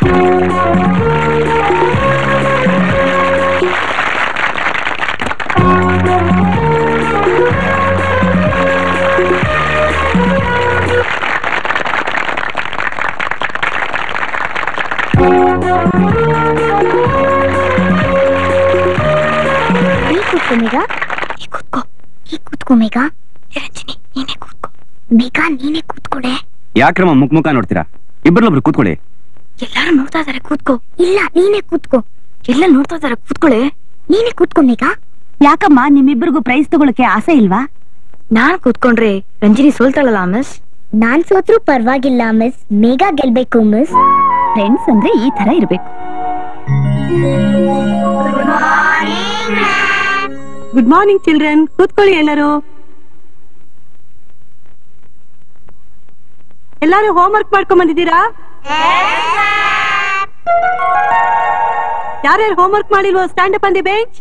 ಈ ಕೂತ್ಕೋ ಮೇಘ ಈ ಕೂತ್ಕೋ ಈ ಕೂತ್ಕೋ ಮೇಘ ಏ ರಂಜಿನಿ ನೀನೇ ಕೂತ್ಕೋ ಮೇಘ ನೀನೇ ಕೂತ್ಕೊಡೆ ಯಾಕ್ರಮ ಮುಖ ಮುಖ ನೋಡ್ತೀರಾ ಇಬ್ಬರಲ್ಲೊಬ್ರು ಕೂತ್ಕೊಳ್ಳಿ ಎಲ್ಲಾರು ನೋಡ್ತಾ ಇದಾರೆ ಕೂತ್ಕೋ ಇಲ್ಲ ನೀನೇ ಕೂತ್ಕೋ ಎಲ್ಲ ನೋಡ್ತಾ ಇದಾರೆ ಕೂತ್ಕೊಳ್ಳೆ ನೀನೇ ಕೂತ್ಕೋ ಮೇಘ ಯಾಕಮ್ಮ ನಿಮ್ಮಿಬ್ಬರಿಗೂ ಪ್ರೈಸ್ ತಗೊಳಕ್ಕೆ ಆಸೆ ಇಲ್ವಾ ನಾನ್ ಕೂತ್ಕೊಂಡ್ರೆ ರಂಜಿನಿ ಸೋಲ್ತಾಳಲ್ಲ ಮಿಸ್ ನಾನ್ ಸೋತ್ರು ಪರವಾಗಿಲ್ಲ ಮಿಸ್ ಮೇಘ ಗೆಲ್ಬೇಕು ಮಿಸ್ ಫ್ರೆಂಡ್ಸ್ ಅಂದ್ರೆ ಈ ತರ ಇರ್ಬೇಕು ಗುಡ್ ಮಾರ್ನಿಂಗ್ ಚಿಲ್ಡ್ರನ್ ಕೂತ್ಕೊಳ್ಳಿ ಎಲ್ಲರೂ ಎಲ್ಲಾರು ಹೋಮ್ ವರ್ಕ್ ಮಾಡ್ಕೊಂಡ್ ಬಂದಿದ್ದೀರಾ ಯಾರ್ಯಾರು ಹೋಮ್ ವರ್ಕ್ ಮಾಡಿಲ್ವೋ ಸ್ಟ್ಯಾಂಡ್ ಅಪ್ ಅಂದಿ ಬೆಂಚ್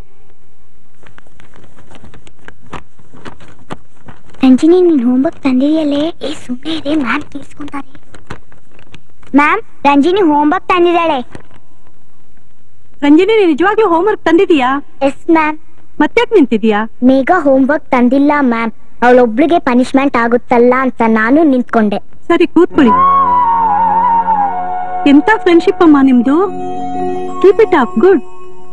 ರಂಜಿನಿ ನೀನ್ ಹೋಮ್ವರ್ಕ್ ತಂದಿದೆಯಲ್ಲೇ ಏ ಸುಮ್ಮನೆ ಇದೆ ಮ್ಯಾಮ್ ಕೇಳಿಸ್ಕೊಂತಾರೆ ಮ್ಯಾಮ್ ರಂಜಿನಿ ಹೋಮ್ವರ್ಕ್ ತಂದಿದ್ದಾಳೆ ರಂಜಿನಿ ನೀನ್ ನಿಜವಾಗ್ಲೂ ಹೋಮ್ ವರ್ಕ್ ತಂದಿದೀಯಾ ಎಸ್ ಮ್ಯಾಮ್ ಮತ್ತ್ಯಾಕ್ ನಿಂತಿದ್ಯಾ ಮೇಘ ಹೋಮ್ವರ್ಕ್ ತಂದಿಲ್ಲ ಮ್ಯಾಮ್ ಅವಳೊಬ್ಳಿಗೆ ಪನಿಷ್ಮೆಂಟ್ ಆಗುತ್ತಲ್ಲ ಅಂತ ನಾನು ನಿಂತ್ಕೊಂಡೆ ಸರಿ ಕೂತ್ಕೊಳ್ಳಿ ಎಂತ ಫ್ರೆಂಡ್ಶಿಪ್ ಅಮ್ಮ ನಿಮ್ದು keep it up good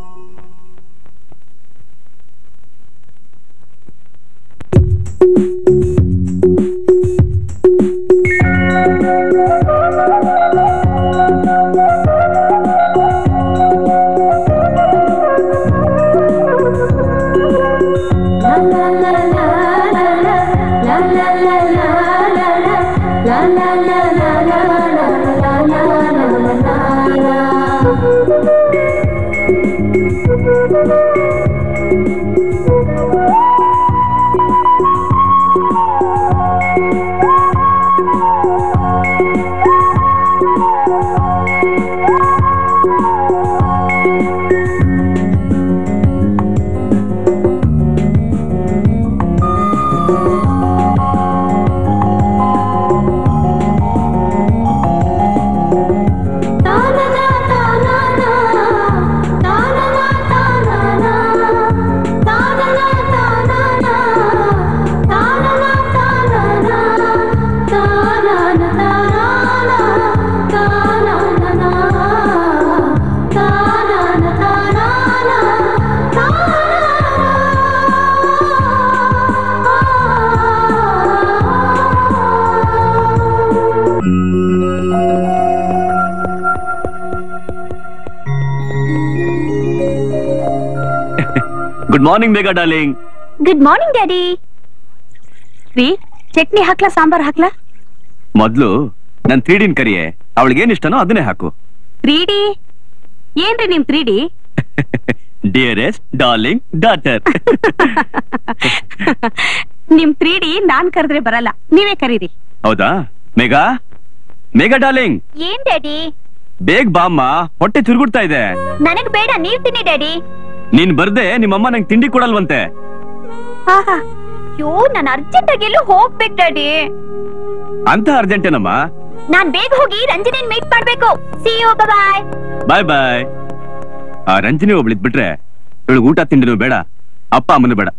good morning ಬೇಗ ಡಾರ್ಲಿಂಗ್ ಗುಡ್ ಮಾರ್ನಿಂಗ್ ಡ್ಯಾಡಿ ರೀ ಚಟ್ನಿ ಹಾಕ್ಲಾ ಸಾಂಬಾರ್ ಹಾಕ್ಲಾ ಮೊದ್ಲು ನನ್ ತ್ರೀಡಿನ್ ಕರಿಯೆ ಅವಳಿಗೆ ಏನ್ ಇಷ್ಟನೋ ಅದನ್ನೇ ಹಾಕು ತ್ರೀ ಡಿ ಏನ್ರಿ ನಿಮ್ three D dearest darling daughter ನಿಮ್ ತ್ರೀ ಡಿ ನಾನ್ ಕರೆದ್ರೆ ಬರಲ್ಲ ನೀವೇ ಕರೀರಿ ಹೌದಾ ಮೇಘಾ ಮೇಘಾ ಡಾರ್ಲಿಂಗ್ ಏನ್ ಡ್ಯಾಡಿ ಬೇಗ ಬಾಮ್ಮ ಹೊಟ್ಟೆ ಚುರುಗುಡ್ತಾ ಇದೆ ನನಗ್ ಬೇಡ ನೀವ್ ತಿನ್ನಿ ಡ್ಯಾಡಿ ನೀನ್ ಬರ್ದೆ ನಿಮ್ಮಮ್ಮ ನಂಗೆ ತಿಂಡಿ ಕೊಡಲ್ವಂತೆ ಅಯ್ಯೋ ನಾನು ಅರ್ಜೆಂಟ್ ಆಗಿ ಎಲ್ಲೂ ಹೋಗ್ಬೇಕು ಡ್ಯಾಡಿ ಅಂತ ಅರ್ಜೆಂಟೇನಮ್ಮ ನಾನ್ ಬೇಗ ಹೋಗಿ ರಂಜನಿನ್ ಮೀಟ್ ಮಾಡ್ಬೇಕು see you bye bye bye ಆ ರಂಜನಿ ಒಬ್ಳಿದ್ ಬಿಟ್ರೆ ಇವಳಿಗೆ ಊಟ ತಿಂಡಿನೂ ಬೇಡ ಅಪ್ಪ ಅಮ್ಮನೂ ಬೇಡ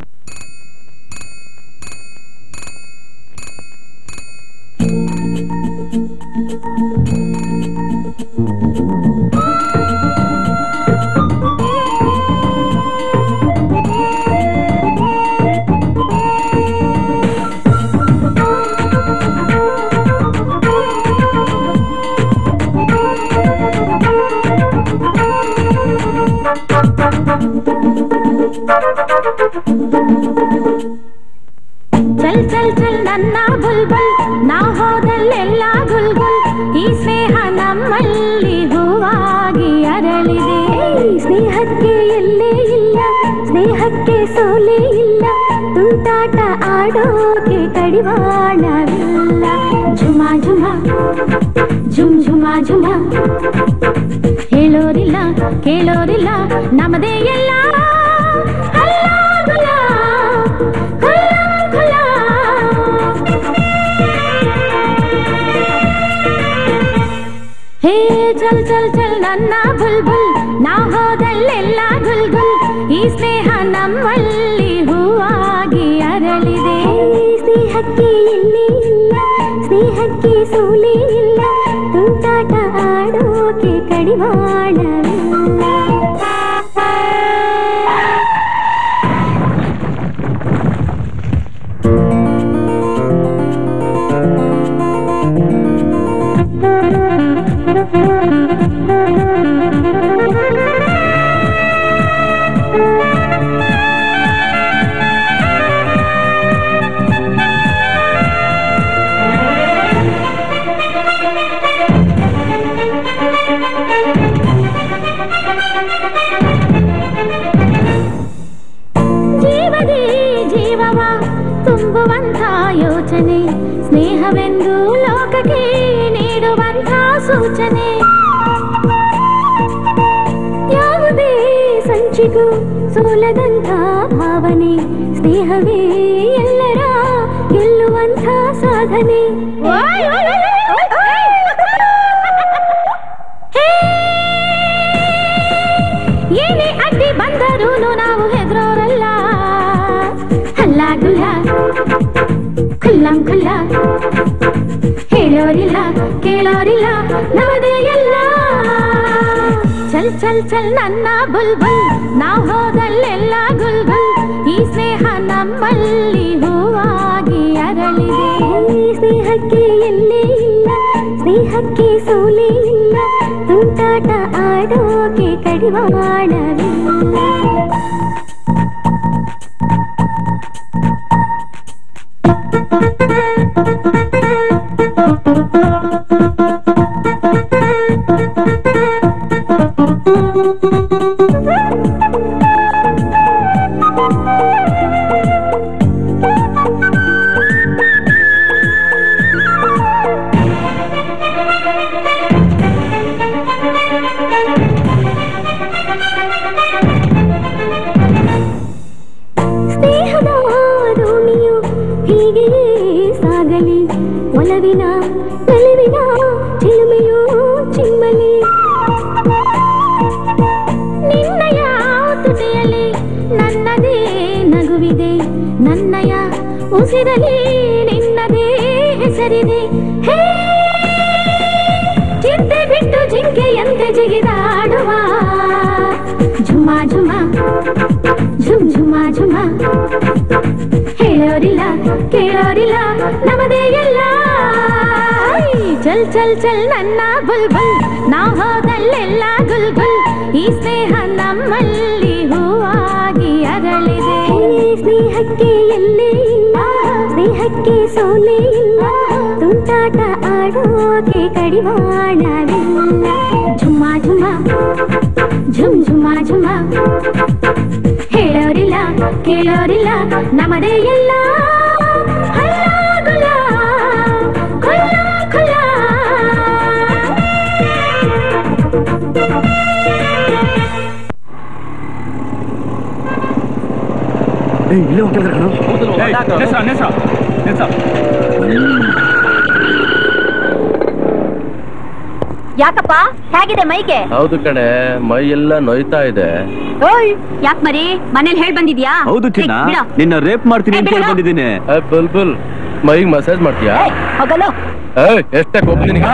ಚಲ್ ಚಲ್ ಚಲ್ ನನ್ನ ಬುಲ್ಬುಲ್ ನಾ ಹೋದಲ್ಲೆಲ್ಲ ಗುಲ್ಗುಲ್ ಈ ಸ್ನೇಹ ನಮ್ಮಲ್ಲಿ ಹೂವಾಗಿ ಅರಳಿದೆ ಸ್ನೇಹಕ್ಕೆ ಎಲ್ಲೇ ಇಲ್ಲ ಸ್ನೇಹಕ್ಕೆ ಸೋಲೆ ಇಲ್ಲ ತುಂಟಾಟ ಆಡೋಕೆ ಕಡಿವಾಣವಿಲ್ಲ ಝುಮ ಝುಮ ಝುಮ್ ಝುಮ ಝುಮ ಹೇಳೋರಿಲ್ಲ ಕೇಳೋರಿಲ್ಲ ನಮ್ಮದೇ ಎಲ್ಲ ಹಲ್ಲ ಗುಲ, ಗುಲ, ಗುಲ. ಹೇ ಚಲ್ ಚಲ್ ಚಲ್ ನನ್ನ ಬುಲ್ ಬುಲ್ ನಾ ಹೋದಲ್ಲೆಲ್ಲ ಗುಲ್ ಗುಲ್ ಈ ಸ್ನೇಹ ನಮ್ಮಲ್ಲಿ ಹೂವಾಗಿ ಅರಳಿದೆ ಸ್ನೇಹಕ್ಕೆ ಎಲ್ಲಿ ಇಲ್ಲ ಸ್ನೇಹಕ್ಕೆ ಸೋಲೆ ಇಲ್ಲ ತುಂಟಾಟ ಆಡೋಕೆ ಕಡಿವಾಣವಿಲ್ಲ ಜೀವದೇ ಜೀವವ ತುಂಬುವಂಥ ಯೋಚನೆ ಸ್ನೇಹವೆಂದು ಲೋಕಕ್ಕೆ ನೀಡುವಂಥ ಸೂಚನೆ ಯಾವುದೇ ಸಂಚಿಗೂ ಸೋಲದಂಥ ಭಾವನೆ ಸ್ನೇಹವೇ ಎಲ್ಲರ ಗೆಲ್ಲುವಂಥ ಸಾಧನೆ ಏನೇ ಅಡ್ಡಿ ಬಂದರೂ ನಾವು ಹೆದರೋರಲ್ಲ ಹಲ್ಲ ಗುಲ್ಲ ಖುಲ್ಲಂ ಖುಲ್ಲ ಹೇಳೋರಿಲ್ಲ ಕೇಳೋರಿಲ್ಲ ನಮ್ಮದೇ ಎಲ್ಲ ಚಲ್ ಚಲ್ ಚಲ್ ನನ್ನ ಬುಲ್ ಬುಲ್ ನಾವು ಹೋದಲ್ಲೆಲ್ಲ ಗುಲ್ ಗುಲ್ ಈ ಸ್ನೇಹ ನಮ್ಮಲ್ಲಿ ಹೂವಾಗಿ ಅರಳಿದೆ ಈ ಸ್ನೇಹಕ್ಕೆ ಎಲ್ಲೇ ಇಲ್ಲ ಸ್ನೇಹಕ್ಕೆ ಸೋಲೆ ಇಲ್ಲ ತುಂಟಾಟ ಆಡೋಕೆ ಕಡಿವಾಣವಿಲ್ಲ ಸ್ನೇಹದ ದೋಣಿಯು ಹೀಗೆಯೇ ಸಾಗಲಿ ಒಲವಿನ ನಲಿವಿನ ಚಿಲುಮೆಯು ಚಿಮ್ಮಲಿ ನಿನ್ನಯ ತುಟಿಯಲ್ಲಿ ನನ್ನದೇ ನಗುವಿದೆ ನನ್ನಯ ಉಸಿರಲಿ ನಿನ್ನದೇ ಹೆಸರಿದೆ ಹೇ ಚಿಂತೆ ಬಿಟ್ಟು ಜಿಂಕೆಯಂತೆ ಜಿಗಿದಾಡುವ ಝುಮ ಝುಮ ಝುಮ್ ಝುಮ ಝುಮ ಹೇಳೋರಿಲ್ಲ ಕೇಳೋರಿಲ್ಲ ನಮ್ಮದೇ ಎಲ್ಲ ಚಲ್ ಚಲ್ ಚಲ್ ನನ್ನ ಬುಲ್ ಬುಲ್ ನಾ ಹೋದಲ್ಲೆಲ್ಲ ಗುಲ್ ಗುಲ್ ಈ ಸ್ನೇಹ ನಮ್ಮಲ್ಲಿ ಹೂವಾಗಿ ಅರಳಿದೆ ಈ ಸ್ನೇಹಕ್ಕೆ ಎಲ್ಲೇ ಇಲ್ಲ ಸ್ನೇಹಕ್ಕೆ ಸೋಲೆ ಇಲ್ಲ ತುಂಟಾಟ ಆಡೋಕೆ ಕಡಿವಾಣವಿಲ್ಲ ಝುಮ ಝುಮ ಝುಮ್ ಝುಮ ಝುಮ ಹೇಳೋರಿಲ್ಲ ಕೇಳೋರಿಲ್ಲ ನಮ್ಮದೇ ಎಲ್ಲ ಹಲ್ಲ ಗುಲ್ಲ, ಖುಲ್ಲ ಖುಲ್ಲ. ಇಲ್ಲೇ ಹೋಗ್ತಿದ್ದಾರೆ ಕಣೋ ನೆಸ ನೆಸ ನೆಸ ಯಾಕಪ್ಪ ಹೇಗಿದೆ ಮೈಗೆ ಹೌದು ಕಣೆ ಮೈ ಎಲ್ಲ ನೋಯ್ತಾ ಇದೆ ಓಯ್ ಯಾಕ್ ಮರಿ ಮನೇಲಿ ಹೇಳ್ ಬಂದಿದ್ಯಾ ಹೌದು ಚಿನ್ನ ಏ, ಬಿಡ. ನಿನ್ನ ರೇಪ್ ಮಾಡ್ತೀನಿ ಅಂತ ಏ, ಬಿಡು. ಹೇಳಿ ಬಂದಿದ್ದೀನಿ ಏ, ಬುಲ್ ಬುಲ್ ಮೈಗ್ ಮಸಾಜ್ ಮಾಡ್ತೀಯಾ ಏಯ್, ಹೋಗಲು ಏಯ್, ಎಷ್ಟೇ ಕೋಪ ನಿನಗೆ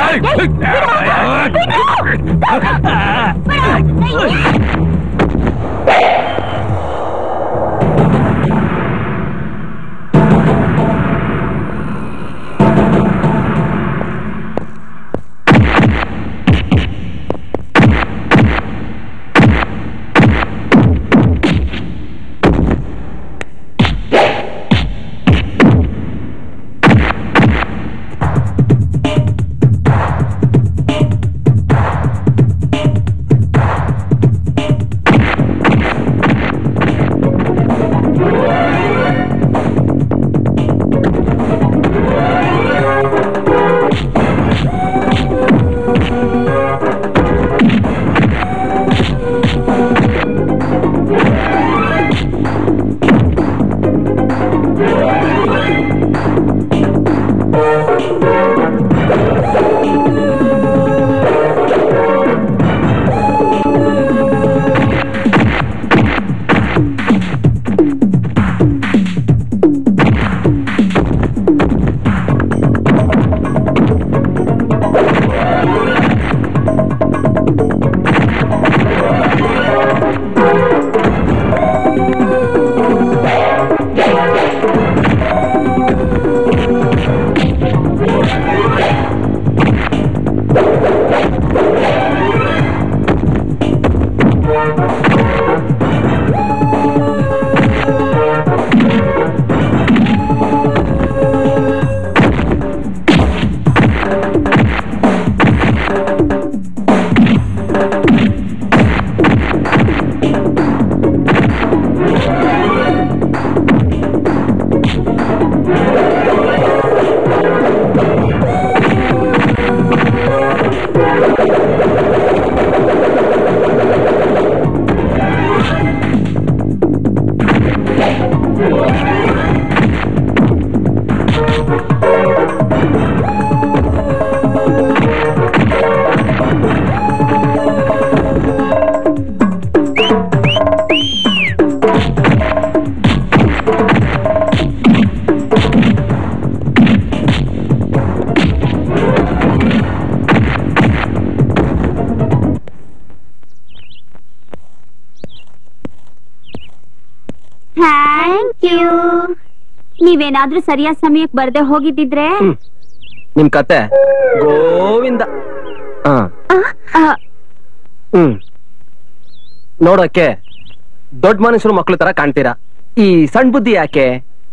ಥ್ಯಾಂಕ್ ಯು ನೀವೇನಾದ್ರೂ ಸರಿಯಾದ ಸಮಯಕ್ಕೆ ಬರ್ದೆ ಹೋಗಿದ್ದಿದ್ರೆ ಹ್ಮ್. ನಿಮ್ ಕತೆ ಗೋವಿಂದ ಹಾ ಆ, ಹ್ಮ್ ನೋಡಕ್ಕೆ ದೊಡ್ಡ ಮನುಷ್ಯರು ಮಕ್ಳು ತರ ಕಾಣ್ತೀರಾ ಈ ಸಣ್ಣ ಬುದ್ಧಿ ಯಾಕೆ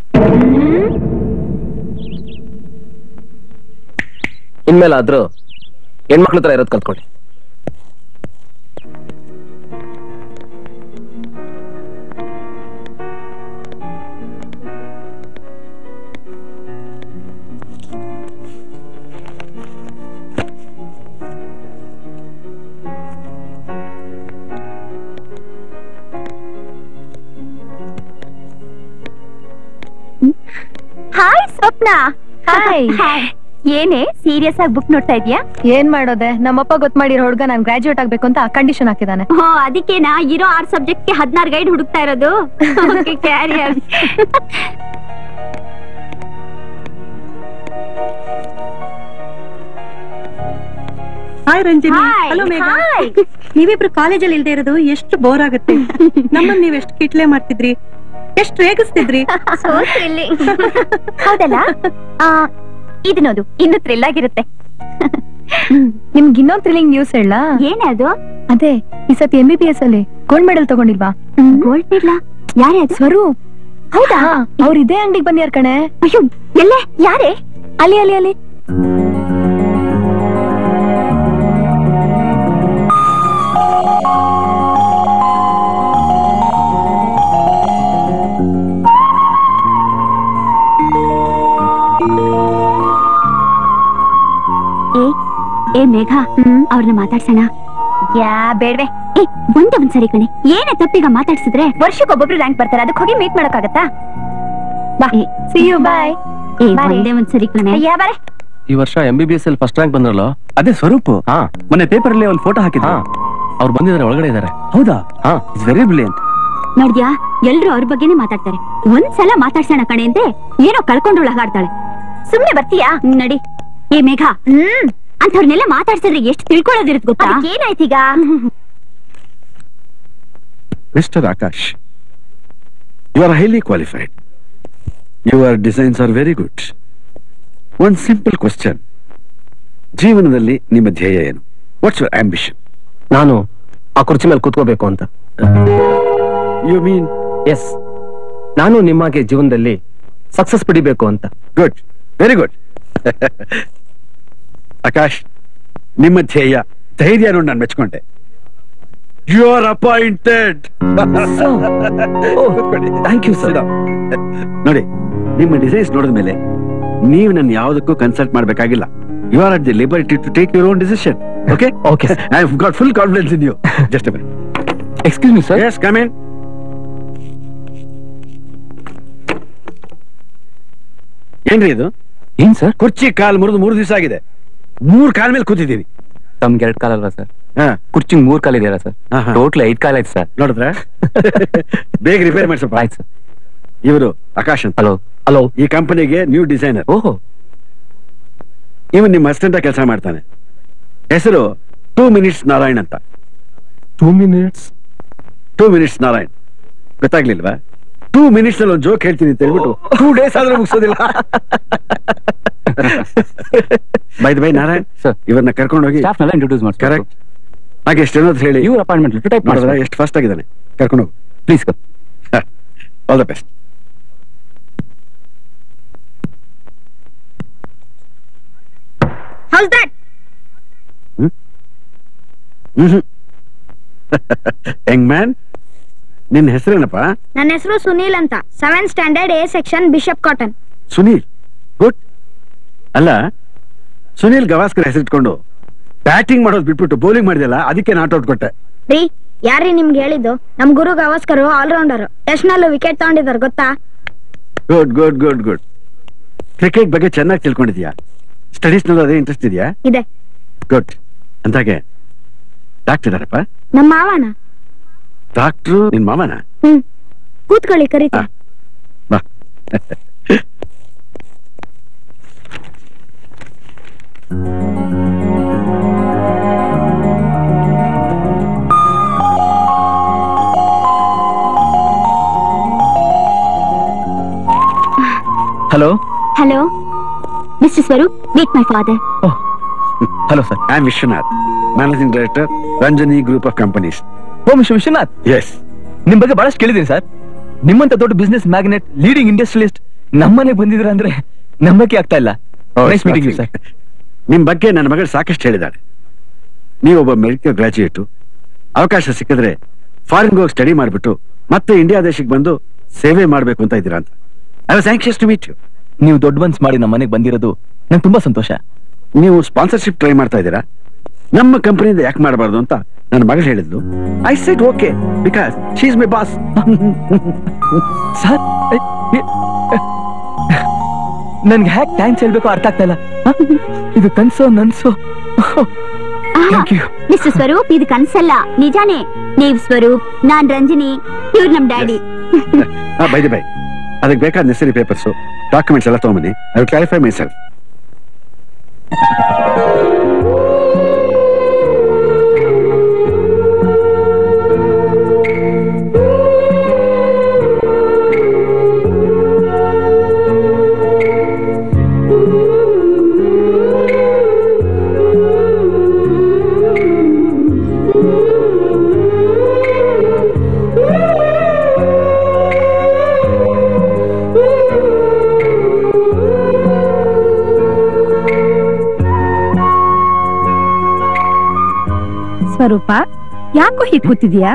ಇನ್ಮೇಲಾದ್ರೂ ಹೆಣ್ಮಕ್ಳ ತರ ಇರೋದ್ ಕಲ್ತ್ಕೊಳ್ಳಿ ಹಾಯ್ ಸ್ವಪ್ನ ಹಾಯ್ ಏನೇ ಸೀರಿಯಸ್ ಆಗಿ ಬುಕ್ ನೋಡ್ತಾ ಇದೀಯಾ ಏನ್ ಮಾಡೋದೆ ನಮ್ಮಪ್ಪ ಗೊತ್ತ ಮಾಡಿರೋ ಹುಡ್ಗ ನಾನ್ ಗ್ರಾಜುಯೇಟ್ ಆಗ್ಬೇಕು ಅಂತ ಕಂಡೀಷನ್ ಹಾಕಿದಾನೆ ಓ ಅದಕ್ಕೇನಾ ಇರೋ ಆರ್ ಸಬ್ಜೆಕ್ಟ್ ಗೆ ಹದಿನಾರು ಗೈಡ್ ಹುಡುಕ್ತಾ ಇರೋದು career hi Ranjini Hi, hello Megha hi. ನೀವಿಬ್ರು ಕಾಲೇಜಲ್ಲಿ ಇಲ್ದೇ ಇರೋದು ಎಷ್ಟು ಬೋರ್ ಆಗುತ್ತೆ ನಮ್ಮನ್ನ ನೀವ್ ಎಷ್ಟು ಕಿಟ್ಲೆ ಮಾಡ್ತಿದ್ರಿ ಎಷ್ಟು ರೇಗಿಸ್ತಿದ್ರಿ ಹೌದಲ್ಲ ಆ, ಇದು ನೋಡು ಇನ್ನು ಥ್ರಿಲ್ ಆಗಿರುತ್ತೆ ನಿಮ್ಗೆ ಇನ್ನೊಂದ್ ಥ್ರಿಲ್ಲಿಂಗ್ ನ್ಯೂಸ್ ಹೇಳ ಏನೇ ಅದು ಅದೇ ಈ ಸತಿ ಎಂ ಬಿ ಬಿ ಎಸ್ ಅಲ್ಲಿ ಗೋಲ್ಡ್ ಮೆಡಲ್ ತಗೊಂಡಿಲ್ವಾ ಗೋಲ್ಡ್ ಮೆಡ್ಲಾ ಯಾರೇ ಅದು ಸ್ವರೂ ಹೌದಾ ಅವ್ರ ಇದೇ ಅಂಗಡಿಗೆ ಬಂದ್ಯಾರ ಕಣೆ ಅಯ್ಯೋ ಎಲ್ಲೇ ಯಾರೇ ಅಲ್ಲಿ ಅಲ್ಲಿ ಅಲ್ಲಿ ಏ ಏ ಮೇಘ ಅವ್ರನ್ನ ಮಾತಾಡ್ಸೋಣ ಯಾ ಬೇಡ್ವೆ ಏ ಒಂದೇ ಒಂದ್ ಸರಿ ಕಣೆ ಏನೇ ತಪ್ಪಿಗ ಮಾತಾಡ್ಸಿದ್ರೆ ವರ್ಷಕ್ಕೊಬ್ಬೊಬ್ರು ರ್ಯಾಂಕ್ ಬರ್ತಾರೆ ಅದಕ್ಕೆ ಹೋಗಿ ಮೀಟ್ ಮಾಡಕ್ಕಾಗತ್ತಾ ಬಾ ಸಿ ಯು ಬಾಯ್ ಏ ಬಾರೆ. ಒಂದೇ ಒಂದ್ ಸರಿ ಕಣೆ ಅಯ್ಯ ಬಾರೆ ಈ ವರ್ಷ ಎಂ ಬಿ ಬಿ ಎಸ್ ಅಲ್ಲಿ ಫಸ್ಟ್ ರ್ಯಾಂಕ್ ಬಂದ್ರಲ್ಲ ಅದೇ ಸ್ವರೂಪ್ ಹಾ ಮೊನ್ನೆ ಪೇಪರ್ ಅಲ್ಲಿ ಒಂದು ಫೋಟೋ ಹಾಕಿದ್ರು ಹಾ ಅವ್ರು ಬಂದಿದ್ದಾರೆ ಒಳಗಡೆ ಇದ್ದಾರೆ ಹೌದಾ ಹಾ ಇಟ್ಸ್ ವೆರಿ ಬ್ರಿಲಿಯಂಟ್ ನೋಡ್ದ್ಯಾ ಎಲ್ರು ಅವ್ರ ಬಗ್ಗೆನೇ ಮಾತಾಡ್ತಾರೆ ಒಂದ್ಸಲ ಮಾತಾಡ್ಸೋಣ ಕಣೆ ಅಂತೆ ಏನೋ ಕಳ್ಕೊಂಡು ಹಾಡ್ತಾಳೆ ಸುಮ್ನೆ ಬರ್ತೀಯಾ ನಡಿ ಏ ಮೇಘ ಹ್ಮ್ ಅಂಥವ್ರನ್ನೆಲ್ಲ ಮಾತಾಡ್ಸಿದ್ರೆ ಎಷ್ಟು ತಿಳ್ಕೊಳ್ಳೋದಿರುತ್ತೆ ಗೊತ್ತಾ ಏನಾಯ್ತೀಗ Mr. Akash, you are highly qualified. Your designs are very good. One simple question. ಜೀವನದಲ್ಲಿ ನಿಮ್ಮ ಧ್ಯೇಯ ಏನು ವಾಟ್ಸ್ ಯುವರ್ ಆಂಬಿಷನ್ ನಾನು ಆ ಕುರ್ಚಿ ಮೇಲೆ ಕೂತ್ಕೋಬೇಕು ಅಂತ ಯು ಮೀನ್ ಎಸ್ ನಾನು ನಿಮ್ಮಾಗೆ ಜೀವನದಲ್ಲಿ ಸಕ್ಸಸ್ ಪಡಿಬೇಕು ಅಂತ ಗುಡ್ ವೆರಿ ಗುಡ್ ಆಕಾಶ್ ನಿಮ್ಮ ಧ್ಯೇಯ ಧೈರ್ಯ ನೋಡಿ ನಾನು ಮೆಚ್ಕೊಂಡೆ you are appointed thank you sir ನೋಡಿ ನಿಮ್ಮ ಡಿಸೈನ್ಸ್ ನೋಡಿದ ಮೇಲೆ ನೀವು ನನ್ನ ಯಾವುದಕ್ಕೂ ಕನ್ಸಲ್ಟ್ ಮಾಡಬೇಕಾಗಿಲ್ಲ you are at the liberty to take your own decision okay Okay, sir. I have got full confidence in you just excuse me sir yes come in ಏನ್ರಿ ಇದು ಏನ್ ಸರ್ ಕುರ್ಚಿ ಕಾಲ್ ಮುರಿದು ಮೂರು ದಿವಸ ಆಗಿದೆ ಮೂರ್ ಕಾಲ್ ಮೇಲೆ ಕೂತಿದ್ದೀವಿ ತಮ್ಗೆ ಎರಡ್ ಕಾಲ ಅಲ್ವಾ ಸರ್ ಹಾ ಕುರ್ಚಿಂಗ್ ಮೂರ್ ಕಾಲ ಇದೆಯಲ್ಲ ಸರ್ ಹಾ, ಹಾ. ಟೋಟಲ್ ಐದ್ ಕಾಲ ಐತೆ ಸರ್ ನೋಡಿದ್ರ ಬೇಗ ರಿಪೇರ್ ಮಾಡ್ಸಪ್ಪ ಆಯ್ತು ಸರ್ ಇವರು ಆಕಾಶ್ ಅಂತ ಹಲೋ ಹಲೋ ಈ ಕಂಪನಿಗೆ ನ್ಯೂ ಡಿಸೈನರ್ ಓಹೋ ಇವನ್ ನಿಮ್ಮ ಅಸಿಸ್ಟೆಂಟ್ ಕೆಲಸ ಮಾಡ್ತಾನೆ ಹೆಸರು ಟೂ ಮಿನಿಟ್ಸ್ ನಾರಾಯಣ್ ಅಂತ two minutes two minutes Narayan ಗೊತ್ತಾಗ್ಲಿಲ್ವಾ ಟೂ ಮಿನಿಟ್ಸ್ ಅಲ್ಲಿ ಒಂದು ಜೋಕ್ ಹೇಳ್ತೀನಿ ಅಂತ ಹೇಳ್ಬಿಟ್ಟು ಟೂ ಡೇಸ್ ಆದ್ರೂ ಮುಗಿಸೋದಿಲ್ಲ ಬೈ ಬೈ ನಾರಾಯಣ್ ಸರ್ ಇವ್ರನ್ನ ಕರ್ಕೊಂಡು ಹೋಗಿ ಸ್ಟಾಫ್ ನೆಲ್ಲ ಇಂಟ್ರೊಡ್ಯೂಸ್ ಮಾಡಿ ಕರೆಕ್ಟ್ ಹಾಗೆ ಎಷ್ಟು ಅನ್ನೋದು ಹೇಳಿ ಇವ್ರ ಅಪಾಯಿಂಟ್ಮೆಂಟ್ ಲೆಟರ್ ಟೈಪ್ ಮಾಡಿದ್ರೆ ಮಾಡಿದ್ರೆ ಎಷ್ಟು ಫಾಸ್ಟ್ ಆಗಿದ್ದಾನೆ ಕರ್ಕೊಂಡು ಹೋಗು please all the best how's that young man ನಿನ್ನ ಹೆಸರೇನಪ್ಪ ನನ್ನ ಹೆಸರು ಸುನೀಲ್ ಅಂತ seven standard A section Bishop Cotton Sunil good ಅಲ್ಲ ಸುನೀಲ್ ಗವಾಸ್ಕರ್ ಹೆಸರಿಟ್ಕೊಂಡು ಬ್ಯಾಟಿಂಗ್ ಮಾಡೋದು ಬಿಟ್ಬಿಟ್ಟು ಬೌಲಿಂಗ್ ಮಾಡಿದಲ್ಲ ಅದಕ್ಕೆ ನಾಟ್ ಔಟ್ ಕೊಟ್ಟೆ ರೀ ಯಾರೀ ನಿಮ್ಗೆ ಹೇಳಿದ್ದು ನಮ್ ಗುರು ಗವಾಸ್ಕರ್ ಆಲ್ರೌಂಡರ್ ಟೆಸ್ಟ್ ನಲ್ಲೂ ವಿಕೆಟ್ ತಗೊಂಡಿದ್ದಾರೆ ಗೊತ್ತಾ good good good good cricket ಬಗ್ಗೆ ಚೆನ್ನಾಗಿ ತಿಳ್ಕೊಂಡಿದ್ಯಾ ಸ್ಟಡೀಸ್ ನಲ್ಲಿ ಅದೇ ಇಂಟ್ರೆಸ್ಟ್ ಇದೆಯಾ ಇದೆ ಗುಡ್ ಅಂದಾಗೆ ಡಾಕ್ಟರ್ ಇದಾರಪ್ಪ ನಮ್ಮ ಮಾವನ ಡಾಕ್ಟ್ರು ನಿನ್ ಮಾಮನ ಹ್ಮ್ ಕೂತ್ಕೊಳ್ಳಿ ಕರೀತಿ ಬಾ hello hello mister Swaroop meet my father hello sir I am Vishwanath managing director Ranjani group of companies oh mister Vishwanath yes ನಿಮ್ ಬಗ್ಗೆ ಬಹಳಷ್ಟು ಕೇಳಿದೀನಿ ಸರ್ ನಿಮ್ಮಂತ ದೊಡ್ಡ ಬಿಸ್ನೆಸ್ ಮ್ಯಾಗ್ನೆಟ್ ಲೀಡಿಂಗ್ ಇಂಡಸ್ಟ್ರಿಯಲಿಸ್ಟ್ ನಮ್ಮನೆಗೆ ಬಂದಿದ್ರ ಅಂದ್ರೆ ನಂಬಕ್ಕೆ ಆಗ್ತಾ ಇಲ್ಲ ನೈಸ್ ಮೀಟಿಂಗ್ ಯು ಸರ್ ನಿಮ್ ಬಗ್ಗೆ ನನ್ನ ಮಗಳು ಸಾಕಷ್ಟು ಹೇಳಿದಾಳೆ ನೀವೊಬ್ಬ ಮೆಡಿಕಲ್ ಗ್ರಾಜುಯೇಟು ಅವಕಾಶ ಸಿಕ್ಕಿದ್ರೆ ಫಾರಿನ್ ಹೋಗಿ ಸ್ಟಡಿ ಮಾಡ್ಬಿಟ್ಟು ಮತ್ತೆ ಇಂಡಿಯಾ ದೇಶಕ್ಕೆ ಬಂದು ಸೇವೆ ಮಾಡ್ಬೇಕು ಅಂತ ಇದ್ದೀರಾ ಅಂತ I was anxious to meet you ನೀವು ದೊಡ್ಡ ಮನ್ಸ್ ಮಾಡಿ ನಮ್ಮ ಮನೆಗೆ ಬಂದಿರೋದು ನಂಗೆ ತುಂಬಾ ಸಂತೋಷ ನೀವು ಸ್ಪಾನ್ಸರ್ಶಿಪ್ ಟ್ರೈ ಮಾಡ್ತಾ ಇದ್ದೀರಾ ನಮ್ಮ ಕಂಪನಿಯಿಂದ ಯಾಕೆ ಮಾಡಬಾರ್ದು ಅಂತ ನನ್ನ ಮಗಳು ಹೇಳಿದ್ಲು I said okay because she is my boss sir ನನ್ಗೆ ಹ್ಯಾಕ್ ಥ್ಯಾಂಕ್ಸ್ ಹೇಳ್ಬೇಕು ಅರ್ಥ ಆಗ್ತಾ ಇಲ್ಲ ಹ? ಇದು ಕನ್ಸೋ ನನ್ಸೋ ಥ್ಯಾಂಕ್ ಯು ಮಿಸ್ಟರ್ ಸ್ವರೂಪ್ ಇದು ಕನ್ಸಲ್ಲ ನಿಜಾನೇ ನೀವ್ ಸ್ವರೂಪ್ ನಾನ್ ರಂಜಿನಿ ಇವ್ರು ನಮ್ ಡ್ಯಾಡಿ ಬೈ ಬೈ ಅದಕ್ಕೆ ಬೇಕಾದ ನೆಸರಿ ಪೇಪರ್ಸ್ ಡಾಕ್ಯುಮೆಂಟ್ಸ್ ಎಲ್ಲ ತಗೊಂಬನ್ನಿ ಐ ಕ್ಲಾರಿಫೈ ಮೈ ಸೆಲ್ಫ್ ಸ್ವರೂಪ ಯಾಕೋ ಹೀಗ್ ಕೂತಿದ್ಯಾ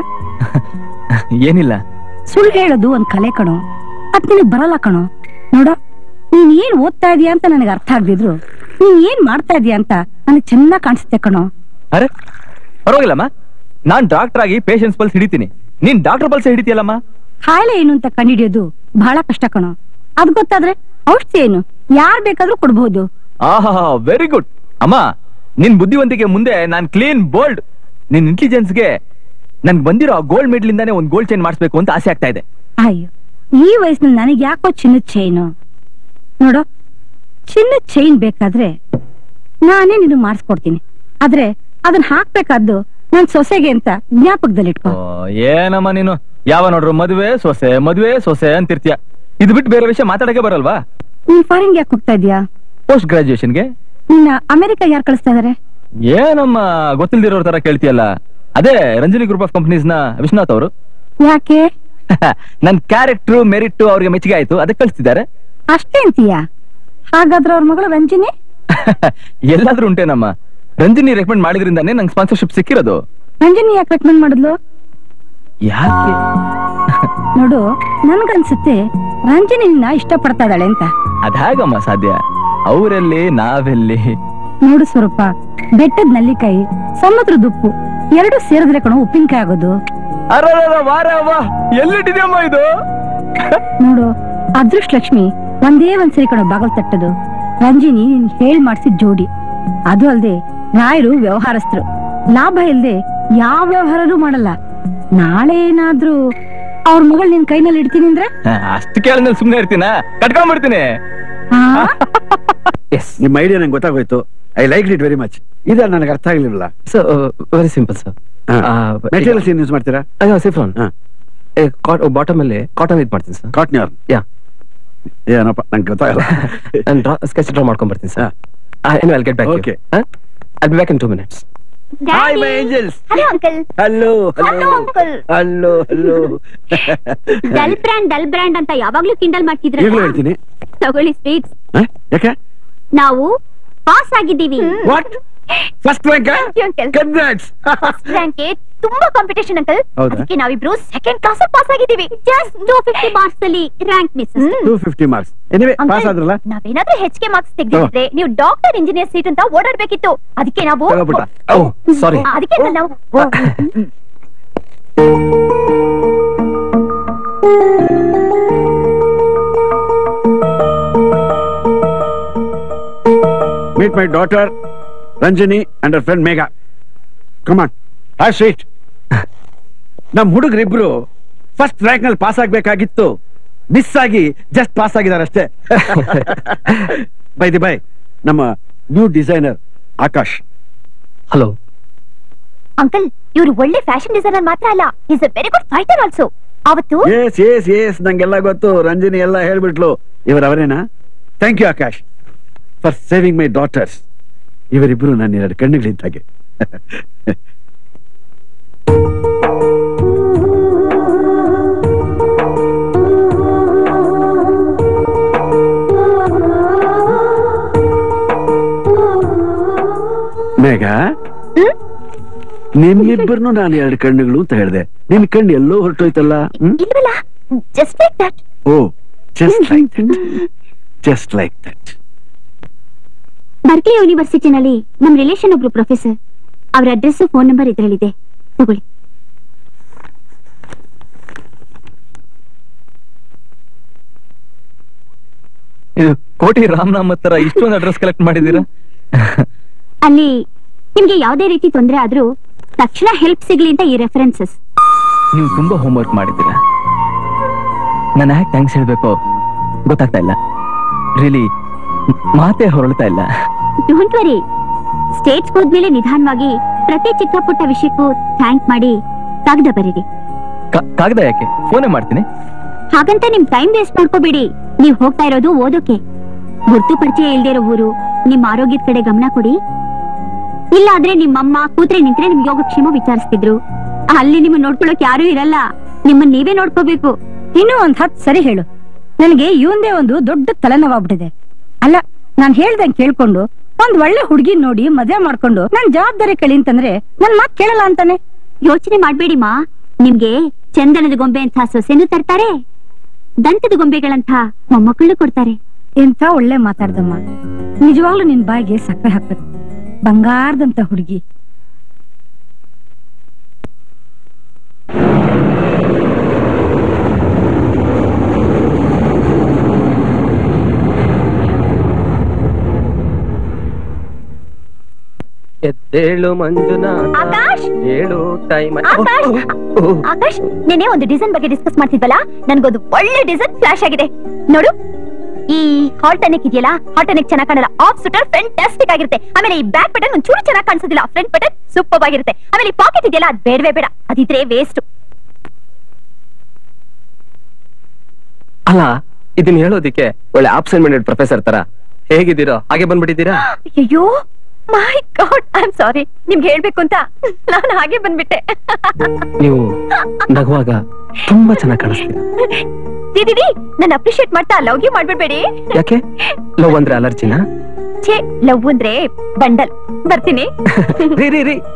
ಏನಿಲ್ಲ ಸುಳ್ಳು ಹೇಳೋದು ಒಂದ್ ಕಲೆ ಕಣೋ ಅದ್ ನಿನಗ್ ಬರಲ್ಲ ಕಣೋ ನೋಡ ನೀನ್ ಏನ್ ಓದ್ತಾ ಇದೀಯ ಅಂತ ನನಗೆ ಅರ್ಥ ಆಗ್ದಿದ್ರು ನೀನ್ ಏನ್ ಮಾಡ್ತಾ ಇದೀಯ ಅಂತ ನನಗೆ ಚೆನ್ನಾಗ್ ಕಾಣಿಸುತ್ತೆ ಕಣೋ ಅರೆ ಪರವಾಗಿಲ್ಲಮ್ಮ ನಾನ್ ಡಾಕ್ಟರ್ ಆಗಿ ಪೇಷನ್ಸ್ ಪಲ್ಸ್ ಹಿಡಿತೀನಿ ನೀನ್ ಡಾಕ್ಟರ್ ಪಲ್ಸ್ ಹಿಡಿತೀಯಲ್ಲಮ್ಮ ಕಾಯಿಲೆ ಏನು ಅಂತ ಕಂಡಿಡಿಯೋದು ಬಹಳ ಕಷ್ಟ ಕಣೋ ಅದ್ ಗೊತ್ತಾದ್ರೆ ಔಷಧಿ ಏನು ಯಾರ್ ಬೇಕಾದ್ರೂ ಕೊಡ್ಬಹುದು ಆಹಾ ವೆರಿ ಗುಡ್ ಅಮ್ಮ ನಿನ್ ಬುದ್ಧಿವಂತಿಕೆ ಮುಂದೆ ನಾನ್ ಕ್ಲೀನ್ ಬೋಲ್ಡ್ ನಿನ್ ಇಂಟೆಲಿಜೆನ್ಸ್ಗೆ ನನ್ಗೆ ಬಂದಿರೋ ಗೋಲ್ಡ್ ಮೆಡಲ್ ಇಂದಾನೆ ಒಂದ್ ಗೋಲ್ಡ್ ಚೈನ್ ಮಾಡಿಸ್ಬೇಕು ಅಂತ ಆಸೆ ಆಗ್ತಾ ಇದೆ ಅಯ್ಯೋ ಈ ವಯಸ್ಸಿನಲ್ಲಿ ನನಗೆ ಯಾಕೋ ಚಿನ್ನದ ಚೈನು ನೋಡು ಚಿನ್ನದ ಚೈನ್ ಬೇಕಾದ್ರೆ ನಾನೇ ನಿನಗೆ ಮಾಡಿಸ್ಕೊಡ್ತೀನಿ ಆದ್ರೆ ಅದನ್ನ ಹಾಕ್ಬೇಕಾದ್ದು ನನ್ ಸೊಸೆಗೆ ಅಂತ ಜ್ಞಾಪಕದಲ್ಲಿಟ್ಕೋ ಓ, ಏನಮ್ಮ ನೀನು ಯಾವ ನೋಡ್ರು ಮದುವೆ ಸೊಸೆ ಮದುವೆ ಸೊಸೆ ಅಂತಿರ್ತೀಯ ಇದು ಬಿಟ್ಟು ಬೇರೆ ವಿಷಯ ಮಾತಾಡಕ್ಕೆ ಬರಲ್ವಾ ನೀನ್ ಫಾರಿನ್ ಯಾಕೆ ಹೋಗ್ತಾ ಇದೀಯಾ ಪೋಸ್ಟ್ ಗ್ರಾಜುಯೇಷನ್ಗೆ ನಿನ್ನ ಅಮೆರಿಕ ಯಾರು ಕಳಿಸ್ತಾ ಇದಾರೆ ಏನಮ್ಮ ಗೊತ್ತಿಲ್ದಿರೋರ್ ತರ ಕೇಳ್ತೀಯಲ್ಲ ಅದೇ ರಂಜನಿ ಗ್ರೂಪ್ ಆಫ್ ಕಂಪನೀಸ್ ನ ವಿಶ್ವನಾಥ್ ಅವರು ಯಾಕೆ ನನ್ ಕ್ಯಾರೆಕ್ಟರ್ ಮೆರಿಟ್ ಅವ್ರಿಗೆ ಮೆಚ್ಚುಗೆ ಆಯ್ತು ಅದಕ್ಕೆ ಕಳಿಸ್ತಿದ್ದಾರೆ ಅಷ್ಟೇ ಅಂತೀಯಾ ಹಾಗಾದ್ರೆ ಅವ್ರ ಮಗಳು ರಂಜಿನಿ ಎಲ್ಲಾದ್ರೂ ಉಂಟೇನಮ್ಮ ರಂಜಿನಿ ರೆಕಮೆಂಡ್ ಮಾಡಿದ್ರಿಂದಾನೇ ನಂಗೆ ಸ್ಪಾನ್ಸರ್ಶಿಪ್ ಸಿಕ್ಕಿರೋದು ರಂಜಿನಿ ಯಾಕೆ ರೆಕಮೆಂಡ್ ಮಾಡಿದ್ಲು ಯಾಕೆ ನೋಡು ನನ್ಗನ್ಸುತ್ತೆ ರಂಜಿನಿ ನಿನ್ನ ಇಷ್ಟಪಡ್ತಾ ಇದ್ದಾಳೆ ಅಂತ ಅದಾಗಮ್ಮ ಸಾಧ್ಯ ಅವರೆಲ್ಲಿ ನಾವೆಲ್ಲಿ ನೋಡು ಸ್ವರೂಪ ಬೆಟ್ಟದ ನಲ್ಲಿಕಾಯಿ ಸಮುದ್ರದ ಉಪ್ಪು ಎರಡು ಸೇರಿದ್ರೆ ಕಣೋ ಉಪ್ಪಿನಕಾಯಿ ಆಗೋದು ಅರರರ ವಾರ ವಾ ಎಲ್ಲಿಟ್ಟಿದ್ಯಮ್ಮ ಇದು ನೋಡು ಅದೃಷ್ಟ ಲಕ್ಷ್ಮಿ ಒಂದೇ ಒಂದ್ಸರಿ ಕಣೋ ಬಾಗಲ್ ತಟ್ಟದು ರಂಜಿನಿ ನಿನ್ ಹೇಳ್ ಮಾಡ್ಸಿದ್ ಜೋಡಿ ಅದು ಅಲ್ದೆ ರಾಯರು ವ್ಯವಹಾರಸ್ಥರು ಲಾಭ ಇಲ್ದೆ ಯಾವ ವ್ಯವಹಾರನೂ ಮಾಡಲ್ಲ ನಾಳೆ ಏನಾದ್ರೂ ಅವ್ರ ಮಗಳು ನಿನ್ ಕೈನಲ್ಲಿ ಇಡ್ತೀನಿ ಅಂದ್ರೆ ಹ, ಅಷ್ಟು ಕೇಳಿದ್ಮೇಲೆ ಸುಮ್ನೆ ಇರ್ತೀನ ಕಟ್ಕೊಂಡ್ಬಿಡ್ತೀನಿ ಆ? ಎಸ್ ನಿಮ್ಮ ಐಡಿಯಾ ನಂಗೆ ಗೊತ್ತಾಗೋಯ್ತು I like it very much ಇದು ನನಗೆ ಅರ್ಥ ಆಗ್ಲಿಲ್ಲ so very simple sir materials ಏನ್ ಯೂಸ್ ಮಾಡ್ತೀರಾ ಸಿಫ್ರಾನ್ ಹಾ. ಬಾಟಮ್ ಅಲ್ಲಿ ಕಾಟನ್ ಇದು ಮಾಡ್ತೀನಿ ಸರ್ ಕಾಟ್ನ್ ಯಾರು ಯಾ ಏನಪ್ಪ ನಂಗೆ ಗೊತ್ತಾಗಲ್ಲ ನಾನು ಡ್ರಾ ಸ್ಕೆಚ್ ಡ್ರಾ ಮಾಡ್ಕೊಂಡ್ ಬರ್ತೀನಿ ಸರ್ ಏನು I'll get back Okay. I be back in two minutes hi my angels hello uncle hello Hello, uncle. Hello hello dull brand dull brand ಅಂತ ಯಾವಾಗ್ಲೂ ಕಿಂಡಲ್ ಈಗಲೂ ಮಾಡ್ತಿದ್ರ ಹೇಳ್ತೀನಿ ತಗೊಳ್ಳಿ ಸ್ವೀಟ್ಸ್ ಹ? ಯಾಕೆ ನಾವು ಪಾಸ್ ಆಗಿದ್ದೀವಿ what first rank you, uncle. Congrats ರ್ಯಾಂಕ್ಗೆ ತುಂಬಾ ಕಾಂಪಿಟೇಷನ್ ಅಂಕಲ್ ಹೌದಾ? ಅದಕ್ಕೆ ನಾವಿಬ್ರು ಸೆಕೆಂಡ್ ಕ್ಲಾಸ್ ಪಾಸ್ ಆಗಿದ್ದೀವಿ ಜಸ್ಟ್ ಟೂ ಫಿಫ್ಟಿ ಮಾರ್ಕ್ಸ್ ಅಲ್ಲಿ rank miss two fifty marks anyway pass ಆದ್ರಲ್ಲ ನಾವೇನಾದ್ರೂ ಹೆಚ್ಚಿಗೆ ಮಾರ್ಕ್ಸ್ ತೆಗೆದಿದ್ರೆ ನೀವು ಡಾಕ್ಟರ್ ಇಂಜಿನಿಯರ್ ಸೀಟ್ ಅಂತ ಓಡಾಡ್ಬೇಕಿತ್ತು ಅದಕ್ಕೆ ನಾವು ತಗೋಬಿಟ್ಟ ಓ ಸಾರಿ ಆ, ಅದಕ್ಕೆ ಅಲ್ಲ ನಾವು meet my daughter Ranjani and our friend Megha come on ಹಾ ಸ್ವೀಟ್ ನಮ್ ಹುಡುಗರಿಬ್ರು ಫಸ್ಟ್ ರ್ಯಾಂಕ್ ನಲ್ಲಿ ಪಾಸ್ ಆಗ್ಬೇಕಾಗಿತ್ತು ಮಿಸ್ ಆಗಿ ಜಸ್ಟ್ ಪಾಸ್ ಆಗಿದ್ದಾರೆ ಅಷ್ಟೇ ಬೈ ದಿ ಬೈ ನಮ್ಮ new designer Akash hello uncle ಇವರು ಒಳ್ಳೆ ಫ್ಯಾಷನ್ ಡಿಸೈನರ್ ಮಾತ್ರ ಅಲ್ಲ is a very good fighter also ಅವತ್ತು ಎಸ್ ಎಸ್ ಎಸ್ ನಂಗೆಲ್ಲ ಗೊತ್ತು ರಂಜನಿ ಎಲ್ಲ ಹೇಳ್ಬಿಟ್ಲು ಇವರವರೇನಾ thank you Akash for saving my daughters ಇವರಿಬ್ರು ನನ್ನ ಎರಡು ಕಣ್ಣುಗಳಿದ್ದಾಗೆ ಮೇಘ ನಿಮ್ಮಿಬ್ಬರನ್ನು ನಾನು ಎರಡು ಕಣ್ಣುಗಳು ಅಂತ ಹೇಳಿದೆ ನಿನ್ ಕಣ್ಣು ಎಲ್ಲೋ ಹೊರಟೋಯ್ತಲ್ಲ ಹ್ಮ್ ಇಲ್ವಲ್ಲ just like that oh just like that just like that Berkeley ಯೂನಿವರ್ಸಿಟಿನಲ್ಲಿ ನಮ್ ರಿಲೇಷನ್ ಒಬ್ರು ಪ್ರೊಫೆಸರ್ ಅವ್ರ ಅಡ್ರೆಸ್ ಫೋನ್ ನಂಬರ್ ಇದ್ರಲ್ಲಿದೆ ತಗೊಳ್ಳಿ ಇದು ಕೋಟಿ ರಾಮನಾಮ ತರ ಇಷ್ಟೊಂದು ಅಡ್ರೆಸ್ ಕಲೆಕ್ಟ್ ಮಾಡಿದೀರಾ ಅಲ್ಲಿ ನಿಮ್ಗೆ ಯಾವ್ದೇ ರೀತಿ ತೊಂದರೆ ಆದ್ರೂ ತಕ್ಷಣ ಹೆಲ್ಪ್ ಸಿಗ್ಲಿ ಅಂತ ಈ ರೆಫರೆನ್ಸಸ್ ನೀವು ತುಂಬಾ ಹೋಮ್ವರ್ಕ್ ಮಾಡಿದ್ದೀರಾ ನಾನು ಯಾಕೆ ಥ್ಯಾಂಕ್ಸ್ ಹೇಳ್ಬೇಕು ಗೊತ್ತಾಗ್ತಾ ಇಲ್ಲ ರಿಯಲಿ ಮಾತೇ ಹೊರಳ್ತಾ ಇಲ್ಲ ಡೋಂಟ್ ವರಿ ಸ್ಟೇಜ್ ಹೋದ್ಮೇಲೆ ನಿಧಾನವಾಗಿ ಪ್ರತಿ ಚಿಕ್ಕ ಪುಟ್ಟ ವಿಷಯಕ್ಕೂ ಥ್ಯಾಂಕ್ ಮಾಡಿ ಕಾಗದ ಬರೀರಿ ಕಾ- ಕಾಗದ ಯಾಕೆ ಫೋನೇ ಮಾಡ್ತೀನಿ ಹಾಗಂತ ನಿಮ್ ಟೈಮ್ ವೇಸ್ಟ್ ಮಾಡ್ಕೋಬೇಡಿ ನೀವ್ ಹೋಗ್ತಾ ಇರೋದು ಓದೋಕೆ ಗುರ್ತು ಪರಿಚಯ ಇಲ್ದೇ ಇರೋ ಊರು ನಿಮ್ ಆರೋಗ್ಯದ ಕಡೆ ಗಮನ ಕೊಡಿ ಇಲ್ಲ ಆದ್ರೆ ನಿಮ್ಮಮ್ಮ ಕೂತ್ರೆ ನಿಂತ್ರೆ ನಿಮ್ ಯೋಗಕ್ಷೇಮ ವಿಚಾರಿಸ್ತಿದ್ರು ಅಲ್ಲಿ ನಿಮ್ಮ ನೋಡ್ಕೊಳಕ್ ಯಾರು ಇರಲ್ಲ ನಿಮ್ಮನ್ನ ನೀವೇ ನೋಡ್ಕೋಬೇಕು ಇನ್ನೂ ಒಂದ್ ಹತ್ ಸರಿ ಹೇಳು ನನಗೆ ಇವಂದೇ ಒಂದು ದೊಡ್ಡ ತಲೆನೋವಾಗ್ಬಿಟ್ಟಿದೆ ಅಲ್ಲ ನಾನ್ ಹೇಳ್ದಂಗ್ ಕೇಳ್ಕೊಂಡು ಒಂದ್ ಒಳ್ಳೆ ಹುಡ್ಗಿ ನೋಡಿ ಮದ್ವೆ ಮಾಡ್ಕೊಂಡು ನನ್ ಜವಾಬ್ದಾರಿ ಕಳಿ ಅಂತಂದ್ರೆ ನನ್ ಮಾತ್ ಕೇಳಲ್ಲ ಅಂತಾನೆ ಯೋಚನೆ ಮಾಡ್ಬೇಡಿ ಮಾ ನಿಮ್ಗೆ ಚಂದನದ ಗೊಂಬೆ ಅಂತ ಸೊಸೆನೂ ತರ್ತಾರೆ ದಂತದ ಗೊಂಬೆಗಳಂತ ಮೊಮ್ಮಕ್ಕಳು ಕೊಡ್ತಾರೆ ಎಂತ ಒಳ್ಳೆ ಮಾತಾಡ್ದಮ್ಮ ನಿಜವಾಗ್ಲೂ ನಿನ್ ಬಾಯಿಗೆ ಸಕ್ಕರೆ ಹಾಕ್ಬೇಕು ಬಂಗಾರದಂತ ಹುಡುಗಿ ಎದ್ದೇಳು ಮಂಜುನಾಥ ಆಕಾಶ್ ಏಳು ಟೈಮ್ ಆಕಾಶ್ ಆಕಾಶ್ ನೆನೆ ಒಂದು ಡಿಸೈನ್ ಬಗ್ಗೆ ಡಿಸ್ಕಸ್ ಮಾಡ್ತಿದ್ವಲ್ಲ ನನ್ಗೊಂದು ಒಳ್ಳೆ ಡಿಸೈನ್ ಫ್ಲಾಶ್ ಆಗಿದೆ ನೋಡು ಈ ಹಾಲ್ ಟನಿಕ್ ಇದೆಯಲ್ಲ ಹಾಲ್ ಟನಿಕ್ ಚೆನ್ನಾಗಿ ಕಾಣಲ್ಲ ಆಫ್ ಸುಟರ್ ಫ್ಯಾಂಟಾಸ್ಟಿಕ್ ಆಗಿರುತ್ತೆ ಆಮೇಲೆ ಈ ಬ್ಯಾಕ್ ಬಟನ್ ಒಂಚೂರು ಚೆನ್ನಾಗಿ ಕಾಣಿಸೋದಿಲ್ಲ ಫ್ರಂಟ್ ಬಟನ್ ಸೂಪರ್ ಆಗಿರುತ್ತೆ ಆಮೇಲೆ ಈ ಪಾಕೆಟ್ ಇದೆಯಲ್ಲ ಅದ್ ಬೇಡವೇ ಬೇಡ ಅದಿದ್ರೆ ವೇಸ್ಟ್ ಅಲ್ಲ ಇದನ್ನ ಹೇಳೋದಿಕ್ಕೆ ಒಳ್ಳೆ ಆಪ್ಷನ್ ಮೈಂಡೆಡ್ ಪ್ರೊಫೆಸರ್ ತರ ಹೇಗಿದ್ದೀರೋ ಹಾಗೆ ಬಂದ್ಬಿಟ್ಟಿದ್ದೀರಾ ಅಯ್ಯೋ my God I am sorry ನಿಮ್ಗೆ ಹೇಳ್ಬೇಕು ಅಂತ ನಾನು ಹಾಗೆ ಬಂದ್ಬಿಟ್ಟೆ ನೀವು ನಗುವಾಗ ತುಂಬಾ ಚೆನ್ನಾಗಿ ಕಾಣಿಸ್ತೀರಾ ದೀದಿ ನನ್ನ ಅಪ್ರಿಶಿಯೇಟ್ ಮಾಡ್ತಾ ಲವ್ ಯು ಮಾಡ್ಬಿಡ್ಬೇಡಿ ಯಾಕೆ ಲವ್ ಅಂದ್ರೆ ಅಲರ್ಜಿನಾ ಛೇ ಲವ್ ಅಂದ್ರೆ ಬಂಡಲ್ ಬರ್ತೀನಿ ರೀ ರೀ ರೀ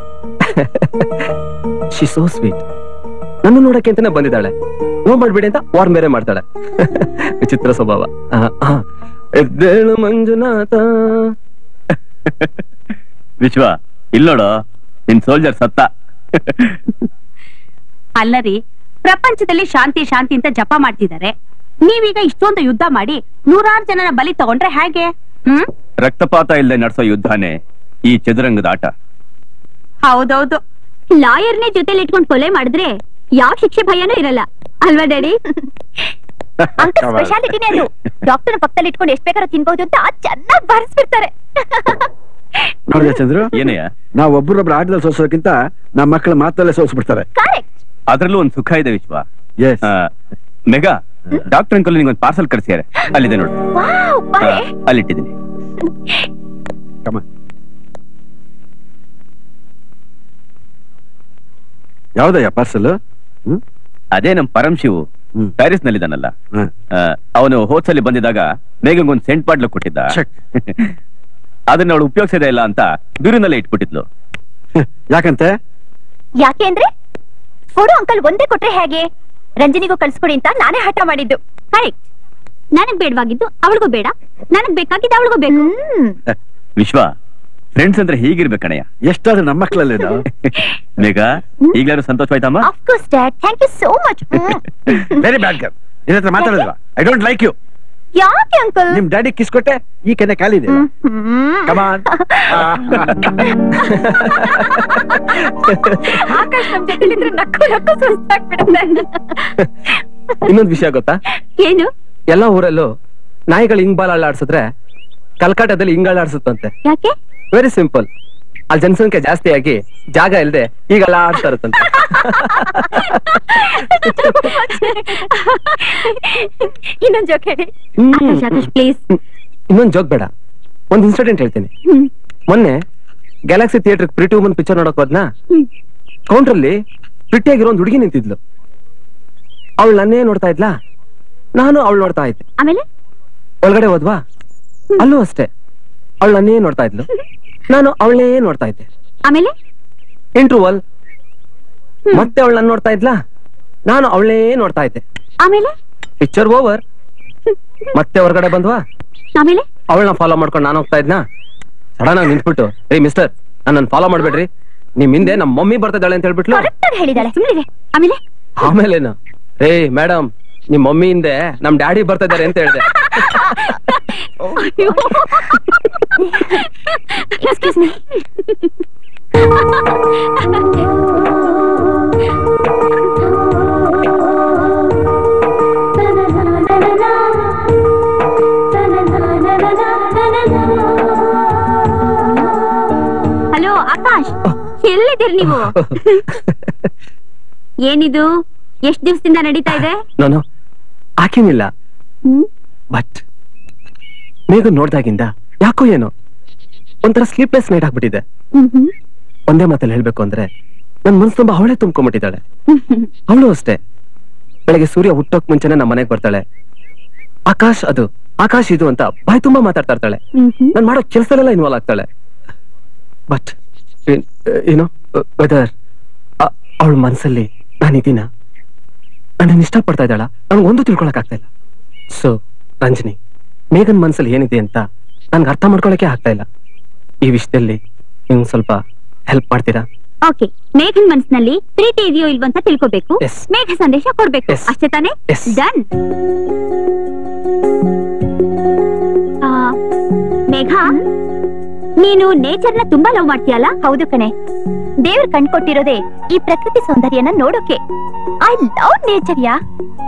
ಶಿ ಸೋ ಸ್ವೀಟ್ ನನ್ನ ನೋಡಕ್ಕೆ ಅಂತಾನೆ ಬಂದಿದ್ದಾಳೆ ಲವ್ ಮಾಡ್ಬೇಡಿ ಅಂತ ವಾರ್ ಬೇರೆ ಮಾಡ್ತಾಳೆ ವಿಚಿತ್ರ ಸ್ವಭಾವ ಆ, ಆ. ಎದ್ದೇಳು ಮಂಜುನಾಥ ವಿಶ್ವ ಇಲ್ಲೋಡು ನಿನ್ ಸೋಲ್ಜರ್ ಸತ್ತ ಅಲ್ಲರಿ ಪ್ರಪಂಚದಲ್ಲಿ ಶಾಂತಿ ಶಾಂತಿ ಅಂತ ಜಪ ಮಾಡ್ತಿದ್ದಾರೆ ನೀವೀಗ ಇಷ್ಟೊಂದು ಯುದ್ಧ ಮಾಡಿ ನೂರಾರು ಜನನ ಬಲಿ ತಗೊಂಡ್ರೆ ಹೇಗೆ ಹ್ಮ್ ರಕ್ತಪಾತ ಇಲ್ಲದೆ ನಡೆಸೋ ಯುದ್ಧನೇ ಈ ಚದುರಂಗದ ಆಟ ಹೌದೌದು ಲಾಯರ್ನೇ ಜೊತೆಲಿ ಇಟ್ಕೊಂಡು ಕೊಲೆ ಮಾಡಿದ್ರೆ ಯಾವ ಶಿಕ್ಷೆ ಭಯನೂ ಇರಲ್ಲ ಅಲ್ವಾ ಡ್ಯಾಡಿ ಅಂತ ಸ್ಪೆಷಾಲಿಟಿನೇ ಅದು ಡಾಕ್ಟರ್ ಪಕ್ಕದಲ್ಲಿ ಇಟ್ಕೊಂಡು ಎಷ್ಟ್ ಬೇಕಾದ್ರೂ ತಿನ್ಬಹುದು ಅಂತ ಚೆನ್ನಾಗಿ ಬಾರಿಸ್ಬಿಡ್ತಾರೆ ನೋಡಿದೆ ಚಂದ್ರು ಏನಯ್ಯ ನಾವ್ ಒಬ್ಬರೊಬ್ರು ಆಟದಲ್ಲಿ ಸೋಸೋಕ್ಕಿಂತ ನಮ್ಮ ಮಕ್ಕಳ ಮಾತಲ್ಲೇ ಸೋಸ್ಬಿಡ್ತಾರೆ ಕರೆಕ್ಟ್ ಅದ್ರಲ್ಲೂ ಒಂದ್ ಸುಖ ಇದೆ ವಿಶ್ವ ಎಸ್ ಆ, ಮೆಗಾ ಡಾಕ್ಟರ್ ಅಂಕಲ್ ನಿಂಗೊಂದು ಪಾರ್ಸಲ್ ಕಳ್ಸಿದ್ದಾರೆ ಅಲ್ಲಿದೆ ನೋಡು ವಾವ್ ಆ, ಬಾರೆ ಅಲ್ಲಿಟ್ಟಿದ್ದೀನಿ ಕಮ ಯಾವ್ದಯ್ಯ ಪಾರ್ಸಲ್ ಹ್ಮ್ ಅದೇ ನಮ್ ಪರಮ್ ಶಿವು ಹ್ಮ್. ಪ್ಯಾರಿಸ್ ನಲ್ಲಿದ್ದಾನಲ್ಲ ಹ. ಅವನು ಹೋದ್ಸಲಿ ಬಂದಿದ್ದಾಗ ಮೇಘಂಗೊಂದು ಸೆಂಟ್ ಬಾಟ್ಲು ಕೊಟ್ಟಿದ್ದ ಚೆಕ್. ಅದನ್ನ ಅವಳು ಉಪಯೋಗಿಸದೇ ಇಲ್ಲ ಅಂತ ದೂರಿನಲ್ಲೇ ಇಟ್ಬಿಟ್ಟಿದ್ಲು ಯಾಕಂತೆ ಯಾಕೆ ಅಂದ್ರೆ ಕೊಡು ಅಂಕಲ್ ಒಂದೇ ಕೊಟ್ರೆ ಹೇಗೆ ರಂಜನಿಗೂ ಕಳ್ಸ್ಕೊಡಿ ಅಂತ ನಾನೇ ಹಠ ಮಾಡಿದ್ದು ಕರೆಕ್ಟ್ ನನಗ್ ಬೇಡವಾಗಿದ್ದು ಅವಳಿಗೂ ಬೇಡ ನನಗ್ ಬೇಕಾಗಿದ್ದು ಅವಳಿಗೂ ಬೇಕು ವಿಶ್ವ ಫ್ರೆಂಡ್ಸ್ ಅಂದ್ರೆ ಹೀಗಿರ್ಬೇಕು ಕಣಯ್ಯ ಎಷ್ಟಾದ್ರೂ ನಮ್ಮ ಮಕ್ಕಳಲ್ಲೇನೋ ಮೇಘ ಈಗ್ಲಾರು ಸಂತೋಷವಾಯ್ತಮ್ಮ of course dad thank you so much very bad ಗರ್ ನಿನ್ನ ಹತ್ರ ಮಾತಾಡಿದ್ವಾ ಐ ಡೋಂಟ್ ಲೈಕ್ ಯು ಯಾಕೆ ಅಂಕಲ್ ನಿಮ್ ಡ್ಯಾಡಿ ಕಿಸ್ ಕೊಟ್ಟೆ ಈ ಕೆನೆ ಕಾಲಿದೆ ಕಮಾನ್ ಆಕಾಶ್ ನಮ್ ಜೊತೆಲಿದ್ರೆ ನಕ್ಕು ನಕ್ಕು ಸುಸ್ತಾಗ್ಬಿಡುತ್ತೆ ಇನ್ನೊಂದ್ ವಿಷಯ ಗೊತ್ತಾ ಏನು ಎಲ್ಲಾ ಊರಲ್ಲೂ ನಾಯಿಗಳು ಹಿಂಗ್ ಬಾಲ್ ಅಳ್ಳಾಡ್ಸಿದ್ರೆ ಕಲ್ಕಟ್ಟದಲ್ಲಿ ಹಿಂಗ್ ಅಳ್ಳಾಡ್ಸುತ್ತಂತೆ ಯಾಕೆ ವೆರಿ ಸಿಂಪಲ್ ಅಲ್ಲಿ ಜನಸಂಖ್ಯೆ ಜಾಸ್ತಿ ಆಗಿ ಜಾಗ ಇಲ್ಲದೆ ಈಗ ಆಡ್ತಾ ಇರುತ್ತಂತೆ ಇನ್ನೊಂದ್ ಜೋಕ್ ಹೇಳಿ ಹ್ಮ್. ಆಕಾಶ್ ಆಕಾಶ್ ಪ್ಲೀಸ್ ಇನ್ನೊಂದ್ ಜೋಕ್ ಬೇಡ ಒಂದ್ ಇನ್ಸಿಡೆಂಟ್ ಹೇಳ್ತೀನಿ ಮೊನ್ನೆ Galaxy theatre pretty woman picture ನೋಡಕ್ ಹೋದ್ನಾ ಕೌಂಟ್ರಲ್ಲಿ ಪ್ರಿಟಿಯಾಗಿರೋ ಒಂದ್ ಹುಡುಗಿ ನಿಂತಿದ್ಲು ಅವಳು ನನ್ನೇ ನೋಡ್ತಾ ಇದ್ಲಾ ನಾನು ಅವಳು ನೋಡ್ತಾ ಇದ್ದೆ ಆಮೇಲೆ ಒಳಗಡೆ ಹೋದ್ವಾ ಅಲ್ಲೂ ಅಷ್ಟೇ ಅವಳು ನನ್ನೇ ನೋಡ್ತಾ ಇದ್ಲು ನಾನು ಅವಳನ್ನೇ ನೋಡ್ತಾ ಇದ್ದೆ ಆಮೇಲೆ ಇಂಟರ್ವಲ್ ಮತ್ತೆ ಅವಳು ನನ್ನ ನೋಡ್ತಾ ಇದ್ಲಾ ನಾನು ಅವಳನ್ನೇ ನೋಡ್ತಾ ಇದ್ದೆ ಆಮೇಲೆ ಪಿಕ್ಚರ್ ಓವರ್ ಮತ್ತೆ ಹೊರಗಡೆ ಬಂದ್ವಾ ಆಮೇಲೆ ಅವಳನ್ನ ಫಾಲೋ ಮಾಡ್ಕೊಂಡು ನಾನು ಹೋಗ್ತಾ ಇದ್ನಾ ಸಡನ್ ಆಗಿ ನಿಂತ್ಬಿಟ್ಟು ಏ ಮಿಸ್ಟರ್ ನನ್ನ ಫಾಲೋ ಮಾಡ್ಬೇಡ್ರಿ ನಿಮ್ ಹಿಂದೆ ನಮ್ಮ ಮಮ್ಮಿ ಬರ್ತಿದ್ದಾಳೆ ಅಂತ ಹೇಳ್ಬಿಟ್ಲು ಕರೆಕ್ಟ್ ಆಗಿ ಹೇಳಿದಾಳೆ ಸುಮ್ಮನೆ ಆಮೇಲೆ ಆಮೇಲೇನು ಏ ಮೇಡಮ್ ನಿಮ್ ಮಮ್ಮಿ ಹಿಂದೆ ನಮ್ ಡ್ಯಾಡಿ ಬರ್ತಾ ಇದಾರೆ ಅಂತ ಹೇಳ್ದೆ ಎಕ್ಸ್ಕ್ಯೂಸ್ ಮೀ ಹಲೋ ಆಕಾಶ್ ಎಲ್ಲಿದ್ದೀರಿ ನೀವು ಏನಿದು ಎಷ್ಟ್ ದಿವಸದಿಂದ ನಡೀತಾ ಇದೆ ನಾನು ಹಾಕೇನಿಲ್ಲ ಹ್ಮ್ ಬಟ್ ಮೇಘ ನೋಡ್ದಾಗಿಂದ ಯಾಕೋ ಏನೋ ಒಂಥರ ಸ್ಲೀಪ್ಲೆಸ್ ನೈಟ್ ಆಗ್ಬಿಟ್ಟಿದೆ ಹ್ಮ್ ಹ್ಮ್ ಒಂದೇ ಮಾತಲ್ಲಿ ಹೇಳ್ಬೇಕು ಅಂದ್ರೆ ನನ್ ಮನ್ಸು ತುಂಬಾ ಅವಳೇ ತುಂಬ್ಕೊಂಡ್ಬಿಟ್ಟಿದ್ದಾಳೆ ಅವಳು ಅಷ್ಟೇ ಬೆಳಗ್ಗೆ ಸೂರ್ಯ ಹುಟ್ಟೋಕ್ ಮುಂಚೆನೆ ನಮ್ಮ ಮನೆಗ್ ಬರ್ತಾಳೆ ಆಕಾಶ್ ಅದು ಆಕಾಶ್ ಇದು ಅಂತ ಬಾಯ್ ತುಂಬಾ ಮಾತಾಡ್ತಾ ಇರ್ತಾಳೆ ಹ್ಮ್ ಹ್ಮ್ ನಾನ್ ಮಾಡೋ ಕೆಲಸದಲ್ಲೆಲ್ಲ ಇನ್ವಾಲ್ವ್ ಆಗ್ತಾಳೆ ಬಟ್ ಏನೋ ವೆದರ್ ಅವಳ ಮನ್ಸಲ್ಲಿ ನಾನಿದ್ದೀನ ನನ್ನ ಇಷ್ಟಪಡ್ತಾ ಇದ್ದಾಳ ನನ್ಗೆ ಒಂದು ತಿಳ್ಕೊಳಕ್ ಆಗ್ತಾ ಇಲ್ಲ ಸೊ ರಂಜನಿ ಮೇಘನ್ ಮನ್ಸಲ್ಲಿ ಏನಿದೆ ಅಂತ ನನ್ಗೆ ಅರ್ಥ ಮಾಡ್ಕೊಳಕ್ಕೆ ಆಗ್ತಾ ಇಲ್ಲ ಈ ವಿಷಯದಲ್ಲಿ ನೀವು ಸ್ವಲ್ಪ ಹೆಲ್ಪ್ ಮಾಡ್ತೀರಾ ಓಕೆ ಮೇಘನ್ ಮನ್ಸಿನಲ್ಲಿ ಪ್ರೀತಿ ಇದೆಯೋ ಇಲ್ವೋ ಅಂತ ತಿಳ್ಕೊಬೇಕು Yes. ಮೇಘ ಸಂದೇಶ ಕೊಡ್ಬೇಕು Yes. ಅಷ್ಟೇ ತಾನೇ Yes. ಡನ್ ಮೇಘ ನೀನು ನೇಚರ್ ನ ತುಂಬಾ ಲವ್ ಮಾಡ್ತೀಯಲ್ಲ ಹೌದು ಕಣೆ ದೇವ್ರ ಕಣ್ಕೊಟ್ಟಿರೋದೇ ಈ ಪ್ರಕೃತಿ ಸೌಂದರ್ಯನ ನೋಡೋಕೆ ಐ ಲವ್ ನೇಚರ್ ಯಾ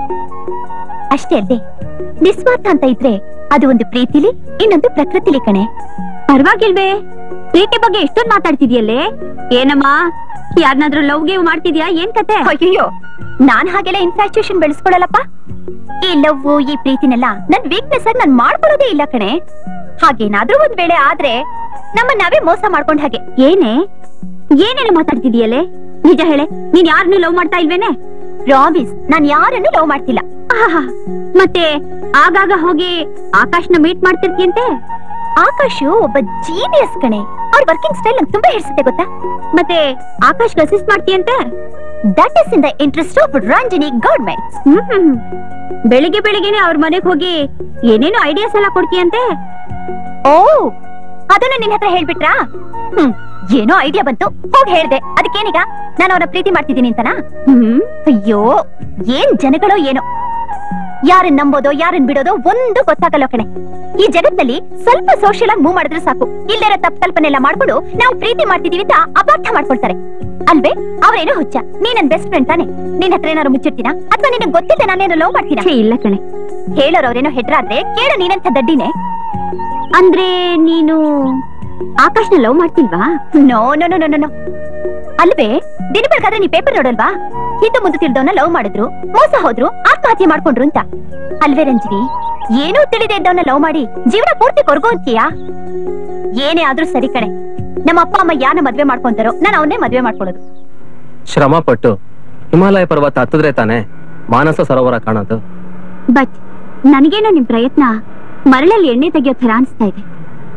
ಅಷ್ಟೇ ಅಲ್ಲದೆ ನಿಸ್ವಾರ್ಥ ಅಂತ ಇದ್ರೆ ಅದು ಒಂದು ಪ್ರೀತಿಲಿ ಇನ್ನೊಂದು ಪ್ರಕೃತಿಲಿ ಕಣೆ ಪರವಾಗಿಲ್ವೇ ಪ್ರೀತಿ ಬಗ್ಗೆ ಎಷ್ಟೊಂದು ಮಾತಾಡ್ತಿದ್ಯಲ್ಲೇ ಏನಮ್ಮ ಯಾರನ್ನಾದ್ರೂ ಲವ್ ಗೇವ್ ಮಾಡ್ತಿದ್ಯಾ ಏನ್ ಕತೆ ಅಯ್ಯೋ ನಾನ್ ಹಾಗೆಲ್ಲ ಇನ್ಫ್ಯಾಚುಯೇಷನ್ ಬೆಳೆಸ್ಕೊಳಲ್ಲಪ್ಪ ಈ ಲವ್ ಈ ಪ್ರೀತಿನೆಲ್ಲ ನನ್ ವೀಕ್ನೆಸ್ ಆಗಿ ನಾನ್ ಮಾಡ್ಕೊಳ್ಳೋದೇ ಇಲ್ಲ ಕಣೆ ಹಾಗೇನಾದ್ರೂ ಒಂದ್ ವೇಳೆ ಆದ್ರೆ ನಮ್ಮ ನಾವೇ ಮೋಸ ಮಾಡ್ಕೊಂಡ್ ಹಾಗೆ ಏನೇ ಏನೇನು ಮಾತಾಡ್ತಿದ್ಯಲ್ಲೇ ನಿಜ ಹೇಳೆ ನೀನ್ ಯಾರನ್ನು ಲವ್ ಮಾಡ್ತಾ ಇಲ್ವೇನೆ ಪ್ರಾಮಿಸ್ ನಾನ್ ಯಾರನ್ನು ಲವ್ ಮಾಡ್ತಿಲ್ಲ ಆಹಾ, ಮತ್ತೆ ಆಗಾಗ ಹೋಗಿ ಆಕಾಶ್ನ ಮೀಟ್ ಮಾಡ್ತಿರ್ತೀಯಂತೆ ಆಕಾಶು ಒಬ್ಬ ಜೀನಿಯಸ್ ಕಣೆ ಅವ್ರ ವರ್ಕಿಂಗ್ ಸ್ಟೈಲ್ ನಂಗೆ ತುಂಬಾ ಹಿಡಿಸುತ್ತೆ ಗೊತ್ತಾ ಮತ್ತೆ ಆಕಾಶ್ ಅಸಿಸ್ಟ್ ಮಾಡ್ತೀಯಂತೆ that is in the interest of Ranjani government ಹ್ಮ್ ಹ್ಮ್ ಹ್ಮ್. ಬೆಳಿಗ್ಗೆ ಬೆಳಿಗ್ಗೆನೆ ಅವ್ರ ಮನೆಗ್ ಹೋಗಿ ಏನೇನೋ ಐಡಿಯಾಸ್ ಎಲ್ಲ ಕೊಡ್ತೀಯಂತೆ ಓ ಅದನ್ನ ನಿನ್ ಹತ್ರ ಹೇಳ್ಬಿಟ್ರಾ ಹ್ಮ್ ಏನೋ ಐಡಿಯಾ ಬಂತು ಹೋಗಿ ಹೇಳ್ದೆ ಅದಕ್ಕೇನೀಗ ನಾನು ಅವನ ಪ್ರೀತಿ ಮಾಡ್ತಿದ್ದೀನಿ ಅಂತನಾ ಹ್ಮ್ ಅಯ್ಯೋ ಏನ್ ಜನಗಳೋ ಏನೋ ಯಾರನ್ ನಂಬೋದೋ ಯಾರನ್ ಬಿಡೋದೋ ಒಂದು ಗೊತ್ತಾಗಲ್ಲ ಕಣೆ ಈ ಜಗತ್ನಲ್ಲಿ ಸ್ವಲ್ಪ ಸೋಷಿಯಲ್ ಆಗಿ ಮೂವ್ ಮಾಡಿದ್ರೆ ಸಾಕು ಇಲ್ದಿರೋ ತಪ್ಪು ಕಲ್ಪನೆ ಎಲ್ಲ ಮಾಡ್ಕೊಂಡು ನಾವು ಪ್ರೀತಿ ಮಾಡ್ತಿದೀವಿ ಅಂತ ಅಪಾರ್ಥ ಮಾಡ್ಕೊಳ್ತಾರೆ ಅಲ್ವೇ ಅವ್ರೇನೋ ಹುಚ್ಚ ನೀ ನನ್ ಬೆಸ್ಟ್ ಫ್ರೆಂಡ್ ತಾನೆ ನಿನ್ ಹತ್ರ ಏನಾರು ಮುಚ್ಚಿರ್ತೀನಾ ಅಥವಾ ನಿನಗೆ ಗೊತ್ತಿಲ್ಲ ನಾನೇನೋ ಲವ್ ಮಾಡ್ತೀನ ಛೇ, ಇಲ್ಲ ಕಣೆ ಹೇಳೋರ್ ಅವ್ರೇನೋ ಹೆಡ್ರಾದ್ರೆ ಕೇಳು ನೀನಂತ ದಡ್ಡಿನೇ ಅಂದ್ರೆ ನೀನು ಆಕಾಶ್ನ ಲವ್ ಮಾಡ್ತಿಲ್ವಾ no no no no no ಅಲ್ವೇ ದಿನ ಬೆಳಗಾದ್ರೆ ನೀ ಪೇಪರ್ ನೋಡಲ್ವಾ ಹಿಂದೆ ಮುಂದೆ ತಿಳಿದವನ್ನ ಲವ್ ಮಾಡಿದ್ರು ಮೋಸ ಹೋದ್ರು ಆತ್ಮಹತ್ಯೆ ಮಾಡ್ಕೊಂಡ್ರು ಅಂತ ಅಲ್ವೇ ರಂಜಿನಿ ಏನೂ ತಿಳಿದೇ ಇದ್ದವನ್ನ ಲವ್ ಮಾಡಿ ಜೀವನ ಪೂರ್ತಿ ಕೊರ್ಗೋ ಅಂತೀಯಾ ಏನೇ ಆದ್ರೂ ಸರಿ ಕಣೆ ನಮ್ಮ ಅಪ್ಪ ಅಮ್ಮ ಯಾನ ಮದ್ವೆ ಮಾಡ್ಕೊಂತಾರೋ ನಾನು ಅವನ್ನೇ ಮದ್ವೆ ಮಾಡ್ಕೊಳ್ಳೋದು ಶ್ರಮ ಪಟ್ಟು ಹಿಮಾಲಯ ಪರ್ವತ ಹತ್ತಿದ್ರೆ ತಾನೆ ಮಾನಸ ಸರೋವರ ಕಾಣೋದು ಬಟ್ ನನಗೇನೋ ನಿಮ್ ಪ್ರಯತ್ನ ಮರಳಲ್ಲಿ ಎಣ್ಣೆ ತೆಗಿಯೋ ತರ ಅನ್ಸ್ತಾ ಇದೆ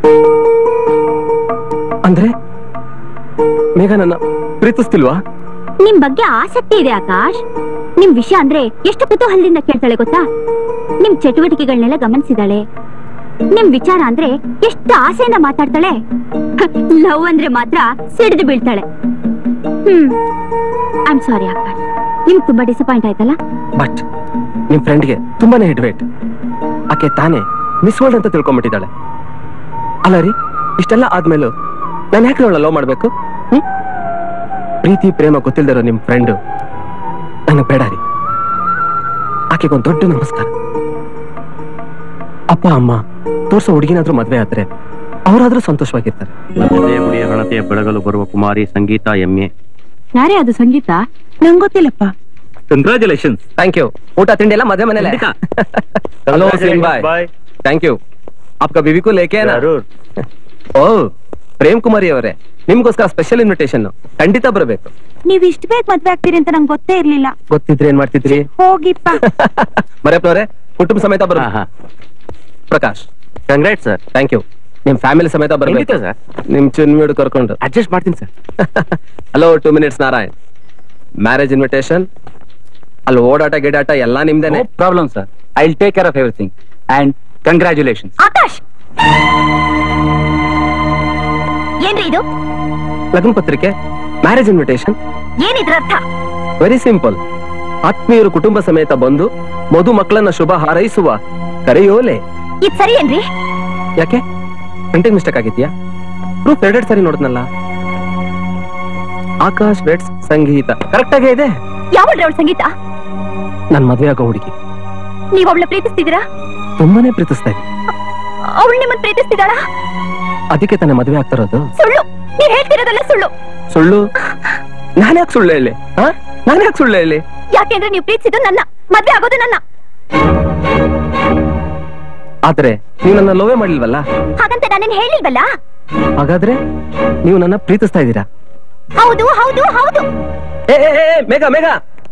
ಅಂದ್ರೆ ಮೇಘ ನನ್ನ ಪ್ರೀತಿಸ್ತಿಲ್ವಾ ನಿಮ್ ಬಗ್ಗೆ ಆಸಕ್ತಿ ಇದೆ ಆಕಾಶ್ ನಿಮ್ ವಿಷಯ ಅಂದ್ರೆ ಎಷ್ಟು ಕುತೂಹಲದಿಂದ ಕೇಳ್ತಾಳೆ ಗೊತ್ತಾ ನಿಮ್ ಚಟುವಟಿಕೆಗಳನ್ನೆಲ್ಲ ಗಮನಿಸಿದಾಳೆ ನಿಮ್ ವಿಚಾರ ಅಂದ್ರೆ ಎಷ್ಟು ಆಸೆಯಿಂದ ಮಾತಾಡ್ತಾಳೆ ಲವ್ ಅಂದ್ರೆ ಮಾತ್ರ ಸಿಡಿದು ಬೀಳ್ತಾಳೆ ಹ್ಮ್ ಐ ಆಮ್ ಸಾರಿ ಆಕಾಶ್ ನಿಮ್ಗೆ ತುಂಬಾ ಡಿಸಪಾಯಿಂಟ್ ಆಯ್ತಲ್ಲ ಬಟ್ ನಿಮ್ ಫ್ರೆಂಡ್ಗೆ ತುಂಬಾನೇ ಹೆಡ್ ವೇಟ್ ಆಕೆ ತಾನೇ ಮಿಸ್ ವರ್ಲ್ಡ್ ಅಂತ ತಿಳ್ಕೊಂಡ್ಬಿಟ್ಟಿದ್ದಾಳೆ ಅಲ್ಲ ರೀ ಇಷ್ಟೆಲ್ಲ ಆದ್ಮೇಲೂ ನಾನು ಯಾಕೆ ಅವಳ ಲವ್ ಮಾಡ್ಬೇಕು ಹ್ಮ್? ಪ್ರೀತಿ ಪ್ರೇಮ ಗೊತ್ತಿಲ್ದಿರೋ ನಿಮ್ ಫ್ರೆಂಡು ನನಗೆ ಬೇಡ ರೀ ಆಕೆಗೊಂದು ದೊಡ್ಡ ನಮಸ್ಕಾರ ಅಪ್ಪ ಅಮ್ಮ ತೋರ್ಸೋ ಹುಡುಗಿನಾದ್ರೂ ಮದ್ವೆ ಆದ್ರೆ ಅವರಾದ್ರೂ ಸಂತೋಷವಾಗಿರ್ತಾರೆ ನನ್ನದೇ ಗುಡಿಯ ಹಣತೆಯ ಬೆಳಗಲು ಬರುವ ಕುಮಾರಿ ಸಂಗೀತ ಎಮ್ಮೆ ಯಾರೇ ಅದು ಸಂಗೀತ ನಂಗ್ ಗೊತ್ತಿಲ್ಲಪ್ಪ ಕಂಗ್ರಾಚುಲೇಷನ್ಸ್ ಥ್ಯಾಂಕ್ ಯು ಊಟ ತಿಂಡಿ ಎಲ್ಲ ಮದುವೆ ಮನೇಲೆ ಹಲೋ ಸೀನ್ ಬಾಯ್ ಥ್ಯಾಂಕ್ ಯು आपका बीवी को लेके है ना ಓ ಪ್ರೇಮ್ ಕುಮಾರಿ ಅವರೇ ನಿಮ್ಗೋಸ್ಕರ ಸ್ಪೆಷಲ್ ಇನ್ವಿಟೇಷನ್ ಖಂಡಿತ ಬರಬೇಕು ನೀವ್ ಇಷ್ಟ ಬೇಗ ಮದ್ವೆ ಆಗ್ತೀರಿ ಅಂತ ನಂಗೆ ಗೊತ್ತೇ ಇರ್ಲಿಲ್ಲ ಗೊತ್ತಿದ್ರೆ ಏನ್ ಮಾಡ್ತಿದ್ರಿ ಹೋಗಿಪ್ಪ ಮರೆಯಪ್ಪನವರೇ ಕುಟುಂಬ ಸಮೇತ ಬರಬೇಕು Prakash congrat sir thank you ನಿಮ್ ಫ್ಯಾಮಿಲಿ ಸಮೇತ ಬರಬೇಕು ಖಂಡಿತ sir. ನಿಮ್ ಚಿನ್ಮೀಡು ಕರ್ಕೊಂಡು ಅಡ್ಜಸ್ಟ್ ಮಾಡ್ತೀನಿ sir hello two minutes Narayan marriage invitation ಅಲ್ಲಿ ಓಡಾಟ ಗಿಡಾಟ ಎಲ್ಲಾ ನಿಮ್ದೇನೆ problem sir I will take care of everything and congratulation Akash ಏನ್ರಿ ಇದು ಲಗ್ನ ಪತ್ರಿಕೆ ಮ್ಯಾರೇಜ್ ಇನ್ವಿಟೇಷನ್ ಏನಿದ್ರ ಅರ್ಥ ವೆರಿ ಸಿಂಪಲ್ ಆತ್ಮೀಯರು ಕುಟುಂಬ ಸಮೇತ ಬಂದು ಮಧು ಮಕ್ಕಳನ್ನ ಶುಭ ಹಾರೈಸುವ ಕರೆಯೋಲೆ ಇದ್ ಸರಿ ಏನ್ರಿ ಯಾಕೆ ಪ್ರಿಂಟಿಂಗ್ ಮಿಸ್ಟೇಕ್ ಆಗಿದ್ಯಾ ಪ್ರೂಫ್ ಎರಡೆರಡು ಸರಿ ನೋಡಿದ್ನಲ್ಲ ಆಕಾಶ್ ವೆಟ್ಸ್ ಸಂಗೀತ ಕರೆಕ್ಟ್ ಆಗೇ ಇದೆ ಯಾವಳ್ರಿ ಅವಳ ಸಂಗೀತ ನನ್ ಮದುವೆ ಆಗೋ ಹುಡುಗಿ ನೀವ್ ಅವಳ ಪ್ರೀತಿಸ್ತಿದ್ದೀರಾ ತುಂಬಾನೇ ಪ್ರೀತಿಸ್ತಾ ಇದ್ದೀನಿ ಅವಳು ನಿಮ್ಮನ್ನ ಪ್ರೀತಿಸ್ತಿದ್ದಾಳ ಅದಕ್ಕೆ ತಾನೇ ಮದುವೆ ಆಗ್ತಿರೋದು ಸುಳ್ಳು ನೀವ್ ಹೇಳ್ತಿರೋದೆಲ್ಲ ಸುಳ್ಳು ಸುಳ್ಳು ನಾನು ಯಾಕೆ ಸುಳ್ಳು ಹೇಳಿ ಹಾ ನಾನು ಯಾಕೆ ಸುಳ್ಳು ಹೇಳಿ ಯಾಕೆಂದ್ರೆ ನೀವು ಪ್ರೀತಿಸಿದ್ದು ನನ್ನ ಮದ್ವೆ ಆಗೋದು ನನ್ನ ಆದ್ರೆ ನೀವು ನನ್ನ ಲೋವೆ ಮಾಡಿಲ್ವಲ್ಲ ಹಾಗಂತ ನಾನೇನ್ ಹೇಳಿಲ್ವಲ್ಲ ಹಾಗಾದ್ರೆ ನೀವು ನನ್ನ ಪ್ರೀತಿಸ್ತಾ ಇದ್ದೀರಾ ಹೌದು ಹೌದು ಹೌದು ಏ ಏ, ಏ, ಮೇಘ ಮೇಘ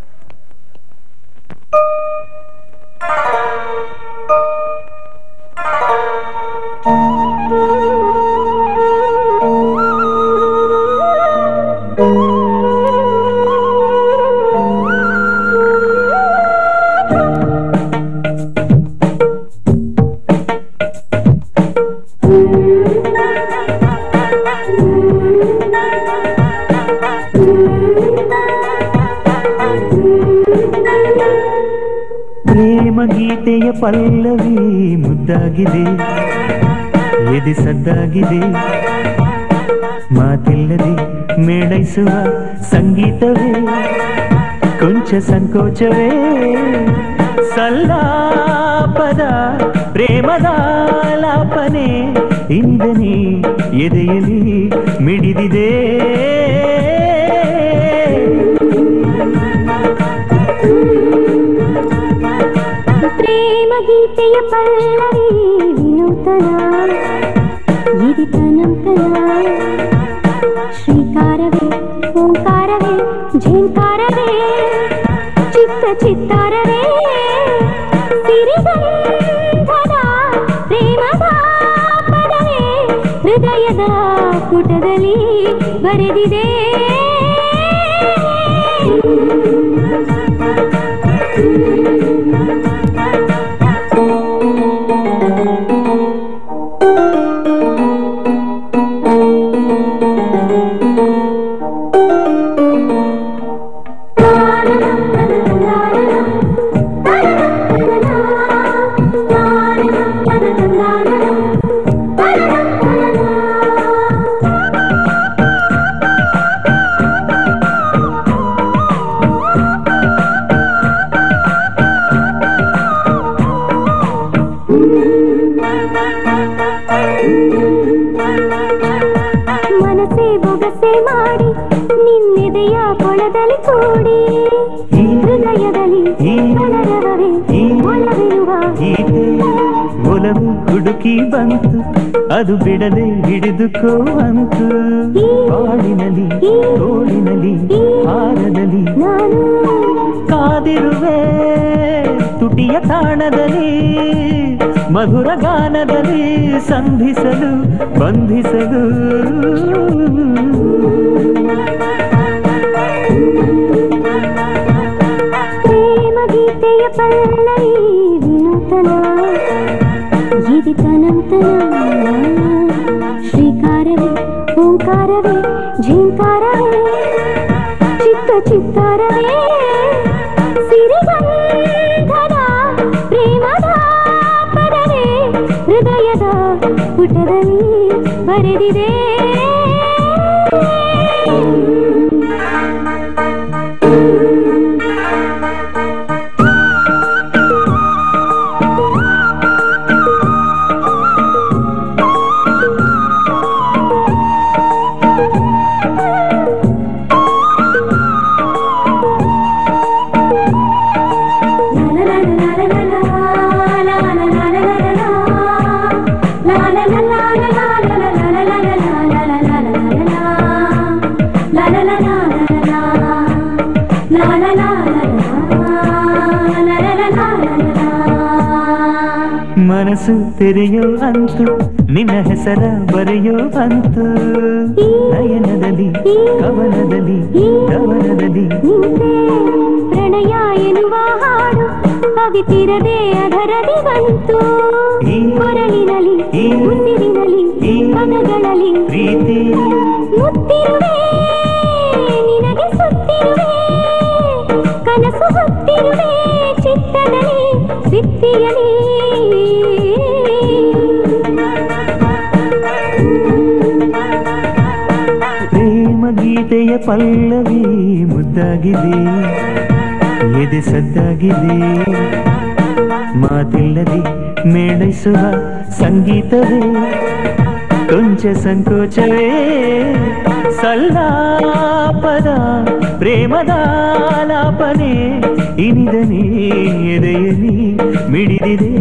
ಪ್ರೇಮ ಗೀತೆಯ ಪಲ್ಲವಿ ಮುದ್ದಾಗಿದೆ ಎದೆ ಸದ್ದಾಗಿದೆ ಮಾತಿಲ್ಲದೆ ಮೇಳೈಸುವ ಸಂಗೀತವೇ ಕೊಂಚ ಸಂಕೋಚವೇ ಸಲ್ಲಾಪದ ಪ್ರೇಮದ ಲಾಪನೆ ಇಂದನೆ ಎದೆಯಲ್ಲಿ ಮಿಡಿದಿದೆ ಪ್ರೇಮ ಗೀತೆಯ ಪಲ್ಲವಿ ವಿನೂತನ ಇದಿತನಂತನ ಶ್ರೀಕಾರವೇ ಓಂಕಾರವೇ ಝೇಂಕಾರವೇ ಚಿತ್ತ ಚಿತ್ತಾರವೇ ಸಿರಿಗಂಧದ ಪ್ರೇಮದ ಪದವೇ ಹೃದಯದ ಪುಟದಲ್ಲಿ ಬರೆದಿದೆ ಮನಸೇ ಬೊಗಸೆ ಮಾಡಿ ನಿನ್ನೆದೆಯ ಕೊಳದಲ್ಲಿ ಕೂಡಿ ಹೃದಯದಲ್ಲಿ ಕಲರವವೇ ಒಲವಿರುವ ಗೀತೆ ಒಲವು ಹುಡುಕಿ ಬಂತು ಅದು ಬಿಡದೆ ಹಿಡಿದುಕೋ ಅಂತು ಬಾಳಿನಲ್ಲಿ ತೋಳಿನಲ್ಲಿ ಹಾರದಲ್ಲಿ ಕಾದಿರುವೆ ತುಟಿಯ ತಾಣದಲ್ಲಿ ಮಧುರ ಗಾನದಲ್ಲಿ ಸಂಧಿಸಲು ಬಂಧಿಸಲು పల్లవి వినూతన ఇది తనంతన శ్రీకారవే ఓంకారవే ఝీంకారవే చిత్త చిత్తారవే ಸಿರಿಗಂಧದ ಪ್ರೇಮದ ಪದವೇ ಹೃದಯದ ಪುಟದಲ್ಲಿ ಬರೆದಿದೆ ಮನಸ್ಸು ತೆರೆಯೋ ಅಂತು ನಿನ್ನ ಹೆಸರ ಬರೆಯೋ ಅಂತು ನಯನದಲ್ಲಿ ಕವನದಲ್ಲಿ ಕವನದಲ್ಲಿ ಪ್ರಣಯ ಎನ್ನುವ ಹಾಡು ಕವಿತಿರದೆ ಅದರದಿ ಬಂತು ಕೊರಳಿನಲ್ಲಿ ಉಸಿರಿನಲ್ಲಿ ಪದಗಳಲ್ಲಿ ಪ್ರೀತಿ ಮುತ್ತಿರುವೆ ನಿನಗೆ ಸುತ್ತಿರುವೆ ಕನಸು ಹೊತ್ತಿರುವೆ ಚಿತ್ತದಲ್ಲಿ ಸಿತ್ತಿಯಲಿ ಪ್ರೇಮ ಗೀತೆಯ ಪಲ್ಲವಿ ಮುದ್ದಾಗಿದೆ ಎದೆ ಸದ್ದಾಗಿದೆ ಮಾತಿಲ್ಲದೆ ಮೇಳೈಸುವ ಸಂಗೀತವೇ ಕೊಂಚ ಸಂಕೋಚವೇ ಸಲ್ಲಾಪದ ಪ್ರೇಮದ ಲಾಪನೆ ಇನಿದನೇ ಎದೆಯಲ್ಲಿ ಮಿಡಿದಿದೆ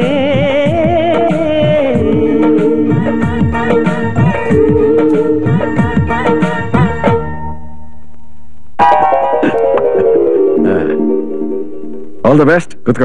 ಆಲ್ ದ ಬೆಸ್ಟ್ ಕುತ್ಕೋ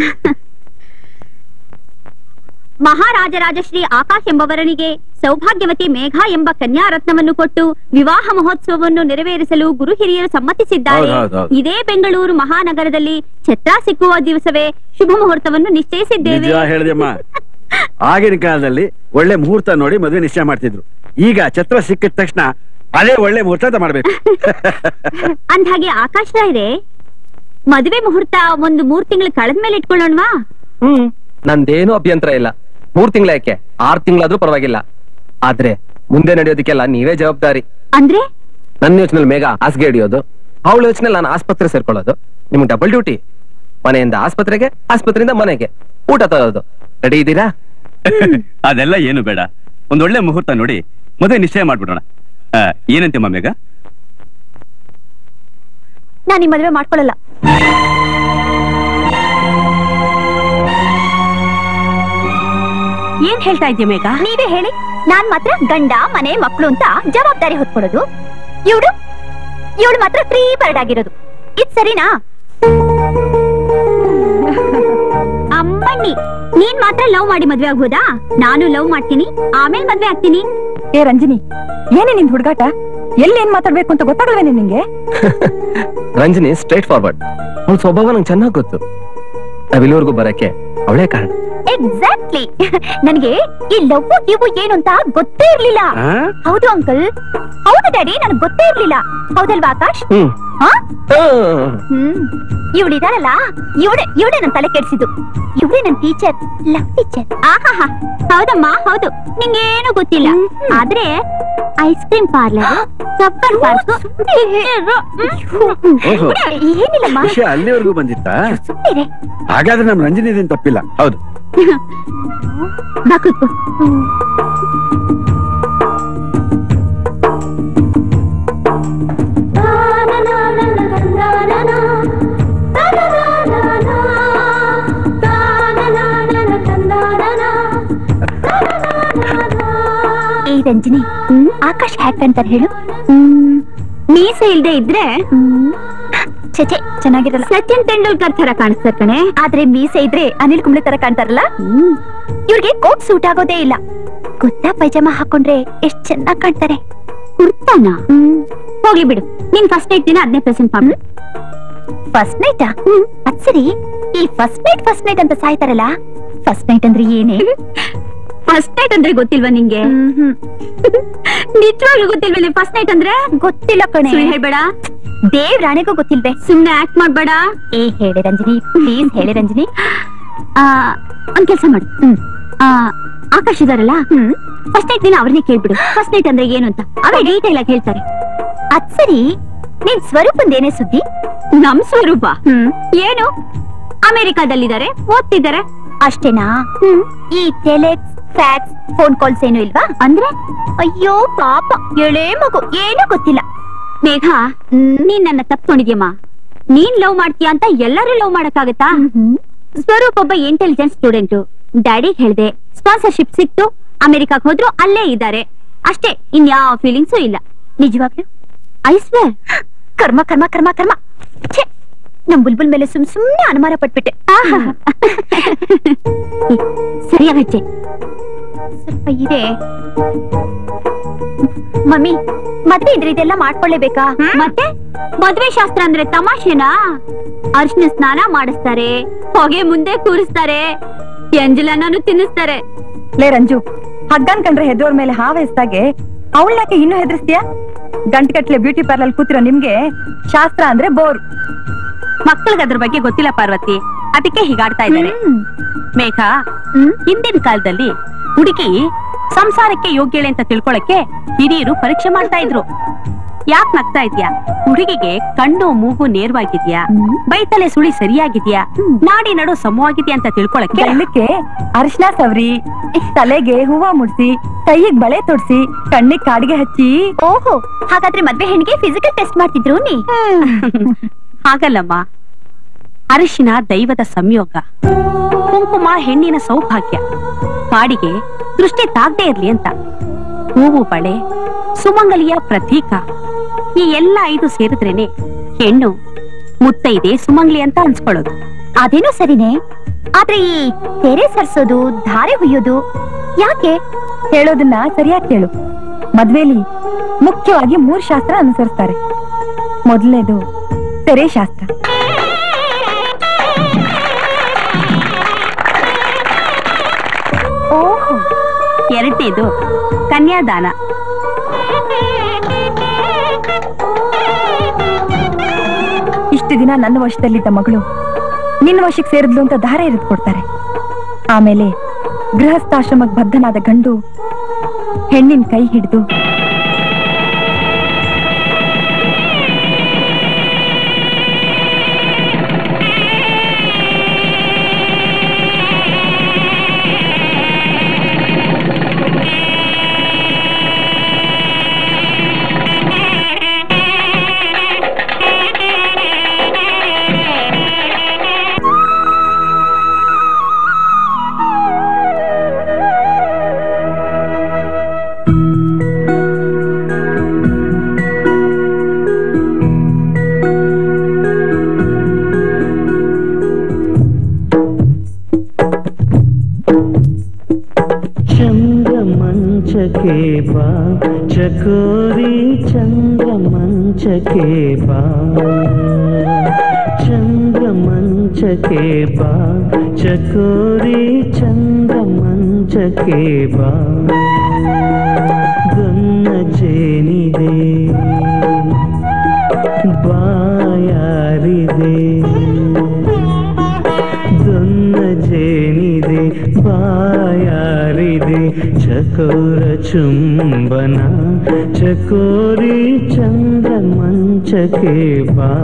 ಮಹಾರಾಜರಾಜಶ್ರೀ ಆಕಾಶ್ ಎಂಬವರನಿಗೆ ಸೌಭಾಗ್ಯವತಿ ಮೇಘ ಎಂಬ ಕನ್ಯಾ ರತ್ನವನ್ನು ಕೊಟ್ಟು ವಿವಾಹ ಮಹೋತ್ಸವವನ್ನು ನೆರವೇರಿಸಲು ಗುರು ಹಿರಿಯರು ಸಮ್ಮತಿಸಿದ್ದಾರೆ ಹೌದು, ಹೌದು, ಹೌದು. ಇದೇ ಬೆಂಗಳೂರು ಮಹಾನಗರದಲ್ಲಿ ಛತ್ರ ಸಿಕ್ಕುವ ದಿವಸವೇ ಶುಭ ಮುಹೂರ್ತವನ್ನು ನಿಶ್ಚಯಿಸಿದ್ದೇವೆ ನಿಜ ಹೇಳಿದೆಮ್ಮ ಆಗಿನ ಕಾಲದಲ್ಲಿ ಒಳ್ಳೆ ಮುಹೂರ್ತ ನೋಡಿ ಮದುವೆ ನಿಶ್ಚಯ ಮಾಡ್ತಿದ್ರು ಈಗ ಛತ್ರ ಸಿಕ್ಕಿದ ತಕ್ಷಣ ಅದೇ ಒಳ್ಳೆ ಮುಹೂರ್ತ ಅಂತ ಮಾಡ್ಬೇಕು ಅಂದ್ಹಾಗೆ ಆಕಾಶ್ ರಾಯ್ರೆ ಮದುವೆ ಮುಹೂರ್ತ ಒಂದು ಮೂರ್ ತಿಂಗಳು ಕಳೆದ ಮೇಲೆ ಇಟ್ಕೊಳ್ಳೋಣವಾ ಹ್ಮ್ ನಂದೇನು ಅಭ್ಯಂತರ ಇಲ್ಲ ಮೂರ್ ತಿಂಗಳ ಯಾಕೆ ಆರ್ ತಿಂಗಳಾದ್ರೂ ಪರವಾಗಿಲ್ಲ ಆದ್ರೆ ಮುಂದೆ ನಡೆಯೋದಕ್ಕೆಲ್ಲ ನೀವೇ ಜವಾಬ್ದಾರಿ ಅಂದ್ರೆ ನನ್ನ ಯೋಚನೆಯಲ್ಲಿ ಮೇಘ ಹಾಸಿಗೆ ಹಿಡಿಯೋದು ಅವಳ ಯೋಚನೆಯಲ್ಲಿ ನಾನು ಆಸ್ಪತ್ರೆ ಸೇರ್ಕೊಳ್ಳೋದು ನಿಮ್ಗೆ ಡಬಲ್ ಡ್ಯೂಟಿ ಮನೆಯಿಂದ ಆಸ್ಪತ್ರೆಗೆ ಆಸ್ಪತ್ರೆಯಿಂದ ಮನೆಗೆ ಊಟ ತರೋದು ರೆಡಿ ಇದ್ದೀರಾ ಅದೆಲ್ಲ ಏನು ಬೇಡ ಒಂದ್ ಒಳ್ಳೆ ಮುಹೂರ್ತ ನೋಡಿ ಮದುವೆ ನಿಶ್ಚಯ ಮಾಡ್ಬಿಡೋಣ ಆ, ಏನಂತೆ ಮೇಘ ನಾನು ಈ ಮದುವೆ ಮಾಡ್ಕೊಳ್ಳಲ್ಲ ಏನ್ ಹೇಳ್ತಾ ಇದ್ಯಾ ಮೇಘ ನೀವೇ ಹೇಳಿ ನಾನ್ ಮಾತ್ರ ಗಂಡ ಮನೆ ಮಕ್ಕಳು ಅಂತ ಜವಾಬ್ದಾರಿ ಹೊತ್ಕೊಡೋದು ಇವಳು ಇವಳು ಮಾತ್ರ ಫ್ರೀ ಬರ್ಡ್ ಆಗಿರೋದು ಇದ್ ಸರಿನಾ ಅಮ್ಮಣ್ಣಿ ನೀನ್ ಮಾತ್ರ ಲವ್ ಮಾಡಿ ಮದ್ವೆ ಆಗ್ಬೋದಾ ನಾನು ಲವ್ ಮಾಡ್ತೀನಿ ಆಮೇಲೆ ಮದ್ವೆ ಆಗ್ತೀನಿ ಏ ರಂಜಿನಿ ಏನೇ ನಿನ್ ಹುಡುಗಾಟ ಎಲ್ಲಿ ಏನ್ ಮಾತಾಡ್ಬೇಕು ಅಂತ ಗೊತ್ತಾಗಲ್ವೇನೆ ನಿಂಗೆ ರಂಜನಿ ಸ್ಟ್ರೈಟ್ ಫಾರ್ವರ್ಡ್ ಅವಳ ಸ್ವಭಾವ ನಂಗೆ ಚೆನ್ನಾಗಿ ಗೊತ್ತು ನಾವಿಲ್ಲಿವರೆಗೂ ಬರಕ್ಕೆ ಅವಳೇ ಕಾರಣ ಎಕ್ಸಾಕ್ಟ್ಲಿ ನನಗೆ ಈ ಲವ್ ಇವು ಏನು ಅಂತ ಗೊತ್ತೇ ಇರ್ಲಿಲ್ಲ ಹೌದು ಅಂಕಲ್ ಹೌದು ಡ್ಯಾಡಿ ನನಗೆ ಗೊತ್ತೇ ಇರ್ಲಿಲ್ಲ ಹೌದಲ್ವಾ ಆಕಾಶ್ ಹ್ಮ್ ಹಾ ಹ್ಮ್. ಹ್ಮ್ ಇವಳಿದಾಳಲ್ಲ ಇವಳೆ ಇವಳೆ ನನ್ ತಲೆ ಕೆಡ್ಸಿದ್ದು ಇವಳೆ ನನ್ ಟೀಚರ್ ಲವ್ ಟೀಚರ್ ಆಹಾ ಹೌದಮ್ಮ ಹೌದು ನಿಂಗೇನು ಗೊತ್ತಿಲ್ಲ ಆದ್ರೆ ಐಸ್ ಕ್ರೀಮ್ ಪಾರ್ಲರ್ ಸಬ್ಬರ್ ಪಾರ್ಕ್ ಓಹೋ. ಏನಿಲ್ಲಮ್ಮ ವಿಷಯ ಅಲ್ಲಿವರೆಗೂ ಬಂದಿತ್ತಾ ಸುಮ್ಮನೆ ಹಾಗಾದ್ರೆ ನಮ್ ರಂಜನಿದೇನ್ ತಪ್ಪಿಲ್ಲ ಹೌದು ಬಾ ಕೂತ್ಕೋ. ಏ ರಂಜಿನಿ ಆಕಾಶ್ ಹ್ಯಾಕ್ ಅಂತಾರೆ ಹೇಳು ಮೀಸೆ ಇಲ್ದೆ ಇದ್ರೆ ಚಚೆ ಚೆನ್ನಾಗಿರಲ್ಲ ಸಚಿನ್ ತೆಂಡೂಲ್ಕರ್ ತರ ಕಾಣಿಸ್ತಾರೆ ಕಣೆ ಆದ್ರೆ ಮೀಸೆ ಇದ್ರೆ ಅನಿಲ್ ಕುಂಬ್ಳೆ ತರ ಕಾಣ್ತಾರಲ್ಲ ಇವ್ರಿಗೆ ಕೋಟ್ ಸೂಟ್ ಆಗೋದೇ ಇಲ್ಲ ಕುರ್ತಾ ಪೈಜಾಮ ಹಾಕೊಂಡ್ರೆ ಎಷ್ಟ್ ಚೆನ್ನಾಗ್ ಕಾಣ್ತಾರೆ ಕುರ್ತಾನ ಹೋಗ್ಲಿ ಬಿಡು ನಿನ್ ಫಸ್ಟ್ ನೈಟ್ ದಿನ ಅದನ್ನೇ ಪ್ರೆಸೆಂಟ್ ಮಾಡು ಫಸ್ಟ್ ನೈಟಾ ಅದ್ ಸರಿ ಫಸ್ಟ್ ನೈಟ್ ಫಸ್ಟ್ ನೈಟ್ ಅಂತ ಸಾಯ್ತಾರಲ್ಲ ಫಸ್ಟ್ ನೈಟ್ ಅಂದ್ರೆ ಏನೇ ಫಸ್ಟ್ ನೈಟ್ ಅಂದ್ರೆ ಗೊತ್ತಿಲ್ವಾ ನಿಂಗೆ ನಿಜವಾಗ್ಲೂ ಗೊತ್ತಿಲ್ವೇನೆ ಫಸ್ಟ್ ನೈಟ್ ಅಂದ್ರೆ ಗೊತ್ತಿಲ್ಲ ಕಣೆ ಸುಳ್ಳು ಹೇಳ್ಬೇಡ ದೇವ್ ರಾಣಿಗೂ ಗೊತ್ತಿಲ್ವೇ ಸುಮ್ನೆ ಆಕ್ಟ್ ಮಾಡ್ಬೇಡ ಏ ಹೇಳಿ ರಂಜನಿ ಪ್ಲೀಸ್ ಹೇಳಿ ರಂಜನಿ ಆ, ಒಂದ್ ಕೆಲ್ಸ ಮಾಡು ಆ, ಆಕಾಶ್ ಇದಾರಲ್ಲ ಫಸ್ಟ್ ನೈಟ್ ದಿನ ಅವ್ರನ್ನೇ ಕೇಳ್ಬಿಡು ಫಸ್ಟ್ ನೈಟ್ ಅಂದ್ರೆ ಏನು ಅಂತ ಅವೇ ಡೀಟೇಲ್ ಆಗಿ ಹೇಳ್ತಾರೆ ಅದ್ ಸರಿ ನಿನ್ ಸ್ವರೂಪಂದೇನೇ ಸುದ್ದಿ ನಮ್ ಸ್ವರೂಪ ಏನು ಅಮೆರಿಕಾದಲ್ಲಿದ್ದಾರೆ ಓದ್ತಿದ್ದಾರೆ ಅಷ್ಟೇನಾ ಈ ಟೆಲೆಕ್ಸ್ ಫ್ಯಾಕ್ಸ್ ಫೋನ್ ಕಾಲ್ಸ್ ಏನು ಇಲ್ವಾ ಅಂದ್ರೆ ಅಯ್ಯೋ ಪಾಪ ಎಳೆ ಮಗು ಏನೂ ಗೊತ್ತಿಲ್ಲ ಮೇಘ ನೀನ್ ನನ್ನ ತಪ್ಕೊಂಡಿದ್ಯಮ್ಮ ನೀನ್ ಲವ್ ಮಾಡ್ತೀಯ ಅಂತ ಎಲ್ಲರೂ ಲವ್ ಮಾಡಕ್ಕಾಗತ್ತಾ ಸ್ವರೂಪ್ ಒಬ್ಬ ಇಂಟೆಲಿಜೆಂಟ್ ಸ್ಟೂಡೆಂಟ್ ಡ್ಯಾಡಿಗ್ ಹೇಳ್ದೆ ಸ್ಪಾನ್ಸರ್ಶಿಪ್ ಸಿಕ್ತು ಅಮೆರಿಕಾಗ್ ಹೋದ್ರು ಅಲ್ಲೇ ಇದ್ದಾರೆ ಅಷ್ಟೇ ಇನ್ಯಾವ ಫೀಲಿಂಗ್ಸು ಇಲ್ಲ ನಿಜವಾಗ್ಲು ಐಸ್ವೇರ್ ಕರ್ಮ ಕರ್ಮ ಕರ್ಮ ಕರ್ಮ ಛೆ, ನಮ್ ಬುಲ್ಬುಲ್ ಮೇಲೆ ಸುಮ್ ಸುಮ್ನೆ ಅನುಮಾನ ಪಟ್ಬಿಟ್ಟೆ ಸರಿಯಾಗಚ್ಚೆ ಸ್ವಲ್ಪ ಇದೆ ಮಮ್ಮಿ ಮದ್ವೆ ಇದ್ರೆ ಇದೆಲ್ಲ ಮಾಡ್ಕೊಳ್ಳೇಬೇಕಾ ಮತ್ತೆ ಮದ್ವೆ ಶಾಸ್ತ್ರ ಅಂದ್ರೆ ತಮಾಷೆನಾ ಅರ್ಶಿನ ಸ್ನಾನ ಮಾಡಿಸ್ತಾರೆ ಹೊಗೆ ಮುಂದೆ ಕೂರಿಸ್ತಾರೆ ಎಂಜಲನ್ನು ತಿನ್ನಿಸ್ತಾರೆ ಲೇ ರಂಜು ಹಗ್ಗನ್ ಕಂಡ್ರೆ ಹೆದೋರ್ ಮೇಲೆ ಹಾವ ಎಸ್ದಾಗೆ ಅವಳಕ್ಕೆ ಇನ್ನೂ ಹೆದರ್ಸ್ತೀಯ ಗಂಟೆಗಟ್ಲೆ ಬ್ಯೂಟಿ ಪಾರ್ಲರ್ ಕೂತಿರೋ ನಿಮ್ಗೆ ಶಾಸ್ತ್ರ ಅಂದ್ರೆ ಬೋರ್ ಮಕ್ಕಳಿಗೆ ಅದ್ರ ಬಗ್ಗೆ ಗೊತ್ತಿಲ್ಲ ಪಾರ್ವತಿ ಅದಕ್ಕೆ ಹೀಗಾಡ್ತಾ ಇದ್ದಾರೆ ಮೇಘ ಹಿಂದಿನ ಕಾಲದಲ್ಲಿ ಹುಡುಗಿ ಸಂಸಾರಕ್ಕೆ ಯೋಗ್ಯಳೆ ಅಂತ ತಿಳ್ಕೊಳಕ್ಕೆ ಹಿರಿಯರು ಪರೀಕ್ಷೆ ಮಾಡ್ತಾ ಇದ್ರು ಯಾಕ್ ನಗ್ತಾ ಇದ್ಯಾ ಹುಡುಗಿಗೆ ಕಣ್ಣು ಮೂಗು ನೇರವಾಗಿದ್ಯಾ ಬೈತಲೆ ಸುಳಿ ಸರಿಯಾಗಿದ್ಯಾ ನಾಡಿ ನಡು ಸಮವಾಗಿದ್ಯಾ ಅಂತ ತಿಳ್ಕೊಳಕ್ಕೆ ಬೆಳ್ಳಕ್ಕೆ ಅರಿಶಿನ ಸವರಿ ತಲೆಗೆ ಹೂವ ಮುಡ್ಸಿ ಕೈಯಿಗ್ ಬಳೆ ತೊಡ್ಸಿ ಕಣ್ಣಿಗ್ ಕಾಡಿಗೆ ಹಚ್ಚಿ ಓಹೋ ಹಾಗಾದ್ರೆ ಮದ್ವೆ ಹೆಣ್ಣಿಗೆ ಫಿಸಿಕಲ್ ಟೆಸ್ಟ್ ಮಾಡ್ತಿದ್ರು ನೀ ಹಾಗಲ್ಲಮ್ಮ ಅರಿಶಿನ ದೈವದ ಸಂಯೋಗ ಕುಂಕುಮ ಹೆಣ್ಣಿನ ಸೌಭಾಗ್ಯ ಪಾಡಿಗೆ ದೃಷ್ಟಿ ತಾಗದೆ ಇರ್ಲಿ ಅಂತ ಹೂವು ಬಳೆ ಸುಮಂಗಲಿಯ ಪ್ರತೀಕ ಈ ಎಲ್ಲ ಐದು ಸೇರಿದ್ರೇನೆ ಹೆಣ್ಣು ಮುತ್ತೈದೆ ಸುಮಂಗಲಿ ಅಂತ ಅನ್ಸ್ಕೊಳ್ಳೋದು ಅದೇನೋ ಸರಿನೇ ಆದ್ರೆ ಈ ತೆರೆ ಸರ್ಸೋದು ಧಾರೆ ಹುಯ್ಯೋದು ಯಾಕೆ ಹೇಳೋದನ್ನ ಸರಿಯಾಗಿ ಕೇಳು ಮದ್ವೆಲಿ ಮುಖ್ಯವಾಗಿ ಮೂರ್ ಶಾಸ್ತ್ರ ಅನುಸರಿಸ್ತಾರೆ ಮೊದಲನೇದು ತೆರೆ ಶಾಸ್ತ್ರ ಓಹೋ ಎರಡನೇದು ಕನ್ಯಾದಾನ ಇಷ್ಟು ದಿನ ನನ್ನ ವಶದಲ್ಲಿದ್ದ ಮಗಳು ನಿನ್ನ ವಶಕ್ಕೆ ಸೇರಿದ್ಲು ಅಂತ ಧಾರೆ ಎರೆದು ಕೊಡ್ತಾರೆ ಆಮೇಲೆ ಗೃಹಸ್ಥಾಶ್ರಮಕ್ಕೆ ಬದ್ಧನಾದ ಗಂಡು ಹೆಣ್ಣಿನ ಕೈ ಹಿಡಿದು ಚಂದ್ರಮಂಚಕ್ಕೆ ಬಾ ಚಕೋರಿ ಚಂದ್ರಮಂಚಕ್ಕೆ ಬಾ ಚಂದ್ರಮಂಚಕ್ಕೆ ಬಾ ಚಕೋರಿ ಚಂದ್ರಮಂಚಕ್ಕೆ ಬಾ ಗನ್ನ ಜೇನಿದೆ ಬಾಯಾರಿದೆ ದೊನ್ನ ಜೇನಿದೆ ಬಾಯಾರಿದೆ ಚಕೋರ ಚುಂಬನ ಚಕೋರಿ ಚಂದ್ರ ಮಂಚಕ್ಕೆ ಬಾ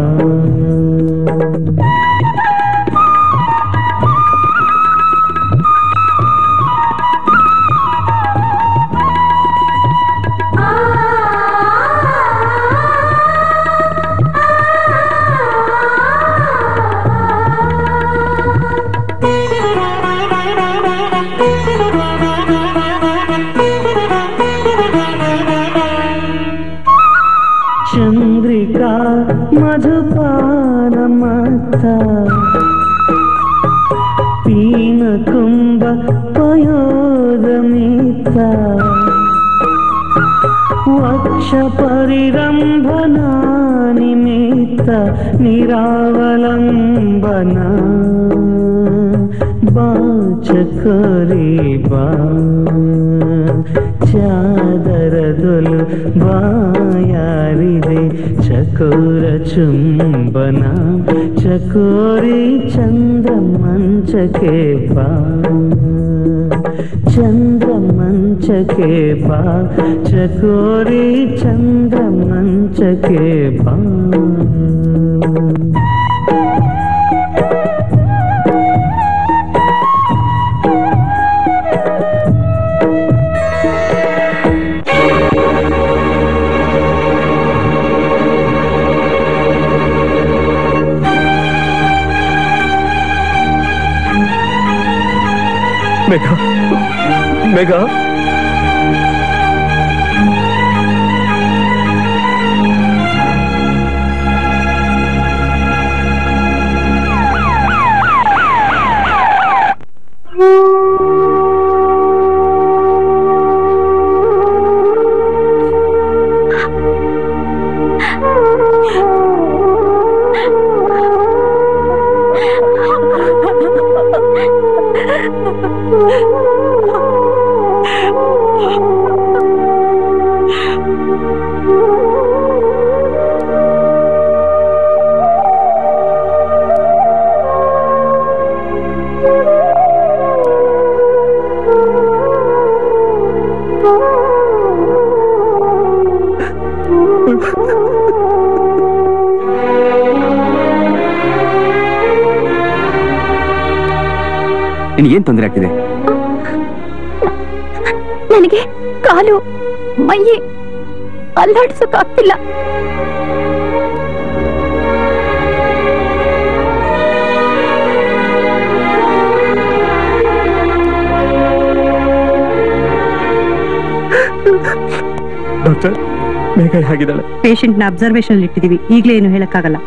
ಚಂದ್ರಿಕಾ ಮಧುಪಾನ ಮತ್ತ ಪೀನ ಕುಂಭ ಪಯೋದ ಮಿತ ವಕ್ಷ ಪರಿರಂಭನಾ ನಿಮಿತ್ತ ನಿರಾವಲಂಬನ ಬಾ ಚಕೋರಿ ಬಾ ಚಾದರದೊಲು ಬಾಯಾರಿದೆ ಚಕೋರ ಚುಂಬನ ಚಕೋರಿ ಚಂದ್ರ ಮಂಚಕ್ಕೆ ಬಾ ಚಂದ್ರ ಮಂಚಕ್ಕೆ ಬಾ ಚಕೋರಿ ಚಂದ್ರ ಮಂಚಕ್ಕೆ ಬಾ ಮೇಘ ಮೇಘ ನಿನಗೇನ್ ತೊಂದರೆ ಆಗ್ತಿದೆ ನನಗೆ ಕಾಲು ಮೈ ಅಲ್ಲಾಡ್ಸೋಕಾಗ್ತಿಲ್ಲ ಡಾಕ್ಟರ್ ಮೇಘ ಹೇಗಿದ್ದಾಳೆ ಪೇಷಂಟ್ ನ ಅಬ್ಸರ್ವೇಷನ್ ಇಟ್ಟಿದೀವಿ ಈಗಲೇ ಏನು ಹೇಳಕ್ಕಾಗಲ್ಲ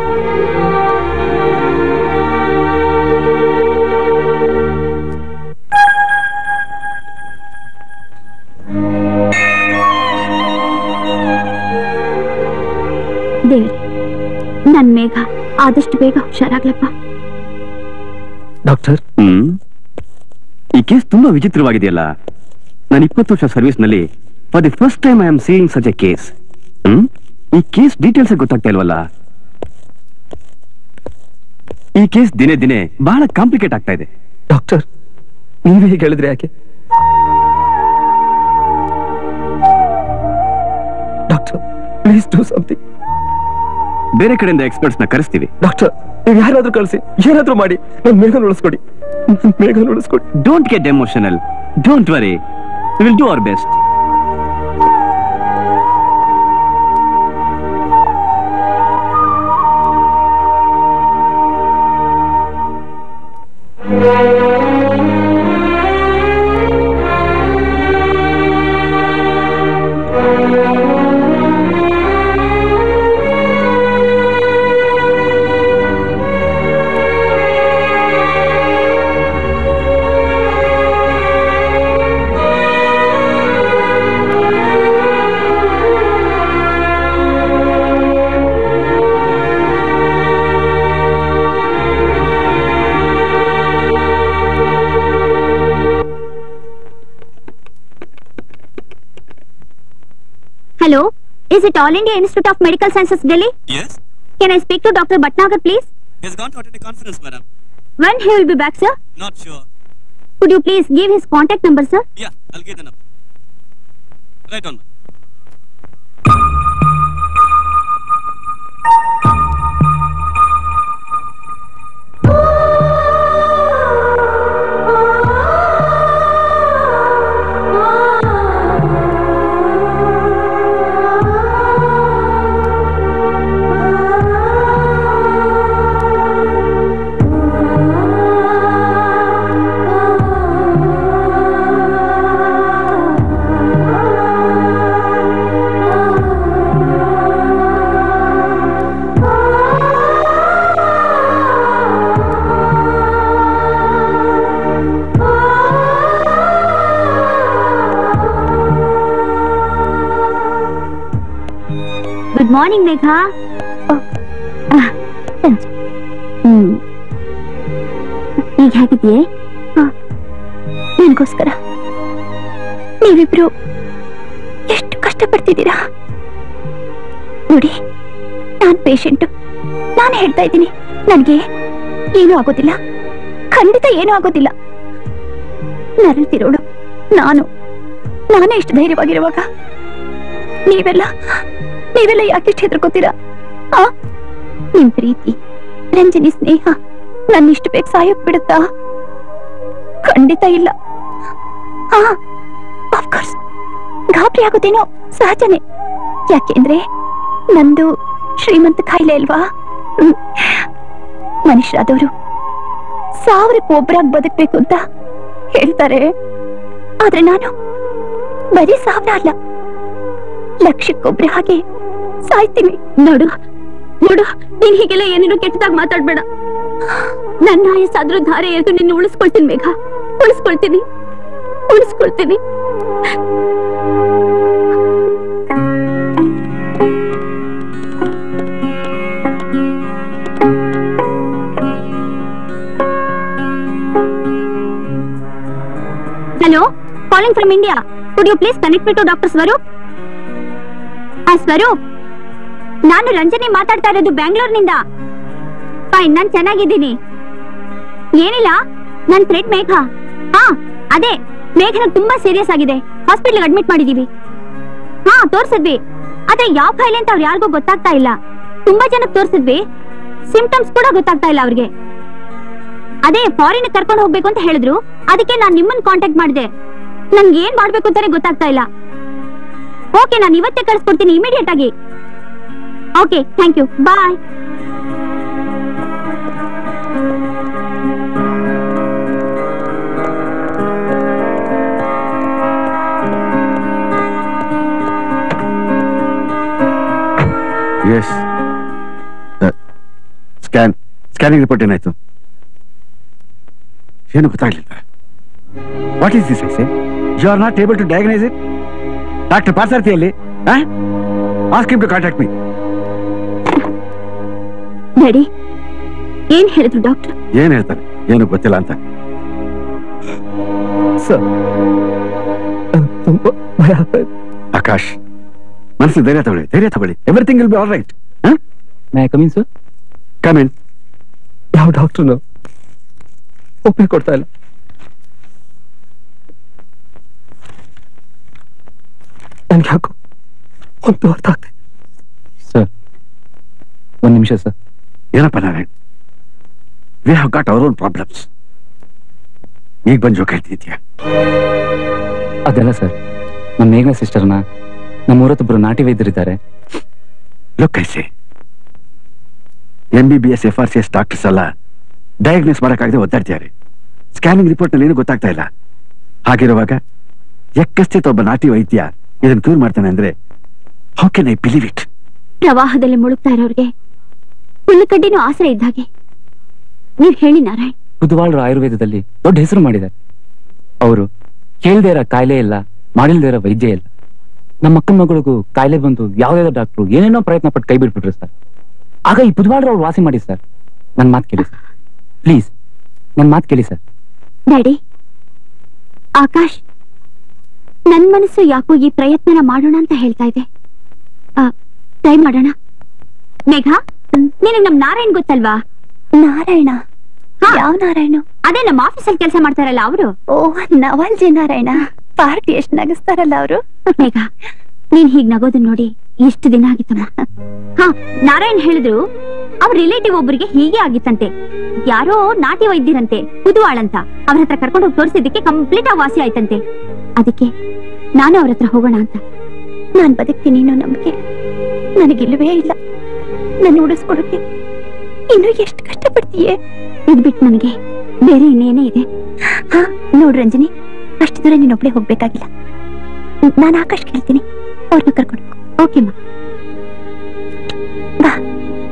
ದೇವ್ರೆ ನನ್ ಮೇಘ ಆದಷ್ಟು ಬೇಗ ಹುಷಾರಾಗ್ಲಪ್ಪ ಡಾಕ್ಟರ್ ಹ್ಮ್ ಈ ಕೇಸ್ ತುಂಬಾ ವಿಚಿತ್ರವಾಗಿದೆಯಲ್ಲ ನಾನು ಇಪ್ಪತ್ತು ವರ್ಷ ಸರ್ವಿಸ್ ನಲ್ಲಿ for the first time I am seeing such a case ಹ್ಮ್ ಈ ಕೇಸ್ ಡೀಟೇಲ್ಸ್ ಗೊತ್ತಾಗ್ತಾ ಇಲ್ವಲ್ಲ ಈ ಕೇಸ್ ದಿನೇ ದಿನೇ ಬಹಳ ಕಾಂಪ್ಲಿಕೇಟ್ ಆಗ್ತಾ ಇದೆ ಡಾಕ್ಟರ್ ನೀವೇ ಹೀಗೆ ಹೇಳಿದ್ರೆ ಯಾಕೆ ಡಾಕ್ಟರ್ ಪ್ಲೀಸ್ ಡೂ ಸಮಥಿಂಗ್ ಬೇರೆ ಕಡೆಯಿಂದ ಎಕ್ಸ್ಪರ್ಟ್ಸ್ ನ ಕರೆಸ್ತೀವಿ ಡಾಕ್ಟರ್ ನೀವು ಯಾರಾದ್ರೂ ಕಳಿಸಿ ಏನಾದ್ರೂ ಮಾಡಿ ನನ್ ಮೇಘನ ಉಳಿಸ್ಕೊಡಿ ನನ್ ಮೇಘನ ಉಳಿಸ್ಕೊಡಿ don't get emotional don't worry will do our best Hello, is it All India Institute of Medical Sciences, Delhi? Yes, Can I speak to Dr. Bhatnagar, please? he has gone to attend a conference, madam. When he will be back, sir? Not sure. Could you please give his contact number, sir? Yeah, I'll get the number. Right on. Good morning, Megha. Oh, ah, thanks. ಹ್ಮ್ ಈಗ ಹೇಗಿದೆಯೇ ನನ್ಗೋಸ್ಕರ ನೀವಿಬ್ರು ಎಷ್ಟು ಕಷ್ಟಪಡ್ತಿದ್ದೀರಾ ನೋಡಿ ನಾನ್ patient ನಾನು ಹೇಳ್ತಾ ಇದ್ದೀನಿ ನನ್ಗೆ ಏನೂ ಆಗೋದಿಲ್ಲ ಖಂಡಿತ ಏನೂ ಆಗೋದಿಲ್ಲ ನರಳ್ತಿರೋಳು ನಾನು ನಾನೇ ಇಷ್ಟು ಧೈರ್ಯವಾಗಿರುವಾಗ ನೀವೆಲ್ಲ ನೀವೆಲ್ಲ ಯಾಕಿಷ್ಟು ಹೆದರ್ಕೋತೀರಾ ಆ ನಿಮ್ ಪ್ರೀತಿ ರಂಜನಿ ಸ್ನೇಹ ನನ್ನ ಇಷ್ಟು ಬೇಗ ಸಾಯೋಕ್ ಬಿಡುತ್ತಾ ಖಂಡಿತ ಇಲ್ಲ ಹಾ ಆಫ್ಕೋರ್ಸ್ ಗಾಬರಿ ಆಗೋದೇನೋ ಸಹಜನೇ ಯಾಕೆಂದ್ರೆ ನಂದು ಶ್ರೀಮಂತ ಕಾಯಿಲೆ ಅಲ್ವಾ ಹ್ಮ್. ಮನುಷ್ಯರಾದವರು ಸಾವಿರಕ್ಕೆ ಒಬ್ಬರಾಗಿ ಬದುಕ್ಬೇಕು ಅಂತ ಹೇಳ್ತಾರೆ ಆದ್ರೆ ನಾನು ಬರೀ ಸಾವಿರ ಅಲ್ಲ ಲಕ್ಷಕ್ಕೊಬ್ರ ಹಾಗೆ ಸಾಯ್ತೀನಿ ನೋಡು ನೋಡು ನೀನ್ ಹೀಗೆಲ್ಲ ಏನೇನೋ ಕೆಟ್ಟದಾಗ ಮಾತಾಡ್ಬೇಡ ನನ್ನ ಆಯಸ್ಸಾದ್ರೂ ಧಾರೆ ಎದ್ದು ನಿನ್ನ ಉಳಿಸ್ಕೊಳ್ತೀನಿ ಮೇಘ ಉಳಿಸ್ಕೊಳ್ತೀನಿ ಉಳಿಸ್ಕೊಳ್ತೀನಿ hello calling from India could you please connect me to doctor Swaroop ಆ ಸ್ವರೂಪ್ ನಾನು ರಂಜನಿ ಮಾತಾಡ್ತಾ ಇರೋದು ಬ್ಯಾಂಗ್ಳೂರ್ನಿಂದ ಫೈನ್ ನಾನ್ ಚೆನ್ನಾಗಿದ್ದೀನಿ ಏನಿಲ್ಲ ನನ್ ಥ್ರೆಡ್ ಮೇಘ ಹಾ ಅದೇ ಮೇಘನ ತುಂಬಾ ಸೀರಿಯಸ್ ಆಗಿದೆ ಹಾಸ್ಪಿಟಲ್ ಅಡ್ಮಿಟ್ ಮಾಡಿದೀವಿ ಹಾ ತೋರ್ಸಿದ್ವಿ ಆದ್ರೆ ಯಾವ ಕಾಯಿಲೆ ಅಂತ ಅವ್ರು ಯಾರಿಗೂ ಗೊತ್ತಾಗ್ತಾ ಇಲ್ಲ ತುಂಬಾ ಜನಕ್ಕೆ ತೋರ್ಸಿದ್ವಿ ಸಿಂಪ್ಟಮ್ಸ್ ಕೂಡ ಗೊತ್ತಾಗ್ತಾ ಇಲ್ಲ ಅವ್ರಿಗೆ ಅದೇ ಫಾರಿನ್ ಕರ್ಕೊಂಡು ಹೋಗ್ಬೇಕು ಅಂತ ಹೇಳಿದ್ರು ಅದಕ್ಕೆ ನಾನ್ ನಿಮ್ಮನ್ನ ಕಾಂಟ್ಯಾಕ್ಟ್ ಮಾಡಿದೆ ನನ್ಗೆ ಏನ್ ಮಾಡ್ಬೇಕು ಅಂತಾನೆ ಗೊತ್ತಾಗ್ತಾ ಇಲ್ಲ ಓಕೆ ನಾನು ಇವತ್ತೇ ಕಳಿಸ್ಕೊಡ್ತೀನಿ ಇಮಿಡಿಯೇಟ್ ಆಗಿ okay thank you bye yes scan scanning report ಏನಾಯ್ತು ಏನು ಗೊತ್ತಾಗ್ಲಿಲ್ಲ what is this I see you are not able to diagnose it doctor ಪಾಸಾರ್ಥಿಯಲ್ಲಿ ask to contact me daddy ಏನ್ ಹೇಳಿದ್ರು ಡಾಕ್ಟರ್ ಏನ್ ಹೇಳ್ತಾರೆ ಏನು ಗೊತ್ತಿಲ್ಲ ಅಂತ ಸರ್ ತುಂಬಾ ಭಯ ಆಗ್ತಾ ಇದೆ ಆಕಾಶ್ ಮನಸ್ಸು ಧೈರ್ಯ ತಗೊಳ್ಳಿ ಧೈರ್ಯ ತಗೊಳ್ಳಿ everything will be all right may come in sir come in ಯಾವ ಡಾಕ್ಟ್ರುನು ಒಪ್ಪಿಗೆ ಕೊಡ್ತಾ ಇಲ್ಲ ನನ್ಗೆ ಯಾಕೋ ಒಂದು ಅರ್ಥ ಆಗ್ತದೆ ಸರ್ ಒಂದ್ ನಿಮಿಷ ಸರ್ ಏನಪ್ಪ Narayan we have got our own problems ಈಗ ಬಂದು ಜೋಕ್ ಹೇಳ್ತಿದ್ಯಾ ಅದೆಲ್ಲ ಸರ್ ನಮ್ಮ ಮೇಘನ ಸಿಸ್ಟರ್ನ ನಮ್ಮ ಊರತ್ತೊಬ್ರು ನಾಟಿ ವೈದ್ಯರಿದ್ದಾರೆ look I see M B B S F R C S doctors ಎಲ್ಲ ಡಯಾಗ್ನೋಸ್ ಮಾಡೋಕ್ಕಾಗದೆ ಒದ್ದಾಡ್ತಿದ್ದಾರೆ ಸ್ಕ್ಯಾನಿಂಗ್ ರಿಪೋರ್ಟ್ ನಲ್ಲಿ ಏನು ಗೊತ್ತಾಗ್ತಾ ಇಲ್ಲ ಹಾಗಿರುವಾಗ ಎಕ್ಕಸ್ಥಿತ ಒಬ್ಬ ನಾಟಿ ವೈದ್ಯ ಇದನ್ನು ಕ್ಯೂರ್ ಮಾಡ್ತಾನೆ ಅಂದ್ರೆ how can I believe it ಪ್ರವಾಹದಲ್ಲಿ ಮುಳುಗ್ತಾ ಇರೋರ್ಗೆ ಹುಲ್ಲುಕಡ್ಡಿನೂ ಆಸರೆ ಇದ್ದಾಗೆ ನೀವ್ ಹೇಳಿ ನಾರಾಯಣ್ ಬುಧವಾಳರು ಆಯುರ್ವೇದದಲ್ಲಿ ದೊಡ್ಡ ಹೆಸರು ಮಾಡಿದ್ದಾರೆ ಅವರು ಕೇಳ್ದೇ ಇರೋ ಕಾಯಿಲೆ ಇಲ್ಲ ಮಾಡಿಲ್ದೇ ಇರೋ ವೈದ್ಯ ಇಲ್ಲ ನಮ್ಮ ಅಕ್ಕನ ಮಗಳಿಗೂ ಕಾಯಿಲೆ ಬಂದು ಯಾವ್ದಾವ್ದೋ ಡಾಕ್ಟ್ರು ಏನೇನೋ ಪ್ರಯತ್ನ ಪಟ್ಟು ಕೈ ಬಿಟ್ಬಿಟ್ರು ಸರ್ ಆಗ ಈ ಬುಧವಾಳರು ಅವ್ರು ವಾಸಿ ಮಾಡಿ ಸರ್ ನನ್ ಮಾತು ಕೇಳಿ ಸರ್ ಪ್ಲೀಸ್ ನನ್ ಮಾತು ಕೇಳಿ ಸರ್ ಡ್ಯಾಡಿ ಆಕಾಶ್ ನನ್ ಮನಸ್ಸು ಯಾಕೋ ಈ ಪ್ರಯತ್ನನ ಮಾಡೋಣ ಅಂತ ಹೇಳ್ತಾ ಇದೆ ಟ್ರೈ ಮಾಡೋಣ ಮೇಘ ನಿನಗ್ ನಮ್ ನಾರಾಯಣ್ ಗೊತ್ತಲ್ವಾ ನಾರಾಯಣ ಯಾವ ನಾರಾಯಣ ಅದೇ ನಮ್ಮ ಆಫೀಸಲ್ಲಿ ಕೆಲಸ ಮಾಡ್ತಾರಲ್ಲ ಅವರು ಓ ನವಲ್ಜಿ ನಾರಾಯಣ ಪಾರ್ಟಿ ಎಷ್ಟ್ ನಗಿಸ್ತಾರಲ್ಲ ಅವರು ಮೇಘ ನೀನ್ ಹೀಗ್ ನಗೋದನ್ನ ನೋಡಿ ಎಷ್ಟು ದಿನ ಆಗಿತ್ತಮ್ಮ ಹಾ ನಾರಾಯಣ್ ಹೇಳಿದ್ರು ಅವ್ರ ರಿಲೇಟಿವ್ ಒಬ್ಬರಿಗೆ ಹೀಗೆ ಆಗಿತ್ತಂತೆ ಯಾರೋ ನಾಟಿ ವೈದ್ಯರಂತೆ ಕುದುವಾಳಂತ ಅವ್ರ ಹತ್ರ ಕರ್ಕೊಂಡು ಹೋಗಿ ತೋರಿಸಿದ್ದಕ್ಕೆ ಕಂಪ್ಲೀಟ್ ಆಗಿ ವಾಸಿ ಆಯ್ತಂತೆ ಅದಕ್ಕೆ ನಾನು ಅವ್ರ ಹತ್ರ ಹೋಗೋಣ ಅಂತ ನಾನ್ ಬದುಕ್ತೀನಿ ಅನ್ನೋ ನಂಬಿಕೆ ನನಗಿಲ್ವೇ ಇಲ್ಲ ನನ್ನ ಉಳಿಸ್ಕೊಡಕ್ಕೆ ಇನ್ನು ಎಷ್ಟು ಕಷ್ಟಪಡ್ತೀಯೇ ಇದ್ ಬಿಟ್ಟು ನನಗೆ ಬೇರೆ ಇನ್ನೇನೇ ಇದೆ ಹಾ ನೋಡ್ ರಂಜನಿ ಅಷ್ಟು ದೂರ ನೀನೊಬ್ಳೆ ಹೋಗ್ಬೇಕಾಗಿಲ್ಲ ನಾನು ಆಕಾಶ್ ಕೇಳ್ತೀನಿ ಅವ್ರನ್ನ ಕರ್ಕೊಂಡು ಓಕೆ ಮಾ ಬಾ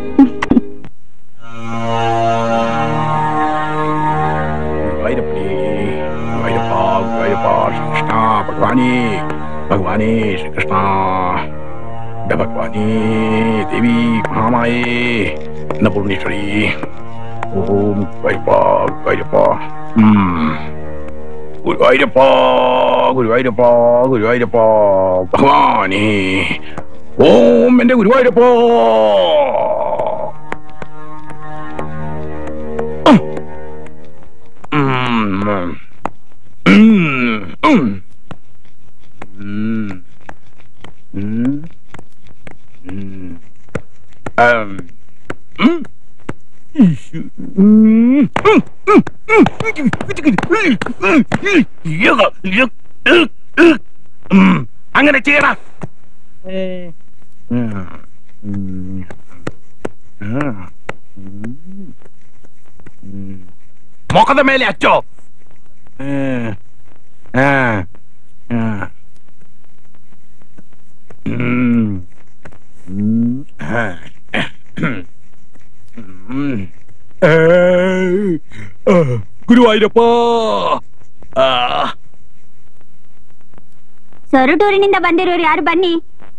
भैरवनी भैरपा भैरपा श्री कृष्णा भगवानी भगवानी श्री कृष्णा जय भगवानी देवी महामाये अन्नपूर्णेश्वरी ओम भैरपा भैरपा हम्म ഗുരുവായൂരപ്പ ഗുരുവായൂരപ്പ ഗുരുവായൂരപ്പ ഭഗവാനേ ഓം എന്റെ ഗുരുവായൂരപ്പ ഉം. ഉം. ഉം. ഉം. ഉം. ഉം. ഉം. ഉം. ഉം. അങ്ങനെ ചെയ്യടാ ഉം. ഉം. ഉം. മുഖത്തെ മേലെ അച്ചോ ഉം. ആ. ആ. ഉം. ഉം. ആ. ഉം. ഏയ്. ആ. ഗുരുവായൂരപ്പ ಆ. ಸೊರಟೂರಿನಿಂದ ಬಂದಿರೋರು ಯಾರು ಬನ್ನಿ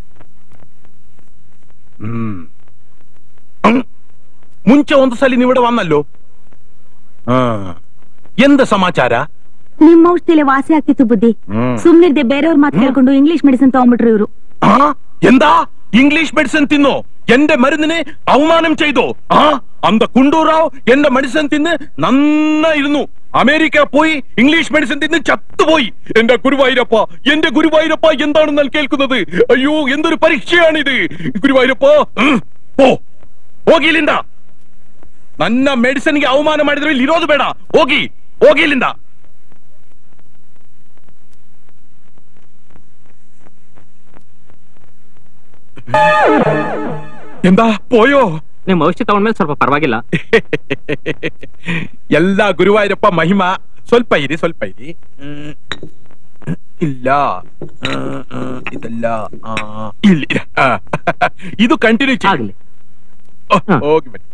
ಹ್ಮ್. ಹ್ಮ್. ಮುಂಚೆ ಒಂದು ಸಲ ನೀವು ഇവിടെ വന്നല്ലോ ಆ. ಎಂದ ಸಮಾಚಾರ ನಿಮ್ಮ ಔಷಧಿಲೆ ವಾಸಿ ಆಗ್ತಿತ್ತು ಬುದ್ಧಿ ಹ್ಮ್. ಸುಮ್ನಿರ್ದೆ ಬೇರೆಯವ್ರ ಮಾತು ಕೇಳ್ಕೊಂಡು ಇಂಗ್ಲಿಷ್ ಮೆಡಿಸಿನ್ ತಗೊಂಡ್ಬಿಟ್ರು ಇವರು ആ എന്താ ഇംഗ്ലീഷ് മെഡിസിൻ തിന്നോ എന്റെ മരുന്നിനെ അവമാനം ചെയ്തോ ആ അന്ത കുണ്ടൂറാവ് എന്റെ മെഡിസിൻ തിന്ന് നന്നായിരുന്നു അമേരിക്ക പോയി ഇംഗ്ലീഷ് മെഡിസിൻ തിന്ന് ചത്തുപോയി എന്റെ ഗുരുവായൂരപ്പ എന്റെ ഗുരുവായൂരപ്പ എന്താണെന്ന് കേൾക്കുന്നത് അയ്യോ എന്തൊരു പരീക്ഷയാണിത് ഗുരുവായൂരപ്പ ഉം, പോ ಹೋಗಿಲಿಂದ ನನ್ನ ಮೆಡಿಸಿನ್ಗೆ ಅವಮಾನ ಮಾಡಿದ್ರೆ ಇಲ್ಲಿ ಇರೋದು ಬೇಡ ಹೋಗಿ ಹೋಗಿ ಇಲ್ಲಿಂದ ಎಂದ ಪೋಯೋ ನಿಮ್ ಔಷಧಿ ತಗೊಂಡ್ಮೇಲೆ ಸ್ವಲ್ಪ ಪರವಾಗಿಲ್ಲ ಎಲ್ಲ ಗುರುವಾಯೂರಪ್ಪ ಮಹಿಮಾ ಸ್ವಲ್ಪ ಇರಿ ಸ್ವಲ್ಪ ಇರಿ ಹ್ಮ್. ಇಲ್ಲ ಹ್ಮ್, ಹ್ಮ್, ಇದಲ್ಲ ಆ, ಇಲ್ಲಿ ಆ. ಇದು ಕಂಟಿನ್ಯೂ ಆಗಲಿ ಹೋಗಿ ಬನ್ನಿ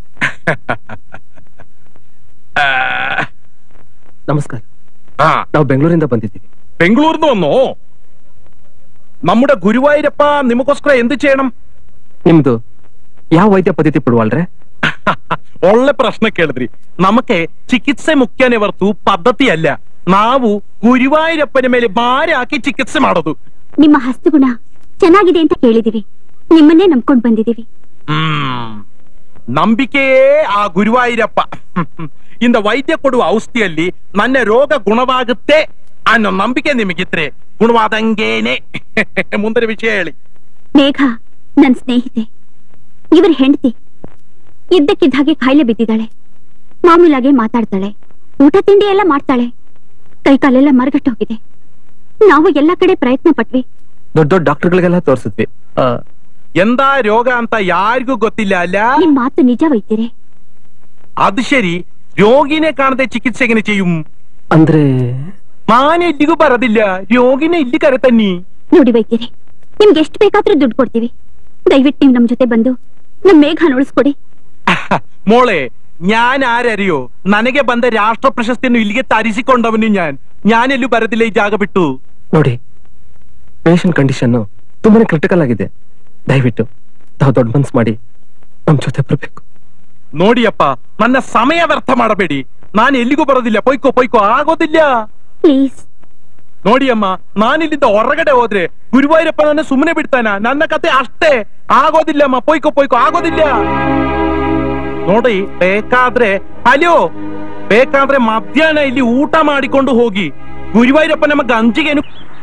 ಆ, ನಮಸ್ಕಾರ ആ ನಾವು ಬೆಂಗಳೂರಿಂದ ಬಂದಿದ್ದೀವಿ ಬೆಂಗಳೂರಿನ വന്നോ നമ്മുടെ ഗുരുവായൂരപ്പ നിമಗೋಸ್ಕರ എന്ത് ചെയ്യണം ನಿಮ್ದು ಯಾವ ವೈದ್ಯ ಪದ್ಧತಿ ಬಿಡುವಲ್ರೆ ಒಳ್ಳೆ ಪ್ರಶ್ನೆ ಕೇಳಿದ್ರಿ ನಮಗೆ ಚಿಕಿತ್ಸೆ ಮುಖ್ಯನೇ ಹೊರತು ಪದ್ಧತಿಯಲ್ಲ ನಾವು ಗುರುವಾಯೂರಪ್ಪನ ಮೇಲೆ ಭಾರ ಹಾಕಿ ಚಿಕಿತ್ಸೆ ಮಾಡೋದು ನಿಮ್ಮ ಹಸ್ತಗುಣ ಚೆನ್ನಾಗಿದೆ ಅಂತ ಕೇಳಿದೀವಿ ನಿಮ್ಮನ್ನೇ ನಂಬ್ಕೊಂಡ್ ಬಂದಿದೀವಿ ಹ್ಮ್ ನಂಬಿಕೆಯೇ ಆ ಗುರುವಾಯೂರಪ್ಪ ಇಂದ ವೈದ್ಯ ಕೊಡುವ ಔಷಧಿಯಲ್ಲಿ ನನ್ನ ರೋಗ ಗುಣವಾಗುತ್ತೆ ಅನ್ನೋ ನಂಬಿಕೆ ನಿಮಗಿದ್ರೆ ಗುಣವಾದಂಗೇನೆ ಮುಂದಿನ ವಿಷಯ ಹೇಳಿ ಮೇಘ ನನ್ ಸ್ನೇಹಿತೆ ಇವ್ರ ಹೆಂಡತಿ ಇದ್ದಕ್ಕಿದ್ದ ಹಾಗೆ ಕಾಯಿಲೆ ಬಿದ್ದಿದ್ದಾಳೆ ಮಾಮೂಲಾಗೆ ಮಾತಾಡ್ತಾಳೆ ಊಟ ತಿಂಡಿ ಎಲ್ಲ ಮಾಡ್ತಾಳೆ ಕೈ ಕಾಲೆಲ್ಲ ಮರಗಟ್ಟು ಹೋಗಿದೆ ನಾವು ಎಲ್ಲ ಕಡೆ ಪ್ರಯತ್ನ ಪಟ್ವಿ ದೊಡ್ಡ ದೊಡ್ಡ ಡಾಕ್ಟರ್ಗಳಿಗೆಲ್ಲ ತೋರಿಸಿದ್ವಿ ಎಂದ ರೋಗ ಅಂತ ಯಾರಿಗೂ ಗೊತ್ತಿಲ್ಲ ಅಲ್ಲ ನಿಮ್ ಮಾತು ನಿಜ ವೈದ್ಯರೇ അത് ശരി രോഗിനെ കാണാതെ ചികിത്സ എങ്ങനെ ചെയ്യും ಅಂದ್ರೆ ഞാൻ എല്ലിಗೂ ಬರೋದಿಲ್ಲ രോಗಿനെ ಇಲ್ಲಿ ಕರೆ ತನ್ನಿ ನೋಡಿ ವೈದ್ಯರೇ ನಿಮ್ಗೆ ಎಷ್ಟು ಬೇಕಾದ್ರೂ ದುಡ್ಡು ಕೊಡ್ತೀವಿ ದಯವಿಟ್ಟು ನೀವು ನಮ್ ಜೊತೆ ಬಂದು ನಮ್ ಮೇಘನ ಉಳಿಸ್ಕೊಡಿ മോളെ ഞാൻ ആരറിയോ ನನಗೆ ಬಂದ ರಾಷ್ಟ್ರ ಪ್ರಶಸ್ತಿಯನ್ನು ಇಲ್ಲಿಗೆ ತರಿಸಿಕೊಂಡವನು ഞാൻ ഞാನೆಲ್ಲೂ ಬರದಿಲ್ಲ ಈ ಜಾಗ ಬಿಟ್ಟು ನೋಡಿ ಪೇಷಂಟ್ ಕಂಡೀಷನ್ ತುಂಬಾನೇ ಕ್ರಿಟಿಕಲ್ ಆಗಿದೆ ದಯವಿಟ್ಟು ತಾವು ದೊಡ್ಡ ಮನ್ಸ್ ಮಾಡಿ ನಮ್ ಜೊತೆ ಬರ್ಬೇಕು ನೋಡಿಯಪ್ಪ ನನ್ನ ಸಮಯ ವ್ಯರ್ಥ ಮಾಡಬೇಡಿ ನಾನು ಎಲ್ಲಿಗೂ ಬರೋದಿಲ್ಲ ಪೊಯ್ಕೋ ಪೊಯ್ಕೋ ಆಗೋದಿಲ್ಲ ಪ್ಲೀಸ್ ನೋಡಿ ಅಮ್ಮ ನಾನಿಲ್ಲಿಂದ ಹೊರಗಡೆ ಹೋದ್ರೆ ಗುರುವಾಯೂರಪ್ಪ ನನ್ನ ಸುಮ್ಮನೆ ಬಿಡ್ತಾನ ನನ್ನ ಕತೆ ಅಷ್ಟೇ ಆಗೋದಿಲ್ಲ ಅಮ್ಮ ಪೊಯ್ಕೋ ಪೊಯ್ಕೋ ಆಗೋದಿಲ್ಲ ನೋಡಿ ಬೇಕಾದ್ರೆ ಅಲೋ ಬೇಕಾದ್ರೆ ಮಧ್ಯಾಹ್ನ ಇಲ್ಲಿ ಊಟ ಮಾಡಿಕೊಂಡು ಹೋಗಿ ಗುರುವಾಯೂರಪ್ಪ ನಮ್ಮ ಗಂಜಿಗೇನು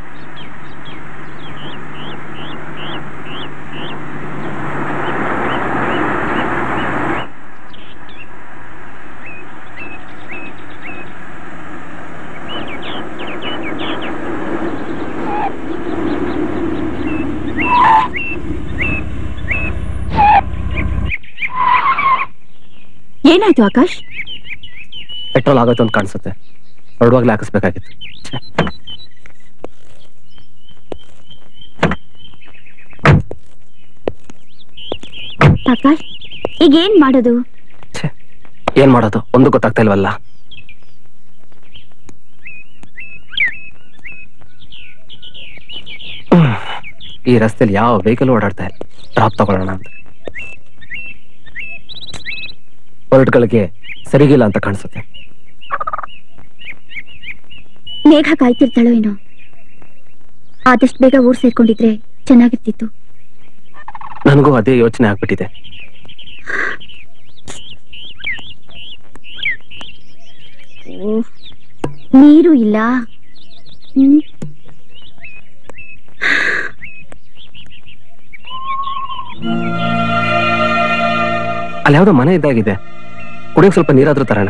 ಏನಾಯ್ತು ಆಕಾಶ್ ಪೆಟ್ರೋಲ್ ಆಗುತ್ತೆ ಅಂತ ಕಾಣಿಸುತ್ತೆ ಹೊರಡುವಾಗ್ಲೇ ಹಾಕಿಸ್ಬೇಕಾಗಿತ್ತು ಛೆ. ಆಕಾಶ್ ಈಗ ಏನ್ ಮಾಡೋದು ಏನ್ ಮಾಡೋದು ಒಂದು ಗೊತ್ತಾಗ್ತಾ ಇಲ್ವಲ್ಲ ಹ್ಮ್. ಈ ರಸ್ತೆಯಲ್ಲಿ ಯಾವ ವೆಹಿಕಲ್ ಓಡಾಡ್ತಾ ಇಲ್ಲ ಡ್ರಾಪ್ ತಗೊಳ್ಳೋಣ ಅಂತ ಹೊರಟ್ಗಳಿಗೆ ಸರಿಗಿಲ್ಲ ಅಂತ ಕಾಣಿಸುತ್ತೆ ಮೇಘ ಕಾಯ್ತಿರ್ತಾಳೋ ಏನೋ ಆದಷ್ಟು ಬೇಗ ಊರ್ ಸೇರ್ಕೊಂಡಿದ್ರೆ ಚೆನ್ನಾಗಿರ್ತಿತ್ತು ನನಗೂ ಅದೇ ಯೋಚನೆ ಆಗ್ಬಿಟ್ಟಿದೆ ಓಹ್, ನೀರು ಇಲ್ಲ ಹ್ಮ್. ಅಲ್ಲಿ ಯಾವ್ದೋ ಮನೆ ಇದ್ದಾಗಿದೆ ಕುಡಿಯೋಕ್ ಸ್ವಲ್ಪ ನೀರಾದ್ರೂ ತರೋಣ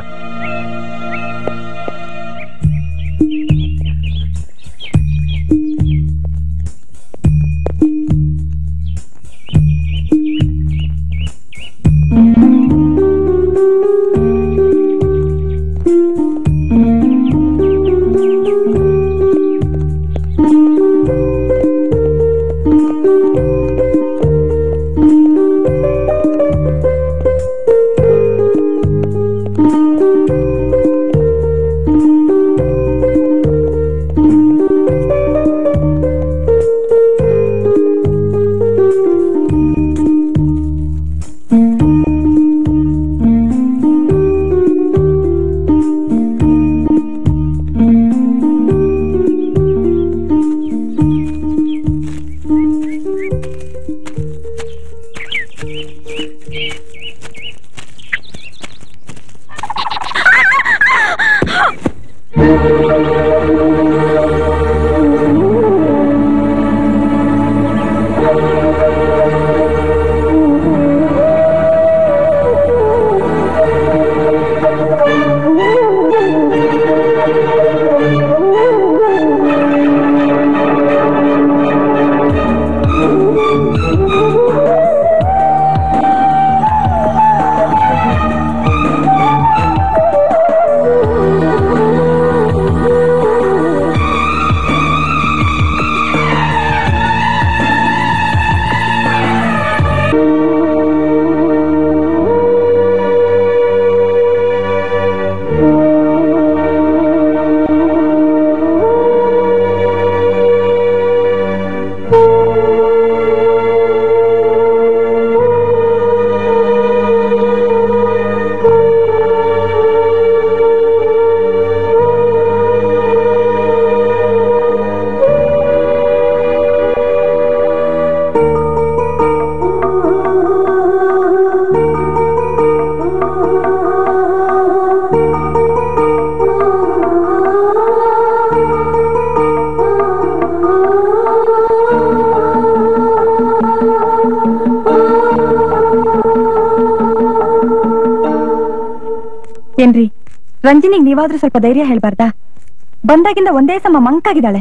ಏನ್ರಿ ರಂಜಿನಿಗ್ ನೀವಾದ್ರೂ ಸ್ವಲ್ಪ ಧೈರ್ಯ ಹೇಳ್ಬಾರ್ದಾ ಬಂದಾಗಿಂದ ಒಂದೇ ಸಮ ಮಂಕಾಗಿದ್ದಾಳೆ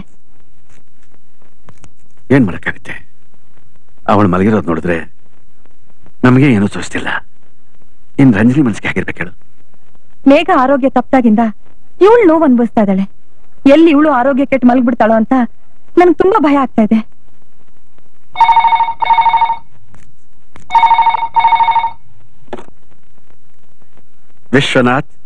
ಏನ್ ಮಾಡಕ್ಕಾಗುತ್ತೆ ಅವಳು ಮಲಗಿರೋದು ನೋಡಿದ್ರೆ ನಮಗೆ ಏನೂ ತೋರಿಸ್ತಿಲ್ಲ ಇನ್ ರಂಜನಿ ಮನಸ್ಸಿಗೆ ಆಗಿರ್ಬೇಕು ಹೇಳು ಮೇಘ ಆರೋಗ್ಯ ತಪ್ಪಾಗಿಂದ ಇವಳು ನೋವು ಅನ್ಭವಿಸ್ತಾ ಇದ್ದಾಳೆ ಎಲ್ಲಿ ಇವಳು ಆರೋಗ್ಯ ಕೆಟ್ಟು ಮಲಗ್ಬಿಡ್ತಾಳೋ ಅಂತ ನನ್ಗೆ ತುಂಬಾ ಭಯ ಆಗ್ತಾ ಇದೆ ವಿಶ್ವನಾಥ್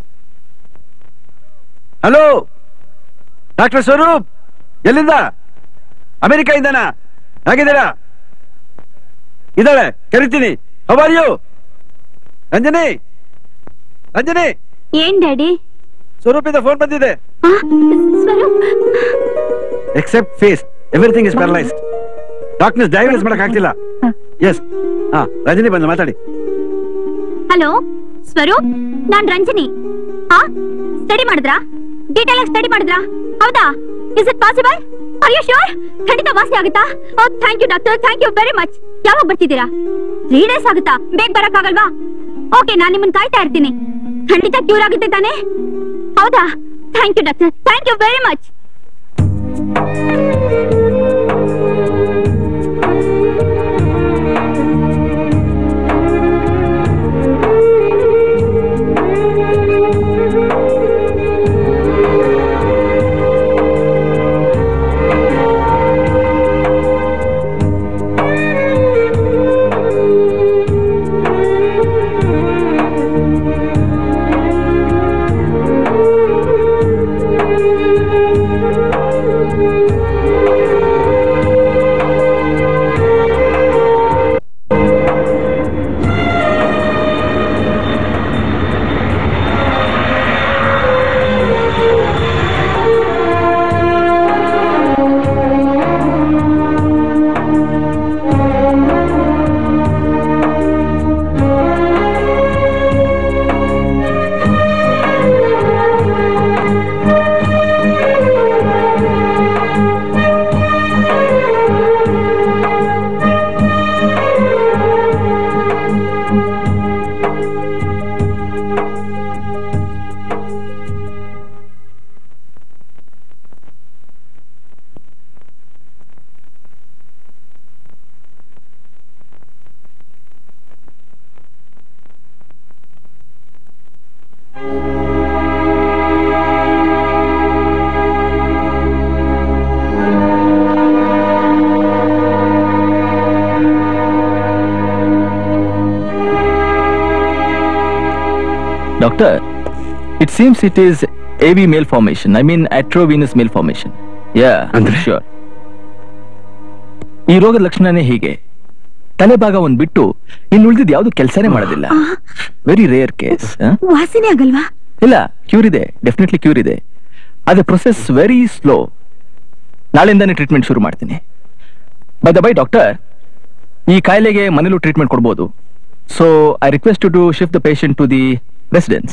ಹಲೋ ಡಾಕ್ಟರ್ ಸ್ವರೂಪ್ ಎಲ್ಲಿಂದ ಅಮೆರಿಕಾಯಿಂದನಾ ಹೇಗಿದ್ದೀರಾ ಇದ್ದಾಳೆ ಕರಿತೀನಿ ಹವಾರ್ ಯು ರಂಜನಿ ರಂಜನಿ ಏನ್ ಡ್ಯಾಡಿ ಸ್ವರೂಪಿಂದ ಫೋನ್ ಬಂದಿದೆ ಆ, Swaroop except face everything is paralysed doctors diagnose ಮಾಡಕ್ ಆಗ್ತಿಲ್ಲ ಎಸ್ ಹಾ ರಂಜನಿ ಬಂದು ಮಾತಾಡಿ ಹಲೋ ಸ್ವರೂಪ್ ನಾನ್ ರಂಜನಿ ಹಾ ಸ್ಟಡಿ ಮಾಡಿದ್ರಾ ಡೀಟೇಲ್ ಆಗಿ ಸ್ಟಡಿ ಮಾಡಿದ್ರಾ ಹೌದಾ is it possible are you sure ಖಂಡಿತ ವಾಸಿ ಆಗುತ್ತಾ oh thank you doctor thank you very much ಯಾವಾಗ ಬರ್ತಿದ್ದೀರಾ ತ್ರೀ ಡೇಸ್ ಆಗುತ್ತಾ ಬೇಗ ಬರಕ್ಕಾಗಲ್ವಾ ಓಕೆ ನಾನ್ ನಿಮ್ಮನ್ನ ಕಾಯ್ತಾ ಇರ್ತೀನಿ ಖಂಡಿತ ಕ್ಯೂರ್ ಆಗುತ್ತೆ ತಾನೇ ಹೌದಾ thank you doctor thank you very much Thank you. Doctor it seems it is AV malformation I mean arteriovenous malformation yeah ಅಂದ್ರೆ ಶ್ಯೂರ್ ಈ ರೋಗದ ಲಕ್ಷಣನೇ ಹೀಗೆ ತಲೆ ಭಾಗ ಒಂದ್ ಬಿಟ್ಟು ಇನ್ನು ಉಳಿದಿದ್ ಯಾವ್ದು ಕೆಲಸನೇ ಮಾಡೋದಿಲ್ಲ ವೆರಿ ರೇರ್ ಕೇಸ್ ವಾಸನೆ ಆಗಲ್ವಾ ಇಲ್ಲ ಕ್ಯೂರ್ ಇದೆ ಡೆಫಿನೆಟ್ಲಿ ಕ್ಯೂರ್ ಇದೆ ಅದೇ ಪ್ರೊಸೆಸ್ ವೆರಿ ಸ್ಲೋ ನಾಳೆಯಿಂದಾನೇ ಟ್ರೀಟ್ಮೆಂಟ್ ಶುರು ಮಾಡ್ತೀನಿ ಬೈ ದ ಬೈ ಡಾಕ್ಟರ್ ಈ ಕಾಯಿಲೆಗೆ ಮನೇಲೂ ಟ್ರೀಟ್ಮೆಂಟ್ ಕೊಡ್ಬೋದು so I request to shift the patient to the residence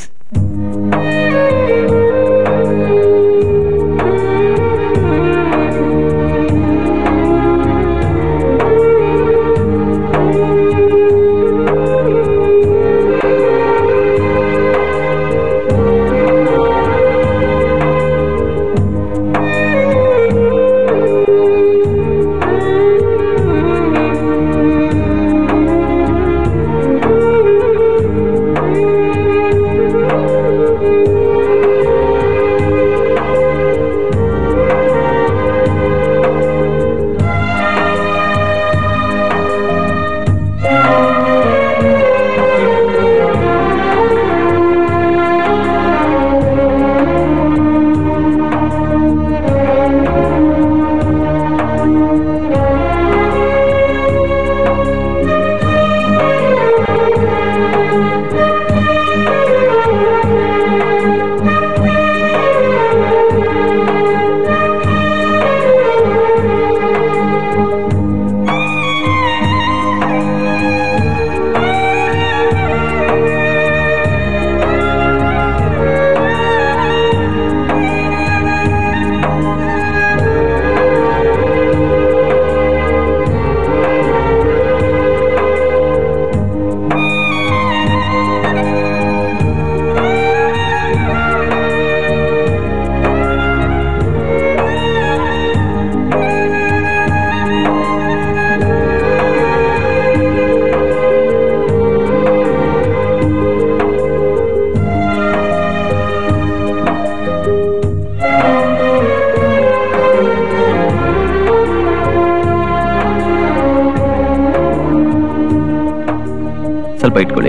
ಸ್ವಲ್ಪ ಇಟ್ಕೊಳ್ಳಿ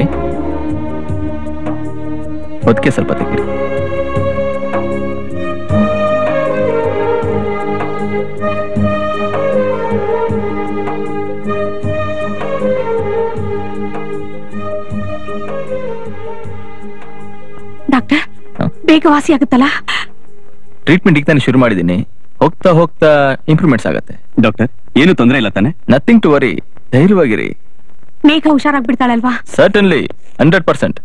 ಹೊತ್ತಿಗೆ ಸ್ವಲ್ಪ ತೆಗೀರಿ ಡಾಕ್ಟರ್ ಬೇಗ ವಾಸಿ ಆಗುತ್ತಲ್ಲ ಟ್ರೀಟ್ಮೆಂಟ್ ಈಗ ತಾನೇ ಶುರು ಮಾಡಿದ್ದೀನಿ ಹೋಗ್ತಾ ಹೋಗ್ತಾ ಇಂಪ್ರೂವ್ಮೆಂಟ್ಸ್ ಆಗತ್ತೆ ಡಾಕ್ಟರ್ ಏನು ತೊಂದರೆ ಇಲ್ಲ ತಾನೆ ನಥಿಂಗ್ ಟು ವರಿ ಧೈರ್ಯವಾಗಿರಿ ಮೇಘ ಹುಷಾರಾಗ್ಬಿಡ್ತಾಳಲ್ವಾ ಸರ್ಟನ್ಲಿ ಹಂಡ್ರೆಡ್ ಪರ್ಸೆಂಟ್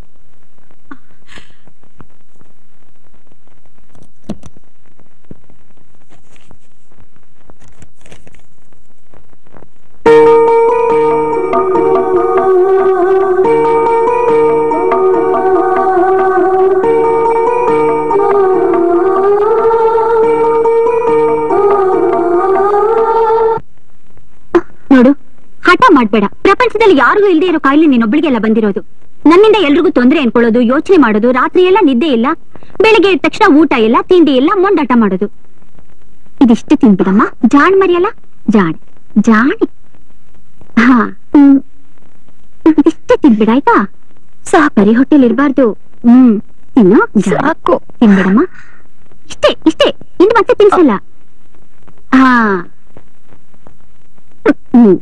ನೋಡು ಹಠ ಮಾಡ್ಬೇಡ ಪ್ರಪಂಚದಲ್ಲಿ ಯಾರಿಗೂ ಇಲ್ಲದೆ ಇರೋ ಕಾಯಿಲೆ ನೀನೊಬ್ಳಿಗೆಲ್ಲ ಬಂದಿರೋದು ನನ್ನಿಂದ ಎಲ್ರಿಗೂ ತೊಂದರೆ ಅನ್ಕೊಳ್ಳೋದು ಯೋಚನೆ ಮಾಡೋದು ರಾತ್ರಿ ಎಲ್ಲ ನಿದ್ದೆ ಇಲ್ಲ ಬೆಳಿಗ್ಗೆ ಎದ್ದ ತಕ್ಷಣ ಊಟ ಇಲ್ಲ ತಿಂಡಿ ಇಲ್ಲ ಮೊಂಡಾಟ ಮಾಡೋದು ಇದಿಷ್ಟು ತಿನ್ಬಿಡಮ್ಮ ಜಾಣ್ ಮರಿಯಲ್ಲ ಜಾಣ್ ಜಾಣಿ ಹಾ ಹ್ಮ್. ಇದಿಷ್ಟೇ ತಿನ್ಬಿಡಾಯ್ತಾ ಸಾಕರಿ ಹೊಟ್ಟೆಲ್ ಇರ್ಬಾರ್ದು ಹ್ಮ್ ತಿನ್ನು ಸಾಕು ತಿನ್ಬಿಡಮ್ಮ ಇಷ್ಟೇ ಇಷ್ಟೇ ಇನ್ನು ಮತ್ತೆ ತಿನ್ಸಲ್ಲ ಹಾ ಹ್ಮ್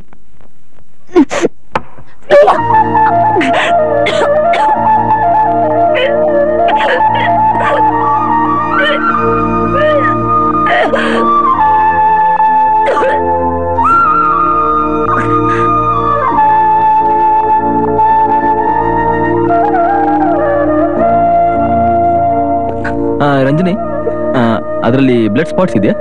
ರಂಜನಿ ಅದರಲ್ಲಿ ಬ್ಲಡ್ ಸ್ಪಾಟ್ಸ್ ಇದೆಯಾ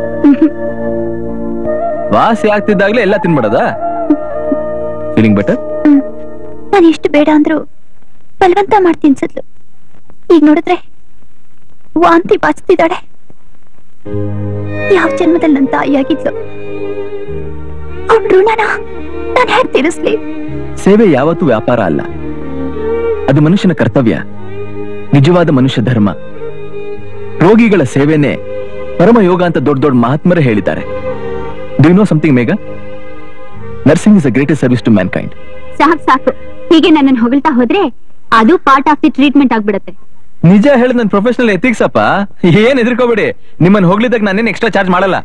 ವಾಸಿ ಆಗ್ತಿದ್ದಾಗ್ಲೇ ಎಲ್ಲ ತಿನ್ಬಿಡೋದಾ ಫೀಲಿಂಗ್ ಬೆಟರ್ ನಾನು ಎಷ್ಟು ಬೇಡ ಅಂದ್ರು ಬಲವಂತ ಮಾಡಿ ತಿನ್ಸಿದ್ಲು ಈಗ ನೋಡಿದ್ರೆ ವಾಂತಿ ಬಾಚ್ತಿದ್ದಾಳೆ ಯಾವ ಜನ್ಮದಲ್ಲಿ ನನ್ನ ತಾಯಿಯಾಗಿದ್ಲು ಅವ್ಳ ಋಣನ ನಾನು ಹೇಗೆ ತೀರಿಸ್ಲಿ ಸೇವೆ ಯಾವತ್ತೂ ವ್ಯಾಪಾರ ಅಲ್ಲ ಅದು ಮನುಷ್ಯನ ಕರ್ತವ್ಯ ನಿಜವಾದ ಮನುಷ್ಯ ಧರ್ಮ ರೋಗಿಗಳ ಸೇವೆನೇ ಪರಮ ಯೋಗ ಅಂತ ದೊಡ್ಡ ದೊಡ್ಡ ಮಹಾತ್ಮರೇ ಹೇಳಿದ್ದಾರೆ do know something Megha nursing is a greatest service to mankind ಸಾಕು ಸಾಕು ಹೀಗೆ ನನ್ನನ್ನು ಹೊಗಳ್ತಾ ಹೋದ್ರೆ ಅದು ಪಾರ್ಟ್ ಆಫ್ ದಿ ಟ್ರೀಟ್ಮೆಂಟ್ ಆಗ್ಬಿಡತ್ತೆ ನಿಜ ಹೇಳಿದ್ ನನ್ ಪ್ರೊಫೆಷನಲ್ ಎಥಿಕ್ಸ್ ಅಪ್ಪ ಏನ್ ಹೆದರ್ಕೋಬೇಡಿ ನಿಮ್ಮನ್ನ ಹೋಗ್ಲಿದಾಗ ನಾನೇನ್ ಎಕ್ಸ್ಟ್ರಾ ಚಾರ್ಜ್ ಮಾಡಲ್ಲ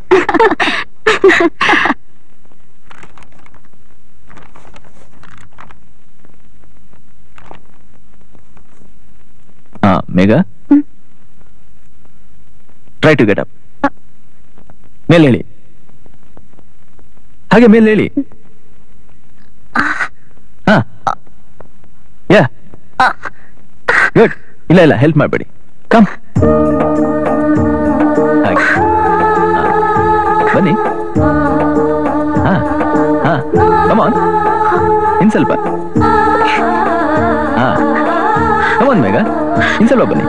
ಹಾ Megha try to get up ಮೇಲೆ ಹೇಳಿ ಹಾಗೆ ಮೇಲೆ ಹೇಳಿ ಹಾ ಯಾ ಗುಡ್ ಇಲ್ಲ ಇಲ್ಲ ಹೆಲ್ಪ್ ಮಾಡಬೇಡಿ ಕಮ್ ಹಾಗೆ ಹಾ. ಬನ್ನಿ ಹಾ ಹಾ ಕಮಾನ್ ಇನ್ ಸ್ವಲ್ಪ ಹಾ ಕಮಾನ್ ಮೇಘ ಇನ್ ಸ್ವಲ್ಪ ಬನ್ನಿ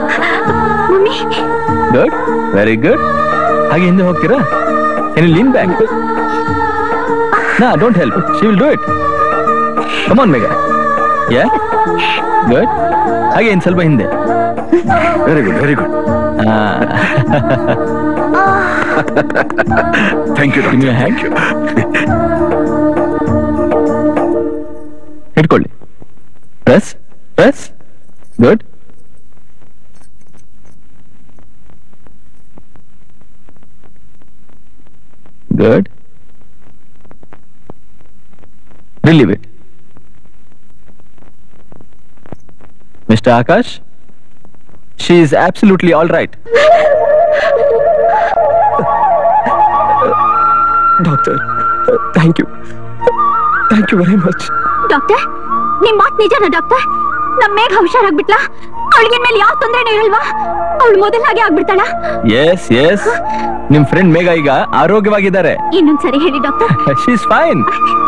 ಗುಡ್ ವೆರಿ ಗುಡ್ ಹಾಗೆ ಹಿಂದೆ ಹೋಗ್ತೀರಾ ಕೆನ್ ಲೀನ್ ಬ್ಯಾಕ್ ನಾ don't help she will do it come on Megha yeah good ಹಾಗೆ ಇನ್ ಸ್ವಲ್ಪ ಹಿಂದೆ very good very good thank you thank you ಇಟ್ಕೊಳ್ಳಿ press press good good relieve it mister Akash she is absolutely all right doctor thank you thank you very much doctor ನಿಮ್ ಮಾತ್ ನಿಜನಾ doctor ನಮ್ ಮೇಘ ಹುಷಾರಾಗ್ಬಿಟ್ಲಾ ಅವಳಿಗೆ ಮೇಲೆ ಯಾವ ತೊಂದರೆನೂ ಇರಲ್ವಾ ಅವಳು ಮೊದಲಾಗೆ ಆಗ್ಬಿಡ್ತಾಳ ಎಸ್ ಎಸ್ ನಿಮ್ ಫ್ರೆಂಡ್ ಮೇಘ ಈಗ ಆರೋಗ್ಯವಾಗಿದ್ದಾರೆ ಇನ್ನೊಂದ್ಸರಿ ಹೇಳಿ doctor she is fine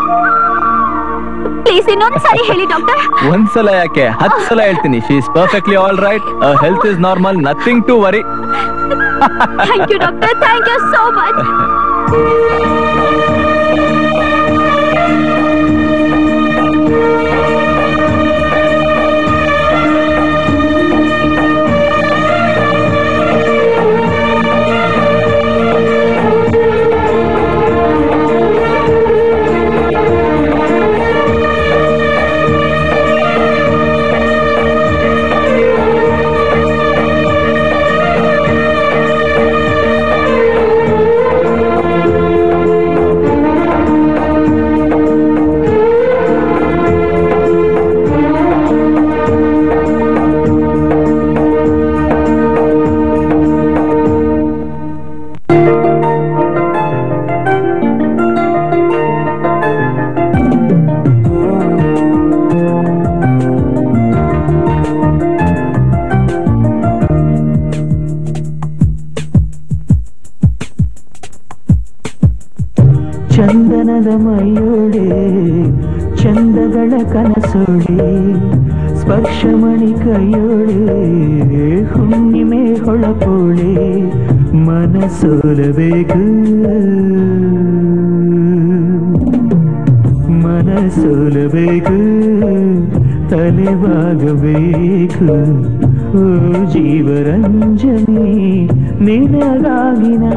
please ಇನ್ನೊಂದ್ಸರಿ ಹೇಳಿ ಡಾಕ್ಟರ್ ಒಂದ್ಸಲ ಯಾಕೆ ಹತ್ತು ಸಲ ಹೇಳ್ತೀನಿ she is perfectly all right health is normal nothing to worry thank you doctor thank you so much ಚಂದನದ ಮೈಯೋಳೆ ಚಂದಗಳ ಕನಸೋಳೆ ಸ್ಪರ್ಶಮಣಿ ಕೈಯೋಳೆ ಹುಣ್ಣಿಮೆ ಹೊಳಪೋಳೆ ಮನಸೋಲಬೇಕು ಮನಸೋಲಬೇಕು ತಲೆಬಾಗಬೇಕು ಓ ಜೀವರಂಜನೆ ನಿನಗಾಗಿನ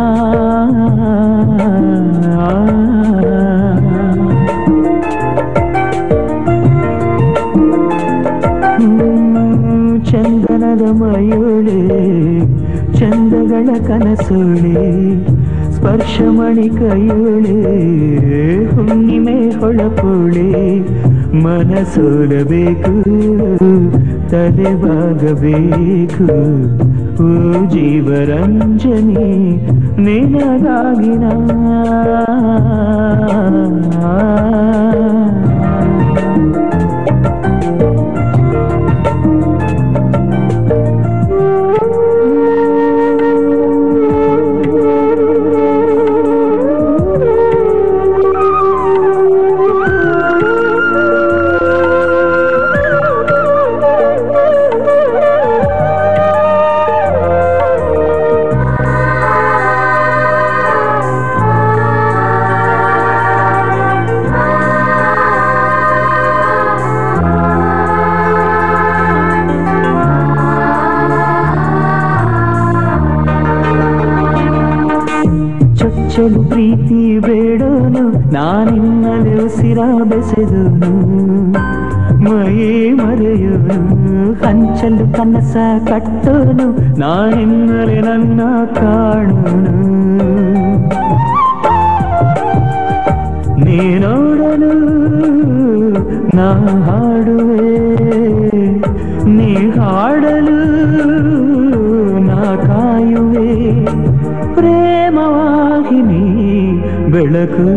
ಚಂದನದ ಮಯೋಳೆ ಚಂದಗಳ ಕನಸೋಳೆ ಸ್ಪರ್ಶಮಣಿ ಕೈಯೋಳೆ ಹುಣ್ಣಿಮೆ ಹೊಳಪೋಳೆ ಮನಸೋಲಬೇಕು ತಲೆಬಾಗಬೇಕು ಓ ಜೀವರಂಜನೆ ನಿನಗಾಗಿನ ಚೊಚ್ಚಲು ಪ್ರೀತಿ ಬೇಡೋನು ನಾನಿನ್ನಲೆ ಉಸಿರ ಬೆಸೆದನು ಮೈ ಮರೆಯುವನು ಹಂಚಲು ಕನಸ ಕಟ್ಟೋನು ನಾನಿನ್ನಲೆ ನನ್ನ ಕಾಣೋನು ನೀ ನೋಡಲು ನಾ ಹಾಡುವೆ ನೀ ಹಾಡಲು ನಾ ಕಾಯುವೆ ಪ್ರೇಮವಾಗಿ ನೀ ಬೆಳಕು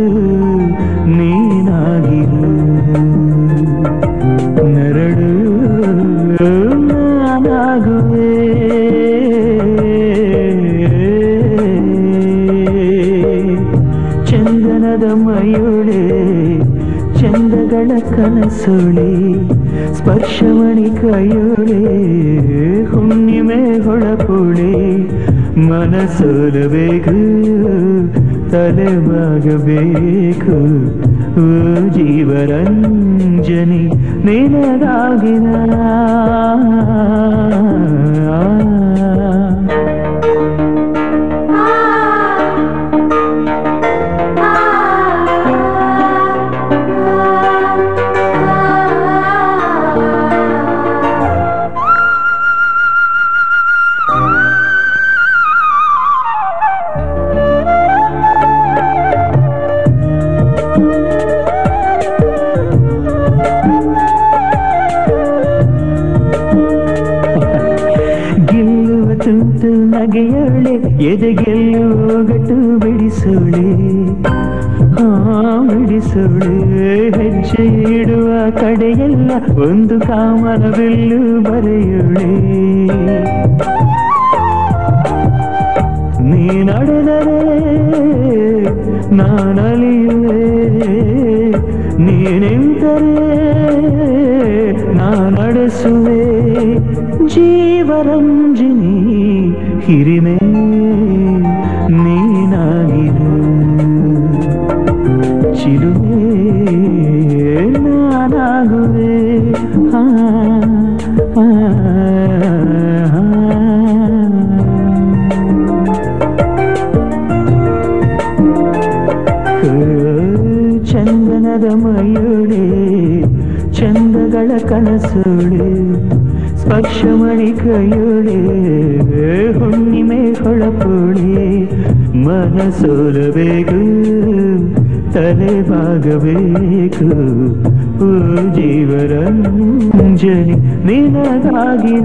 ನೀನಾಗಿರು ನರಳು ನಾನಾಗುವೆ ಚಂದನದ ಮಯುಳೆ ಚಂದಗಳ ಕನಸುಳಿ ಸ್ಪರ್ಶಮಣಿ ಕೈಯುಳೆ ಹುಣ್ಣಿಮೆ ಹೊಳಪುಳೆ ಮನಸೋಲಬೇಕು ತಲೆಬಾಗಬೇಕು ಓ ಜೀವರಂಜನಿ ನಿನಗಾಗಿನ ಗೆಲ್ಲುವ ತುಂಟು ನಗೆಯೋಳೆ ಎದೆ ಗೆಲ್ಲುವ ಗಟ್ಟು ಬಿಡಿಸೋಳೆ ಹಾ ಬಿಡಿಸೋಳೆ ಹೆಜ್ಜೆ ಇಡುವ ಕಡೆಯೆಲ್ಲ ಒಂದು ಕಾಮನ ಬಿಲ್ಲು ಬರೆಯೋಳೆ ನೀ ನಡೆದರೆ ನಾನಲಿಯುವೆ ನೀ ನಿಂತರೆ ನಾ ನಡೆಸುವೆ ಜೀವರಂಜಿನಿ ಹಿರಿಮೆ ನೀನಾಗಿರು ಚಿರುವೆ ನಾನಾಗುವೆ ಹಾ ಹಾ ಚಂದನದ ಮಯುಳೆ ಚಂದಗಳ ಕನಸುಳೆ ಸ್ಪರ್ಶಮಣಿ ಕೈಯುಳೆ ಹುಣ್ಣಿಮೆ ಹೊಳಪುಳೆ ಮನಸೋಲಬೇಕು ತಲೆಬಾಗಬೇಕು ಓ ಜೀವರಂಜನಿ ನಿನಗಾಗಿನ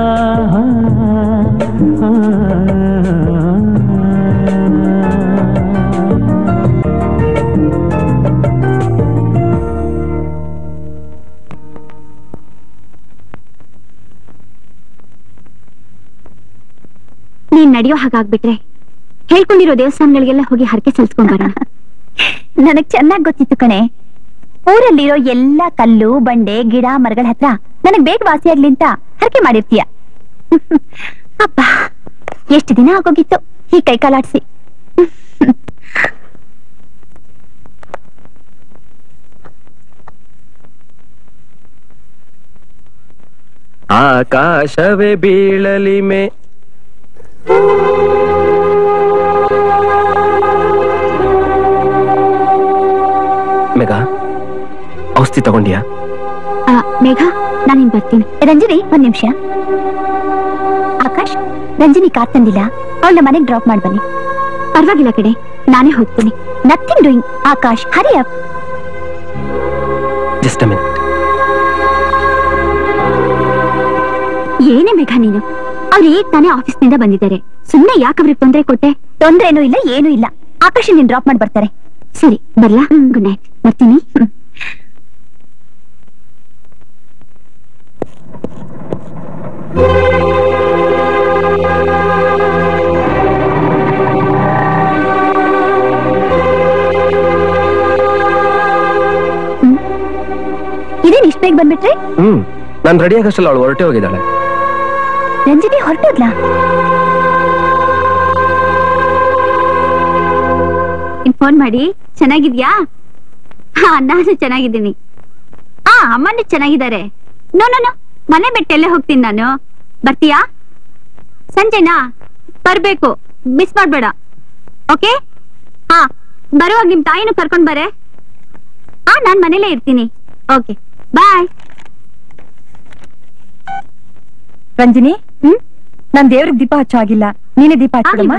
ನೀನ್ ನಡೆಯೋ ಹಾಗಾಗ್ಬಿಟ್ರೆ ಹೇಳ್ಕೊಂಡಿರೋ ದೇವಸ್ಥಾನಗಳಿಗೆಲ್ಲ ಹೋಗಿ ಹರಕೆ ಸಲ್ಸ್ಕೊಂಡ್ ಬರೋಣ ನನಗ್ ಚೆನ್ನಾಗ್ ಗೊತ್ತಿತ್ತು ಕಣೆ ಊರಲ್ಲಿರೋ ಎಲ್ಲಾ ಕಲ್ಲು ಬಂಡೆ ಗಿಡ ಮರಗಳ ಹತ್ರ ನನಗ್ ಬೇಗ ವಾಸಿಯಾಗ್ಲಿ ಅಂತ ಹರಕೆ ಮಾಡಿರ್ತೀಯ ಅಪ್ಪ ಎಷ್ಟು ದಿನ ಆಗೋಗಿತ್ತು ಈ ಕೈ ಕಾಲಾಡ್ಸಿ ಆಕಾಶವೇ ಬೀಳಲಿ ಮೇ ಮೇಘ ಔಷಧಿ ತಗೊಂಡಿಯಾ ಆ, ಮೇಘ ನಾನಿನ್ ಬರ್ತೀನಿ ರಂಜನಿ ಒಂದ್ ನಿಮಿಷ ಆಕಾಶ್ ರಂಜನಿ ಕಾರ್ ತಂದಿಲ್ಲ ಅವಳ ಮನೆಗ್ ಡ್ರಾಪ್ ಮಾಡ್ ಬನ್ನಿ ಪರವಾಗಿಲ್ಲ ಕಡೆ ನಾನೇ ಹೋಗ್ತೀನಿ nothing doing Akash hurry up just minute ಏನೇ ಮೇಘ ನೀನು ಅವ್ರು ಈಗ ತಾನೇ ಆಫೀಸ್ನಿಂದ ಬಂದಿದ್ದಾರೆ ಸುಮ್ನೆ ಯಾಕೆ ಅವ್ರಿಗೆ ತೊಂದರೆ ಕೊಟ್ಟೆ ತೊಂದ್ರೆನೂ ಇಲ್ಲ ಏನೂ ಇಲ್ಲ ಆಕಾಶ್ ನೀನ್ ಡ್ರಾಪ್ ಮಾಡಿ ಬರ್ತಾರೆ ಸರಿ ಬರ್ಲಾ ಗುಡ್ ನೈಟ್ ಬರ್ತೀನಿ ಇದೇನ್ ಇಷ್ಟ ಬೇಗ ಬಂದ್ಬಿಟ್ರಿ ಹ್ಮ್ ನಾನು ರೆಡಿ ಆಗಷ್ಟಲ್ಲ ಅವಳು ಹೊರಟೆ ಹೋಗಿದ್ದಾಳೆ ರಂಜನಿ ಹೊರಟೋದ್ಲಾ ಫೋನ್ ಮಾಡಿ ಚೆನ್ನಾಗಿದ್ಯಾ ಹಾ ನಾನು ಚೆನ್ನಾಗಿದ್ದೀನಿ ಆ ಅಮ್ಮನೂ ಚೆನ್ನಾಗಿದ್ದಾರೆ ನೋ ನೋ ನೋ ಮನೆ ಬಿಟ್ಟು ಎಲ್ಲೇ ಹೋಗ್ತೀನಿ ನಾನು ಬರ್ತೀಯಾ ಸಂಜೆನಾ ಬರ್ಬೇಕು ಮಿಸ್ ಮಾಡ್ಬೇಡ ಓಕೆ ಹಾ ಬರುವಾಗ ನಿಮ್ ತಾಯಿನೂ ಕರ್ಕೊಂಡ್ ಬರೆ ಹಾ ನಾನ್ ಮನೇಲೇ ಇರ್ತೀನಿ ಓಕೆ ಬಾಯ್ ರಂಜಿನಿ ನಾನ್ ದೇವ್ರಿಗೆ ದೀಪ ಹಚ್ಚೋ ಆಗಿಲ್ಲ ನೀನೇ ದೀಪ ಹಚ್ಚಿಡಮ್ಮ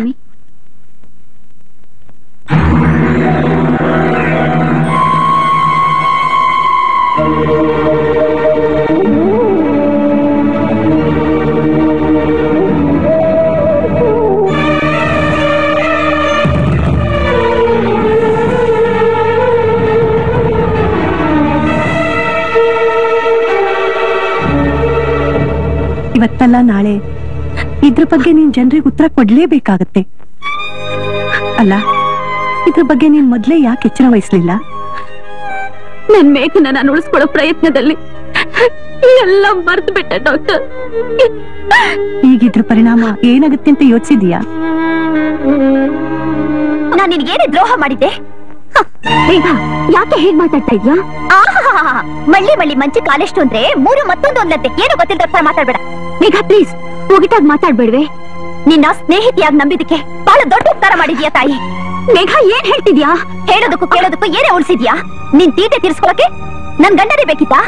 ಇವತ್ತಲ್ಲ ನಾಳೆ ಇದ್ರ ಬಗ್ಗೆ ನೀನ್ ಜನರಿಗೆ ಉತ್ತರ ಕೊಡ್ಲೇಬೇಕಾಗತ್ತೆ ಅಲ್ಲ ಇದ್ರ ಬಗ್ಗೆ ನೀನ್ ಮೊದ್ಲೇ ಯಾಕೆ ಎಚ್ಚರ ವಹಿಸ್ಲಿಲ್ಲ ನನ್ ಮೇಘನ ನಾನು ಉಳಿಸ್ಕೊಳ್ಳೋ ಪ್ರಯತ್ನದಲ್ಲಿ ಎಲ್ಲ ಮರ್ತು ಬಿಟ್ಟೆ ಡಾಕ್ಟರ್ ಈಗ ಇದ್ರ ಪರಿಣಾಮ ಏನಾಗುತ್ತೆ ಅಂತ ಯೋಚಿಸಿದ್ಯಾ ನಾನ್ ನಿನಗೇನೆ ದ್ರೋಹ ಮಾಡಿದ್ದೆ ಮೇಘ ಯಾಕೆ ಹೇಗ್ ಮಾತಾಡ್ತಾ ಇದ್ಯಾ ಆಹಾಹಾಹಾ. ಮಳ್ಳಿ ಮಳ್ಳಿ ಮಂಚಿ ಕಾಲೆಷ್ಟು ಅಂದ್ರೆ ಮೂರು ಮತ್ತೊಂದು ಒಂದಂತೆ ಏನು ಗೊತ್ತಿಲ್ಲ ತರ ಮಾತಾಡ್ಬೇಡ ಮೇಘ ಪ್ಲೀಸ್ ಮುಗಿತಾಗ್ ಮಾತಾಡ್ಬೇಡ್ವೆ ನಿನ್ನ ಸ್ನೇಹಿತಿಯಾಗಿ ನಂಬಿದಕ್ಕೆ ಬಹಳ ದೊಡ್ಡ ಉಪಕಾರ ಮಾಡಿದ್ಯಾ ತಾಯಿ ಮೇಘ ಏನ್ ಹೇಳ್ತಿದ್ಯಾ ಹೇಳೋದಕ್ಕೂ ಕೇಳೋದಕ್ಕೂ ಏನೇ ಉಳಿಸಿದ್ಯಾ ನಿನ್ ತೀಟೆ ತೀರ್ಸ್ಕೊಳಕ್ಕೆ ನನ್ ಗಂಡನೇ ಬೇಕಿತ್ತಾ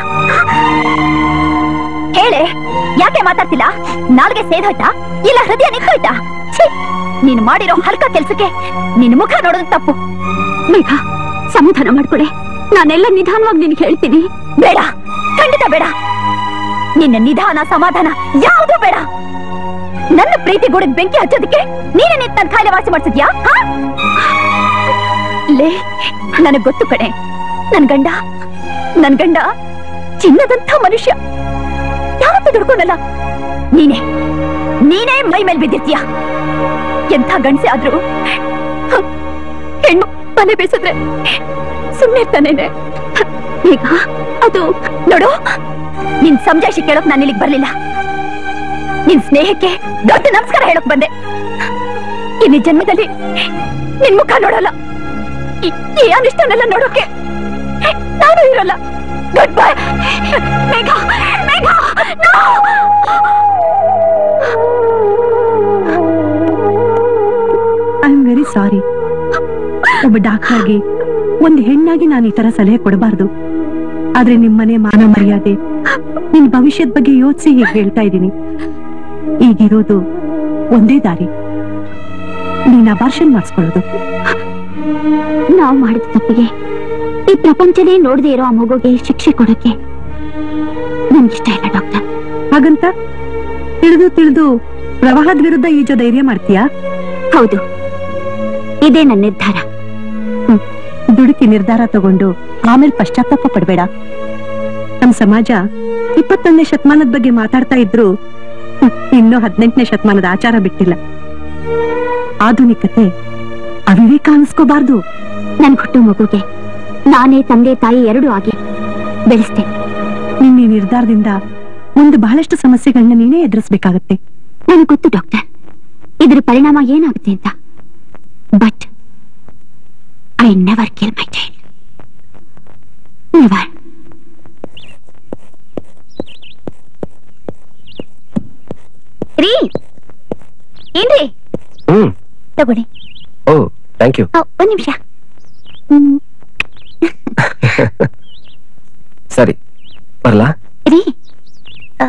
ಹೇಳೆ ಯಾಕೆ ಮಾತಾಡ್ತಿಲ್ಲ ನಾಲ್ಗೆ ಸೇದೋಯ್ತಾ ಇಲ್ಲ ಹೃದಯ ನಿಂತೋಯ್ತಾ ಛೀ, ನೀನ್ ಮಾಡಿರೋ ಹಲ್ಕ ಕೆಲ್ಸಕ್ಕೆ ನಿನ್ ಮುಖ ನೋಡೋದು ತಪ್ಪು ಮೇಘ ಸಮಾಧಾನ ಮಾಡ್ಕೊಡೆ ನಾನೆಲ್ಲ ನಿಧಾನವಾಗಿ ನಿನ್ಗೆ ಹೇಳ್ತೀನಿ ಬೇಡ ಖಂಡಿತ ಬೇಡ ನಿನ್ನ ನಿಧಾನ ಸಮಾಧಾನ ಯಾವುದು ಬೇಡ ನನ್ನ ಪ್ರೀತಿ ಗೋಡಿಗೆ ಬೆಂಕಿ ಹಚ್ಚೋದಕ್ಕೆ ನೀನೇ ನಿಂತ ನನ್ ಕಾಯಿಲೆ ವಾಸಿ ಮಾಡ್ಸಿದ್ಯಾ ಹಾ? ಲೇ ನನಗ್ ಗೊತ್ತು ಕಣೆ ನನ್ ಗಂಡ ನನ್ ಗಂಡ ಚಿನ್ನದಂಥ ಮನುಷ್ಯ ಯಾವತ್ತೂ ದುಡ್ಕೊಂಡಲ್ಲ ನೀನೇ ನೀನೇ ಮೈ ಮೇಲ್ ಬಿದ್ದಿರ್ತೀಯ ಎಂಥ ಗಂಡಸೆ ಆದ್ರೂ ಹ, ಹೆಣ್ಣು ಮನೆ ಬೇಸಿದ್ರೆ ಸುಮ್ಮನೆ ಇರ್ತಾನೇನೆ ಮೇಘ ಅದು ನೋಡು ನಿನ್ ಸಂಜಾಯಿಸಿ ಕೇಳೋಕ್ ನಾನು ಇಲ್ಲಿಗೆ ಬರ್ಲಿಲ್ಲ ನಿನ್ ಸ್ನೇಹಕ್ಕೆ ದೊಡ್ಡ ನಮಸ್ಕಾರ ಹೇಳೋಕ್ ಬಂದೆ ಇನ್ನು ಜನ್ಮದಲ್ಲಿ ನಿನ್ ಮುಖ ನೋಡಲ್ಲ ಈ- ಈ ಅನಿಷ್ಟನೆಲ್ಲ ನೋಡೋಕೆ ನಾನು ಇರಲ್ಲ good bye Megha Megha no! I am very sorry ಒಬ್ಬ ಡಾಕ್ಟರ್ ಆಗಿ ಒಂದು ಹೆಣ್ಣಾಗಿ ನಾನು ಈ ತರ ಸಲಹೆ ಕೊಡಬಾರ್ದು ಆದ್ರೆ ನಿಮ್ಮನೆ ಮಾನ ಮರ್ಯಾದೆ ನಿನ್ ಭವಿಷ್ಯದ ಬಗ್ಗೆ ಯೋಚಿಸಿ ಹೀಗೆ ಹೇಳ್ತಾ ಇದ್ದೀನಿ ಈಗಿರೋದು ಒಂದೇ ದಾರಿ ನೀನ್ ಅಬಾರ್ಷನ್ ಮಾಡಿಸ್ಕೊಳ್ಳೋದು ನಾವು ಮಾಡಿದ ತಪ್ಪಿಗೆ ಈ ಪ್ರಪಂಚನೇ ನೋಡದೆ ಇರೋ ಆ ಮಗುಗೆ ಶಿಕ್ಷೆ ಕೊಡಕ್ಕೆ ನನ್ಗಿಷ್ಟ ಇಲ್ಲ ಡಾಕ್ಟರ್ ಹಾಗಂತ ತಿಳಿದು ತಿಳಿದು ಪ್ರವಾಹದ ವಿರುದ್ಧ ಈಜೋ ಧೈರ್ಯ ಮಾಡ್ತೀಯಾ ಹೌದು ಇದೇ ನನ್ನ ನಿರ್ಧಾರ ದುಡುಕಿ ನಿರ್ಧಾರ ತಗೊಂಡು ಆಮೇಲೆ ಪಶ್ಚಾತ್ತಾಪ ಪಡ್ಬೇಡ ನಮ್ ಸಮಾಜ ಇಪ್ಪತ್ತೊಂದನೇ ಶತಮಾನದ ಬಗ್ಗೆ ಮಾತಾಡ್ತಾ ಇದ್ರು ಹ್ಮ್, ಇನ್ನೂ ಹದಿನೆಂಟನೇ ಶತಮಾನದ ಆಚಾರ ಬಿಟ್ಟಿಲ್ಲ ಆಧುನಿಕತೆ ಅವಿವೇಕ ಅನ್ಸ್ಕೋಬಾರ್ದು ನನ್ ಹುಟ್ಟು ಮಗುಗೆ ನಾನೇ ತಂದೆ ತಾಯಿ ಎರಡೂ ಆಗಿ ಬೆಳೆಸ್ತೇನೆ ನಿನ್ನ ಈ ನಿರ್ಧಾರದಿಂದ ಮುಂದೆ ಬಹಳಷ್ಟು ಸಮಸ್ಯೆಗಳನ್ನ ನೀನೇ ಎದುರಿಸ್ಬೇಕಾಗತ್ತೆ ನನಗೆ ಗೊತ್ತು ಡಾಕ್ಟರ್ ಇದ್ರ ಪರಿಣಾಮ ಏನಾಗುತ್ತೆ ಅಂತ but I never kill my child never ರೀ ಏನ್ರಿ ಹ್ಮ್ ತಗೊಳ್ಳಿ ಓ ಥ್ಯಾಂಕ್ ಯು ಆ, ಒಂದ್ ನಿಮಿಷ ಸರಿ ಬರ್ಲಾ ರೀ ಆ,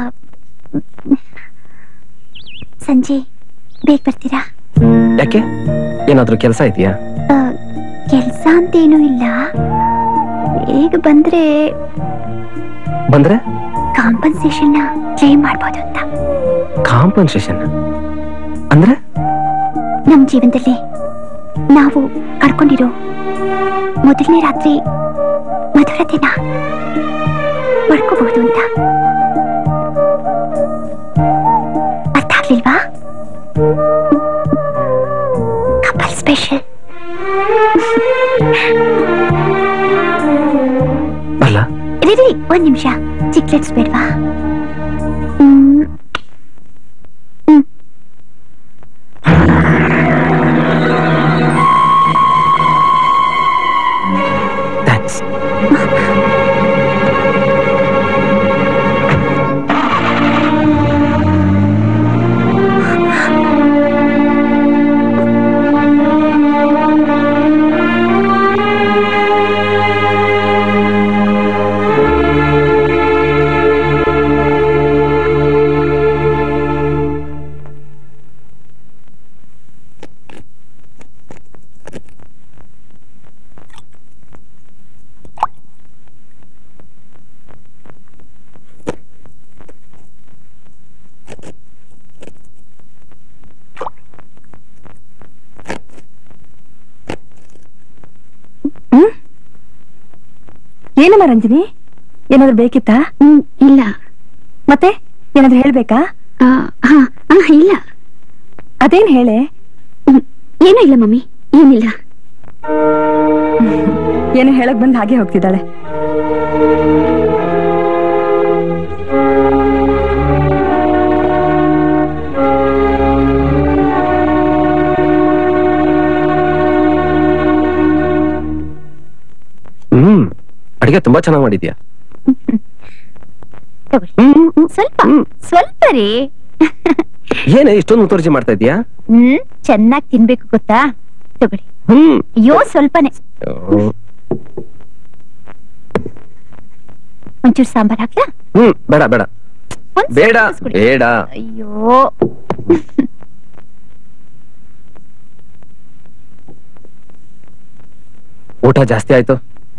ಸಂಜೆ ಬೇಗ ಬರ್ತೀರಾ ಯಾಕೆ ಏನಾದ್ರೂ ಕೆಲಸ ಇದೆಯಾ ಕೆಲ್ಸ ಅಂತೇನೂ ಇಲ್ಲ ಬೇಗ ಬಂದ್ರೆ ಬಂದ್ರೆ ಕಾಂಪನ್ಸೇಷನ್ ಕ್ಲೇಮ್ ಮಾಡ್ಬೋದು ಅಂತ ಕಾಂಪನ್ಸೇಷನ್ ಅಂದ್ರೆ ನಮ್ ಜೀವನದಲ್ಲಿ ನಾವು ಕಳ್ಕೊಂಡಿರೋ ಮೊದಲನೇ ರಾತ್ರಿ ಮಧುರತೆನ ಪಡ್ಕೋಬಹುದು ಅಂತ ಅರ್ಥ ಆಗ್ಲಿಲ್ವಾ ಕಪಲ್ ಸ್ಪೆಷಲ್ ಬರ್ಲಾ ರೀ ರೀ, ಒಂದ್ ನಿಮಿಷ ಚಿಕ್ಲೆಟ್ಸ್ ಬೇಡ್ವಾ ಹ್ಮ್. ಹ್ಮ್. ಥ್ಯಾಂಕ್ಸ್ ಏನಮ್ಮ ರಂಜಿನಿ ಏನಾದ್ರು ಬೇಕಿತ್ತಾ ಇಲ್ಲ ಮತ್ತೆ ಏನಾದ್ರು ಹೇಳ್ಬೇಕಾ ಇಲ್ಲ ಅದೇನ್ ಹೇಳೆ ಏನೂ ಇಲ್ಲ ಮಮ್ಮಿ ಏನಿಲ್ಲ ಏನು ಹೇಳಕ್ ಬಂದ್ ಹಾಗೆ ಹೋಗ್ತಿದ್ದಾಳೆ ಹ್ಮ್ ಅಡಿಗೆ ತುಂಬಾ ಚೆನ್ನಾಗಿ ಮಾಡಿದ್ಯಾ ಸ್ವಲ್ಪ ಸ್ವಲ್ಪ ರೀ ಏನೇ ಇಷ್ಟೊಂದು ಮುತುವರ್ಜಿ ಮಾಡ್ತಾ ಇದೀಯಾ ಹ್ಮ್ ಚೆನ್ನಾಗಿ ತಿನ್ಬೇಕು ಗೊತ್ತಾ ತಗೊಳ್ಳಿ ಹ್ಮ್ ಅಯ್ಯೋ ಸ್ವಲ್ಪನೇ ಒಂಚೂರು ಸಾಂಬಾರ್ ಹಾಕ್ಲಾ ಹ್ಮ್ ಬೇಡ ಬೇಡ ಒಂದ್ ಬೇಡ ಸ್ವಲ್ಪ ಕಸ್ಬಿಡಿ. ಬೇಡ ಅಯ್ಯೋ ಊಟ ಜಾಸ್ತಿ ಆಯ್ತು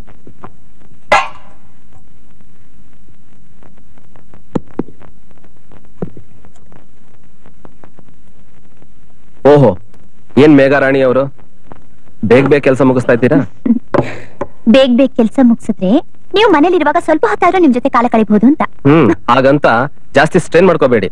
ಓಹೋ ಏನ್ ಮೇಘಾರಾಣಿ ಅವರು ಬೇಗ ಬೇಗ ಕೆಲಸ ಮುಗಿಸ್ತಾ ಇದ್ದೀರಾ ಬೇಗ ಬೇಗ ಕೆಲ್ಸ ಮುಗಿಸಿದ್ರೆ ನೀವು ಮನೇಲಿರುವಾಗ ಸ್ವಲ್ಪ ಹೊತ್ತಾದ್ರೂ ನಿಮ್ ಜೊತೆ ಕಾಲ ಕಳಿಬಹುದು ಅಂತ ಹ್ಮ್ ಹಾಗಂತ ಜಾಸ್ತಿ ಸ್ಟ್ರೈನ್ ಮಾಡ್ಕೋಬೇಡಿ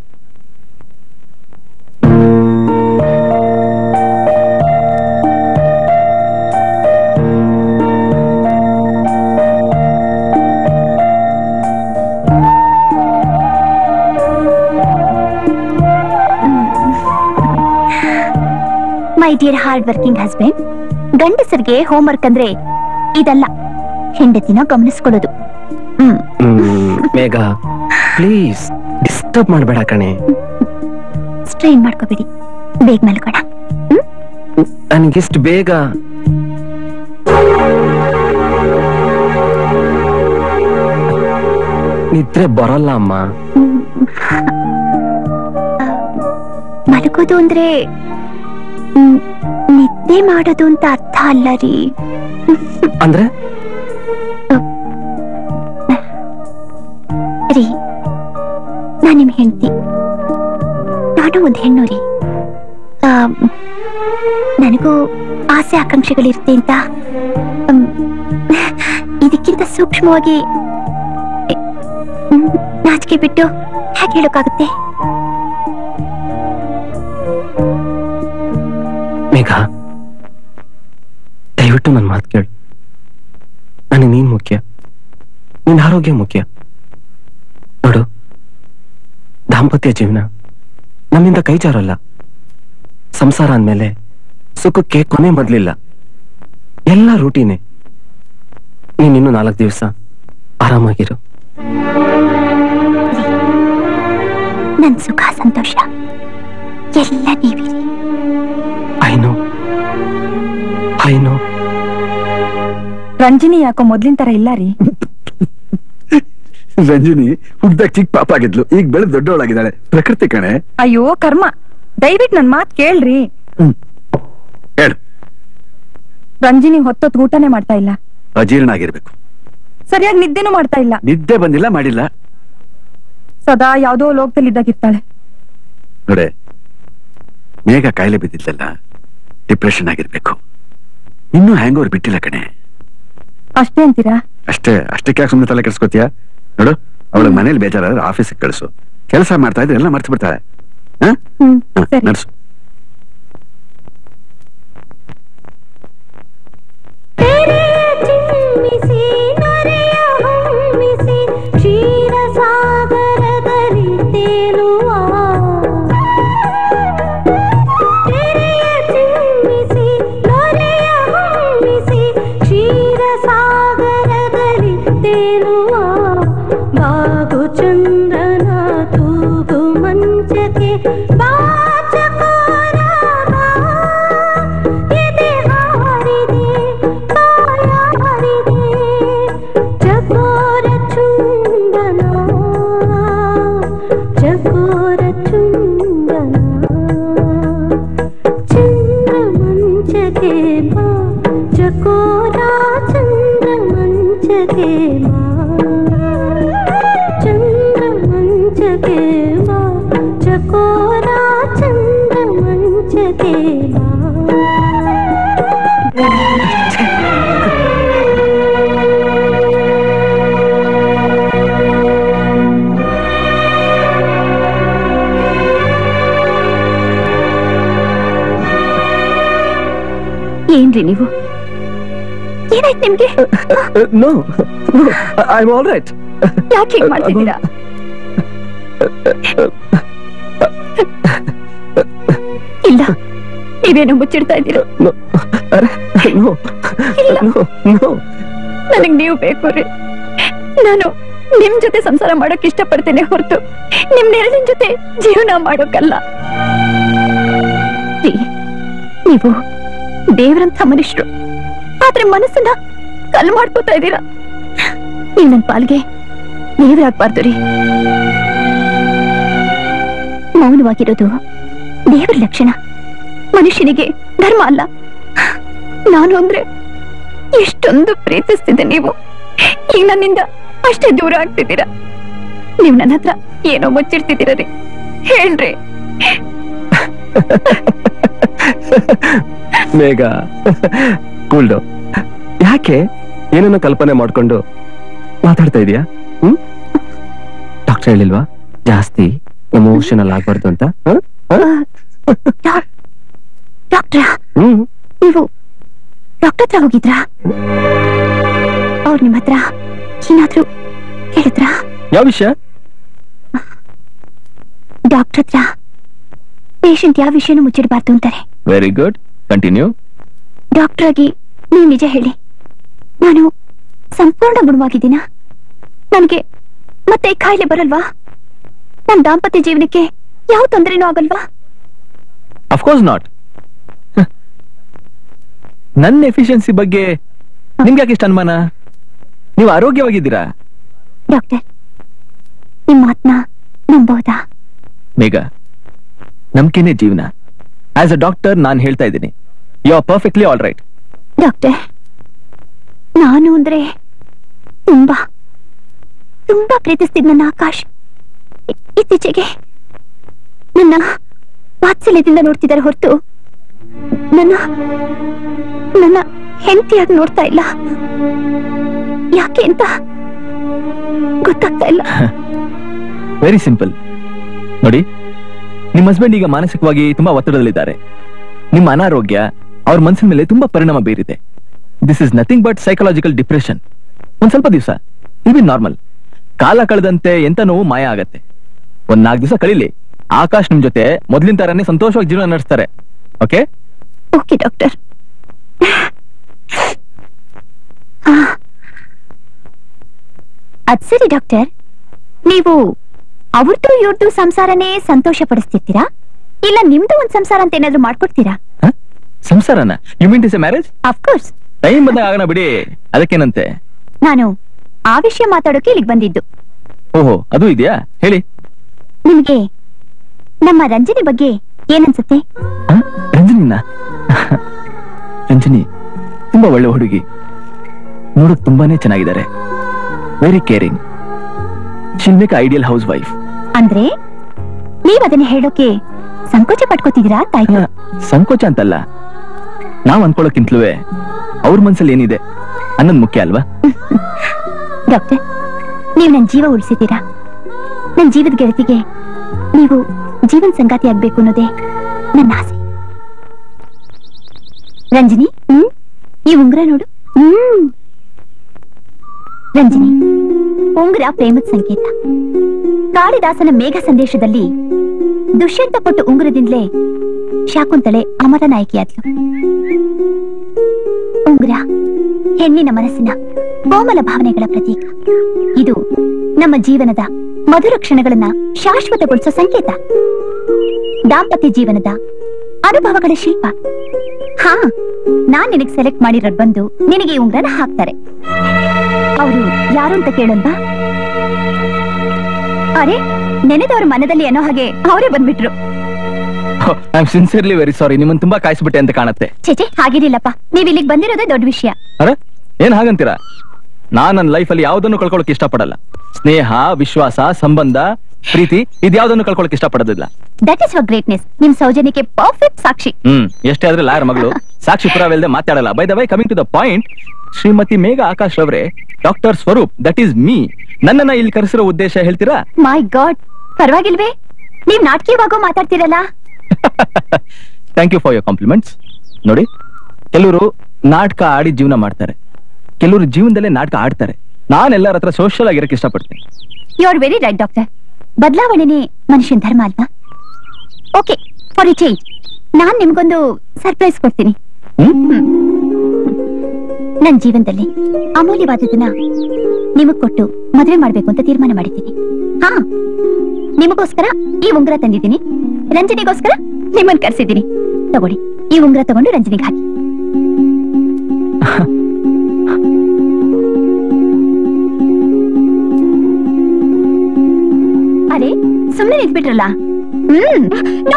my dear hard working husband ಗಂಡಸರಿಗೆ ಹೋಮ್ ವರ್ಕ್ ಅಂದ್ರೆ ಇದಲ್ಲ ಹೆಂಡತಿನ ಗಮನಿಸ್ಕೊಳ್ಳೋದು ಹ್ಮ್ ಹ್ಮ್ ಮೇಘ ಪ್ಲೀಸ್ ಡಿಸ್ಟರ್ಬ್ ಮಾಡ್ಬೇಡ ಕಣೆ ಸ್ಟ್ರೈನ್ ಮಾಡ್ಕೋಬೇಡಿ ಬೇಗ ಮಲ್ಕೋಣ ನನ್ಗೆಷ್ಟು ಬೇಗ ನಿದ್ರೆ ಬರಲ್ಲ ಅಮ್ಮ ಮಲಗೋದು ಅಂದ್ರೆ ಮ್, ನಿದ್ದೆ ಮಾಡೋದು ಅಂತ ಅರ್ಥ ಅಲ್ಲ ರೀ ಅಂದ್ರೆ ರೀ ನಾನ್ ನಿಮ್ ಹೆಂಡತಿ ನಾನು ಒಂದ್ ಹೆಣ್ಣು ರೀ ಆಮ್, ನನಗೂ ಆಸೆ ಆಕಾಂಕ್ಷೆಗಳಿರುತ್ತೆ ಅಂತ ಆಮ್, ಇದಕ್ಕಿಂತ ಸೂಕ್ಷ್ಮವಾಗಿ ಮ್, ನಾಚಿಕೆ ಬಿಟ್ಟು ಹೇಗೆ ಹೇಳೋಕ್ಕಾಗುತ್ತೆ ಮೇಘ ದಯವಿಟ್ಟು ನನ್ನ ಮಾತು ಕೇಳು ನನಗೆ ನೀನ್ ಮುಖ್ಯ ನಿನ್ ಆರೋಗ್ಯ ಮುಖ್ಯ ನೋಡು ದಾಂಪತ್ಯ ಜೀವನ ನಮ್ಮಿಂದ ಕೈ ಜಾರಲ್ಲ ಸಂಸಾರ ಅಂದ್ಮೇಲೆ ಸುಖಕ್ಕೆ ಕೊನೆ ಮೊದ್ಲಿಲ್ಲ ಎಲ್ಲ ರೂಟೀನೆ ನೀನ್ ಇನ್ನು ನಾಲ್ಕು ದಿವಸ ಆರಾಮಾಗಿರು ನನ್ ಸುಖ ಸಂತೋಷ ಎಲ್ಲ ನೀವಿರಿ I know I know Ranjini ಯಾಕೋ ಮೊದ್ಲಿನ ತರ ಇಲ್ಲ ರೀ ರಂಜಿನಿ ಹುಡ್ದಾಗ ಚಿಕ್ಕ ಪಾಪ ಆಗಿದ್ಲು ಈಗ ಬೆಳೆದ್ ದೊಡ್ಡವಳಾಗಿದ್ದಾಳೆ ಪ್ರಕೃತಿ ಕಣೆ ಅಯ್ಯೋ ಕರ್ಮ ದಯವಿಟ್ಟು ನನ್ ಮಾತ್ ಕೇಳ್ರಿ ಹೇಳು ರಂಜಿನಿ ಹೊತ್ತೊತ್ತು ಊಟನೇ ಮಾಡ್ತಾ ಇಲ್ಲ ಅಜೀರ್ಣ ಆಗಿರ್ಬೇಕು ಸರಿಯಾಗಿ ನಿದ್ದೆನೂ ಮಾಡ್ತಾ ಇಲ್ಲ ನಿದ್ದೆ ಬಂದಿಲ್ಲ ಮಾಡಿಲ್ಲ ಸದಾ ಯಾವ್ದೋ ಲೋಕದಲ್ಲಿ ಇದ್ದಾಗಿರ್ತಾಳೆ ನೋಡೆ ಮೇಘ ಕಾಯಿಲೆ ಬಿದ್ದಿದ್ದಲ್ಲ ಡಿಪ್ರೆಷನ್ ಆಗಿರ್ಬೇಕು ಇನ್ನೂ ಹ್ಯಾಂಗ್ ಓವರ್ ಬಿಟ್ಟಿಲ್ಲ ಕಣೆ ಅಷ್ಟೇ ಅಂತೀರಾ ಅಷ್ಟೇ ಅಷ್ಟಕ್ಕೆ ಸುಮ್ಮನೆ ತಲೆ ಕೆಡ್ಸ್ಕೊತೀಯ ನೋಡು ಅವಳ ಮನೇಲಿ ಬೇಜಾರಾದ್ರೆ ಆಫೀಸಿಗೆ ಕಳಿಸು ಕೆಲಸ ಮಾಡ್ತಾ ಇದ್ರೆ ಎಲ್ಲ ಮರ್ತು ಬಿಡ್ತಾಳೆ ಹ? ಹ, ನಡ್ಸು ಚಿಮ್ಮಿಸಿ ನೊರೆಯ ಹೊಮ್ಮಿಸಿ ಕ್ಷೀರ ಸಾಗರದಲ್ಲಿ ತೇಲುವ ತೆರೆಯ ಚಿಮ್ಮಿಸಿ ನೊರೆಯ ಹೊಮ್ಮಿಸಿ ಕ್ಷೀರ ಸಾಗರದಲ್ಲಿ ತೇಲುವ ಬಾಗು ಚಂದ್ರನ ತೂಗು ಮಂಚಕ್ಕೆ ಬಾಚಕೋರಾಗ ಎದೆ ಹಾರಿದೆ ಬಾಯಾರಿದೆ ಏನ್ರಿ ನೀವು ಏನಾಯ್ತು ನಿಮ್ಗೆ no I am all right ಯಾಕೆ ಹೀಗ್ ಮಾಡ್ತಿದ್ದೀರಾ ಇಲ್ಲ ನೀವೇನೋ ಮುಚ್ಚಿಡ್ತಾ ಇದ್ದೀರಾ ನೋ ಇಲ್ಲ ನೋ ನನಗ್ ನೀವು ಬೇಕು ರೀ ನಾನು ನಿಮ್ ಜೊತೆ ಸಂಸಾರ ಮಾಡೋಕ್ ಇಷ್ಟಪಡ್ತೇನೆ ಹೊರತು ನಿಮ್ ನೆರಳಿನ ಜೊತೆ ಜೀವನ ಮಾಡೋಕಲ್ಲ ರೀ, ನೀವು ದೇವರಂತ ಮನುಷ್ಯರು ಆದ್ರೆ ಮನಸ್ಸನ್ನ ಕಲ್ ಮಾಡ್ಕೋತಾ ಇದ್ದೀರಾ ನೀವು ನನ್ ಪಾಲ್ಗೆ ದೇವರಾಗ್ಬಾರ್ದು ರೀ ಮೌನವಾಗಿರೋದು ದೇವರ ಲಕ್ಷಣ ಮನುಷ್ಯನಿಗೆ ಧರ್ಮ ಅಲ್ಲ ನಾನು ಅಂದ್ರೆ ಎಷ್ಟೊಂದು ಪ್ರೀತಿಸ್ತಿದ್ದೆ ನೀವು ಈಗ ನನ್ನಿಂದ ಅಷ್ಟೇ ದೂರ ಆಗ್ತಿದ್ದೀರಾ ನೀವ್ ನನ್ನ ಹತ್ರ ಏನೋ ಮುಚ್ಚಿಡ್ತಿದ್ದೀರ ರೀ ಹೇಳ್ರಿ ಮೇಘ ಕೂಲ್ಡು ಯಾಕೆ ಏನನ್ನ ಕಲ್ಪನೆ ಮಾಡ್ಕೊಂಡು ಮಾತಾಡ್ತಾ ಇದೀಯಾ ಹ್ಮ್ ಡಾಕ್ಟರ್ ಹೇಳಿಲ್ವಾ ಜಾಸ್ತಿ ಎಮೋಷನಲ್ ಆಗ್ಬಾರ್ದು ಅಂತ ಹ? ಹ? ಡಾಕ್ಟ್ರ ಹ್ಮ್ ನೀವು ಡಾಕ್ಟರ್ ಹತ್ರ ಹೋಗಿದ್ರಾ ಅವ್ರು ನಿಮ್ ಹತ್ರ ಏನಾದ್ರೂ ಹೇಳಿದ್ರಾ ಯಾವ ವಿಷಯ ಡಾಕ್ಟರ್ ಹತ್ರ ಪೇಷಂಟ್ ಯಾವ ವಿಷಯನೂ ಮುಚ್ಚಿಡಬಾರ್ದು ಅಂತಾರೆ ವೆರಿ ಗುಡ್ ಕಂಟಿನ್ಯೂ ಡಾಕ್ಟರ್ ಆಗಿ ನೀವು ನಿಜ ಹೇಳಿ ನಾನು ಸಂಪೂರ್ಣ ಗುಣವಾಗಿದ್ದೀನ ನನಗೆ ಮತ್ತೆ ಕಾಯಿಲೆ ಬರಲ್ವಾ ನನ್ನ ದಾಂಪತ್ಯ ಜೀವನಕ್ಕೆ ಯಾವ ತೊಂದರೆನೂ ಆಗಲ್ವಾ ಅಫ್ಕೋರ್ಸ್ ನಾಟ್ ನನ್ನ ಎಫಿಷಿಯನ್ಸಿ ಬಗ್ಗೆ ನಿಮ್ಗೆ ಯಾಕೆ ಇಷ್ಟ ಅನುಮಾನ ನೀವು ಆರೋಗ್ಯವಾಗಿದ್ದೀರಾ ಡಾಕ್ಟರ್ ನಿಮ್ ಮಾತ್ನ ನಂಬಹುದಾ ಮೇಘ ನಂಬಿಕೆನೇ ಜೀವನ ಆಸ್ ಅ ಡಾಕ್ಟರ್ ನಾನು ಹೇಳ್ತಾ ಇದ್ದೀನಿ you are perfectly all right doctor ನಾನು ಅಂದ್ರೆ ತುಂಬಾ ತುಂಬಾ ಪ್ರೀತಿಸ್ತಿದ್ ನನ್ನ ಆಕಾಶ್ ಇ- ಇತ್ತೀಚೆಗೆ ನನ್ನ ವಾತ್ಸಲ್ಯದಿಂದ ನೋಡ್ತಿದ್ದಾರೆ ಹೊರತು ನನ್ನ ನನ್ನ ಹೆಂಡತಿಯಾಗಿ ನೋಡ್ತಾ ಇಲ್ಲ ಯಾಕೆ ಅಂತ ಗೊತ್ತಾಗ್ತಾ ಇಲ್ಲ ವೆರಿ ಸಿಂಪಲ್ ನೋಡಿ ನಿಮ್ಮ ಹಸ್ಬೆಂಡ್ ಈಗ ಮಾನಸಿಕವಾಗಿ ತುಂಬಾ ಒತ್ತಡದಲ್ಲಿದ್ದಾರೆ ನಿಮ್ಮ ಅನಾರೋಗ್ಯ ಅವ್ರ ಮನಸ್ಸಿನ ಮೇಲೆ ತುಂಬಾ ಪರಿಣಾಮ ಬೀರಿದೆ this is nothing but psychological depression ಒಂದ್ ಸ್ವಲ್ಪ ದಿವಸ ಇಲ್ ಬಿ ನಾರ್ಮಲ್ ಕಾಲ ಕಳೆದಂತೆ ಎಂತ ನೋವು ಮಾಯ ಆಗತ್ತೆ ಒಂದ್ ನಾಲ್ಕು ದಿವಸ ಕಳೀಲಿ ಆಕಾಶ್ ನಿಮ್ ಜೊತೆ ಮೊದ್ಲಿನ ತರಾನೇ ಸಂತೋಷವಾಗಿ ಜೀವನ ನಡೆಸ್ತಾರೆ ಓಕೆ ಓಕೆ ಡಾಕ್ಟರ್ ಅದ್ ಸರಿ ಡಾಕ್ಟರ್ ನೀವು ಅವ್ರದ್ದು ಇವ್ರದ್ದು ಸಂಸಾರನೇ ಸಂತೋಷ ಪಡಿಸ್ತಿರ್ತೀರಾ ಇಲ್ಲ ನಿಮ್ದು ಒಂದ್ ಸಂಸಾರ ಅಂತ ಏನಾದ್ರು ಮಾಡ್ಕೊಡ್ತೀರಾ ಸಂಸಾರನ you mean is a marriage of course time ಬಂದಾಗ ಆಗೋಣ ಬಿಡಿ ಅದಕ್ಕೇನಂತೆ ನಾನು ಆ ವಿಷಯ ಮಾತಾಡೋಕೆ ಇಲ್ಲಿಗೆ ಬಂದಿದ್ದು ಓಹೋ ಅದು ಇದೆಯಾ ಹೇಳಿ ನಿಮ್ಗೆ ನಮ್ಮ ರಂಜನಿ ಬಗ್ಗೆ ಏನನ್ಸುತ್ತೆ ರಂಜನಿನ ರಂಜನಿ ತುಂಬಾ ಒಳ್ಳೆ ಹುಡುಗಿ ನೋಡಕ್ ತುಂಬಾನೇ ಚೆನ್ನಾಗಿದ್ದಾರೆ very caring she'll make ideal housewife ಅಂದ್ರೆ ನೀವ್ ಅದನ್ನ ಹೇಳೋಕೆ ಸಂಕೋಚ ಪಟ್ಕೋತಿದ್ದೀರಾ ತಾಯಿ ಸಂಕೋಚ ಅಂತಲ್ಲ ನಾವ್ ಅನ್ಕೊಳ್ಳೋಕ್ಕಿಂತಲೂ ಅವ್ರ ಮನ್ಸಲ್ಲಿ ಏನಿದೆ ಅನ್ನೋದ್ ಮುಖ್ಯ ಅಲ್ವಾ ಡಾಕ್ಟರ್ ನೀವು ನನ್ ಜೀವ ಉಳಿಸಿದ್ದೀರಾ ನನ್ ಜೀವದ ಗೆಳತಿಗೆ ನೀವು ಜೀವನ್ ಸಂಗಾತಿ ಆಗ್ಬೇಕು ಅನ್ನೋದೇ ನನ್ನ ಆಸೆ ರಂಜನಿ ಹ್ಮ್ ಈ ಉಂಗ್ರ ನೋಡು ಹ್ಮ್ ರಂಜನಿ ಉಂಗ್ರ ಪ್ರೇಮದ ಸಂಕೇತ ಕಾಳಿದಾಸನ ಮೇಘ ಸಂದೇಶದಲ್ಲಿ ದುಷ್ಯಂತ ಕೊಟ್ಟ ಉಂಗುರದಿಂದಲೇ ಶಾಕುಂತಳೆ ಅಮರ ನಾಯಕಿಯಾದ್ಲು ಉಂಗುರ ಹೆಣ್ಣಿನ ಮನಸ್ಸಿನ ಕೋಮಲ ಭಾವನೆಗಳ ಪ್ರತೀಕ ಇದು ನಮ್ಮ ಜೀವನದ ಮಧುರ ಕ್ಷಣಗಳನ್ನ ಶಾಶ್ವತಗೊಳಿಸೋ ಸಂಕೇತ ದಾಂಪತ್ಯ ಜೀವನದ ಅನುಭವಗಳ ಶಿಲ್ಪ ಹಾ ನಾನ್ ನಿನಗ್ ಸೆಲೆಕ್ಟ್ ಮಾಡಿರೋದ್ ಬಂದು ನಿನಗೆ ಈ ಉಂಗ್ರನ ಹಾಕ್ತಾರೆ ಅವರು ಯಾರು ಅಂತ ಕೇಳಲ್ವಾ ಅರೆ ನೆನೆದವ್ರ ಮನದಲ್ಲಿ ಅನ್ನೋ ಹಾಗೆ ಅವರೇ ಬಂದ್ಬಿಟ್ರು I am sincerely very sorry ನಿಮ್ಮನ್ನ ತುಂಬಾ ಕಾಯಿಸ್ಬಿಟ್ಟೆ ಅಂತ ಕಾಣತ್ತೆ ಛೆಛೆ ಹಾಗೇನಿಲ್ಲಪ್ಪ ನೀವ್ ಇಲ್ಲಿಗೆ ಬಂದಿರೋದೇ ದೊಡ್ಡ ವಿಷಯ ಅರೆ ಏನ್ ಹಾಗಂತೀರಾ ನಾನ್ ನನ್ನ ಲೈಫಲ್ಲಿ ಯಾವ್ದನ್ನು ಕಳ್ಕೊಳಕ್ ಇಷ್ಟಪಡಲ್ಲ ಸ್ನೇಹ ವಿಶ್ವಾಸ ಸಂಬಂಧ ಪ್ರೀತಿ ಇದ್ಯಾವ್ದನ್ನು ಕಳ್ಕೊಳಕ್ ಇಷ್ಟಪಡೋದಿಲ್ಲ ದಟ್ ಇಸ್ ಫಾರ್ ಗ್ರೇಟ್ನೆಸ್ ನಿಮ್ ಸೌಜನ್ಯಕ್ಕೆ ಪರ್ಫೆಕ್ಟ್ ಸಾಕ್ಷಿ ಹ್ಮ್ ಎಷ್ಟೇ ಆದ್ರೆ ಲಾಯರ್ ಮಗಳು ಸಾಕ್ಷಿ ಪುರಾವೆಲ್ದೆ ಮಾತಾಡಲ್ಲ by the way coming to the point Shrimati Megha Akash ರವರೇ doctor Swaroop that is me ನನ್ನನ್ನ ಇಲ್ಲಿ ಕರೆಸಿರೋ ಉದ್ದೇಶ ಹೇಳ್ತೀರಾ ಮೈ ಗಾಡ್ ಪರವಾಗಿಲ್ವೇ ನೀವ್ ನಾಟಕೀಯವಾಗೋ ಮಾತಾಡ್ತಿರಲ್ಲ thank you for your compliments ನೋಡಿ ಕೆಲವರು ನಾಟಕ ಆಡಿ ಜೀವನ ಮಾಡ್ತಾರೆ ಕೆಲವರು ಜೀವನದಲ್ಲೇ ನಾಟಕ ಆಡ್ತಾರೆ ನಾನು ಎಲ್ಲರ ಹತ್ರ ಸೋಷಿಯಲ್ ಆಗಿರಕ್ಕೆ ಇಷ್ಟಪಡ್ತೀನಿ you are very right doctor ಬದಲಾವಣೆನೇ ಮನುಷ್ಯನ ಧರ್ಮ ಅಲ್ವಾ ಓಕೆ ಫಾರ್ ಎ ಚೇಂಜ್ ನಾನ್ ನಿಮ್ಗೊಂದು ಸರ್ಪ್ರೈಸ್ ಕೊಡ್ತೀನಿ ನನ್ನ ಜೀವನದಲ್ಲಿ ಅಮೂಲ್ಯವಾದದನ್ನ ನಿಮಗ್ ಕೊಟ್ಟು ಮದುವೆ ಮಾಡ್ಬೇಕು ಅಂತ ತೀರ್ಮಾನ ಮಾಡಿದ್ದೀನಿ ಹಾ ನಿಮಗೋಸ್ಕರ ಈ ಉಂಗುರ ತಂದಿದ್ದೀನಿ ರಂಜನಿಗೋಸ್ಕರ ನಿಮ್ಮನ್ ಕರ್ಸಿದ್ದೀನಿ ತಗೊಳ್ಳಿ ಈ ಉಂಗುರ ತಗೊಂಡು ರಂಜನಿಗೆ ಹಾಕಿ ಅರೆ ಸುಮ್ಮನೆ ನಿಂತ್ಬಿಟ್ರಲ್ಲ ಹ್ಮ್ No!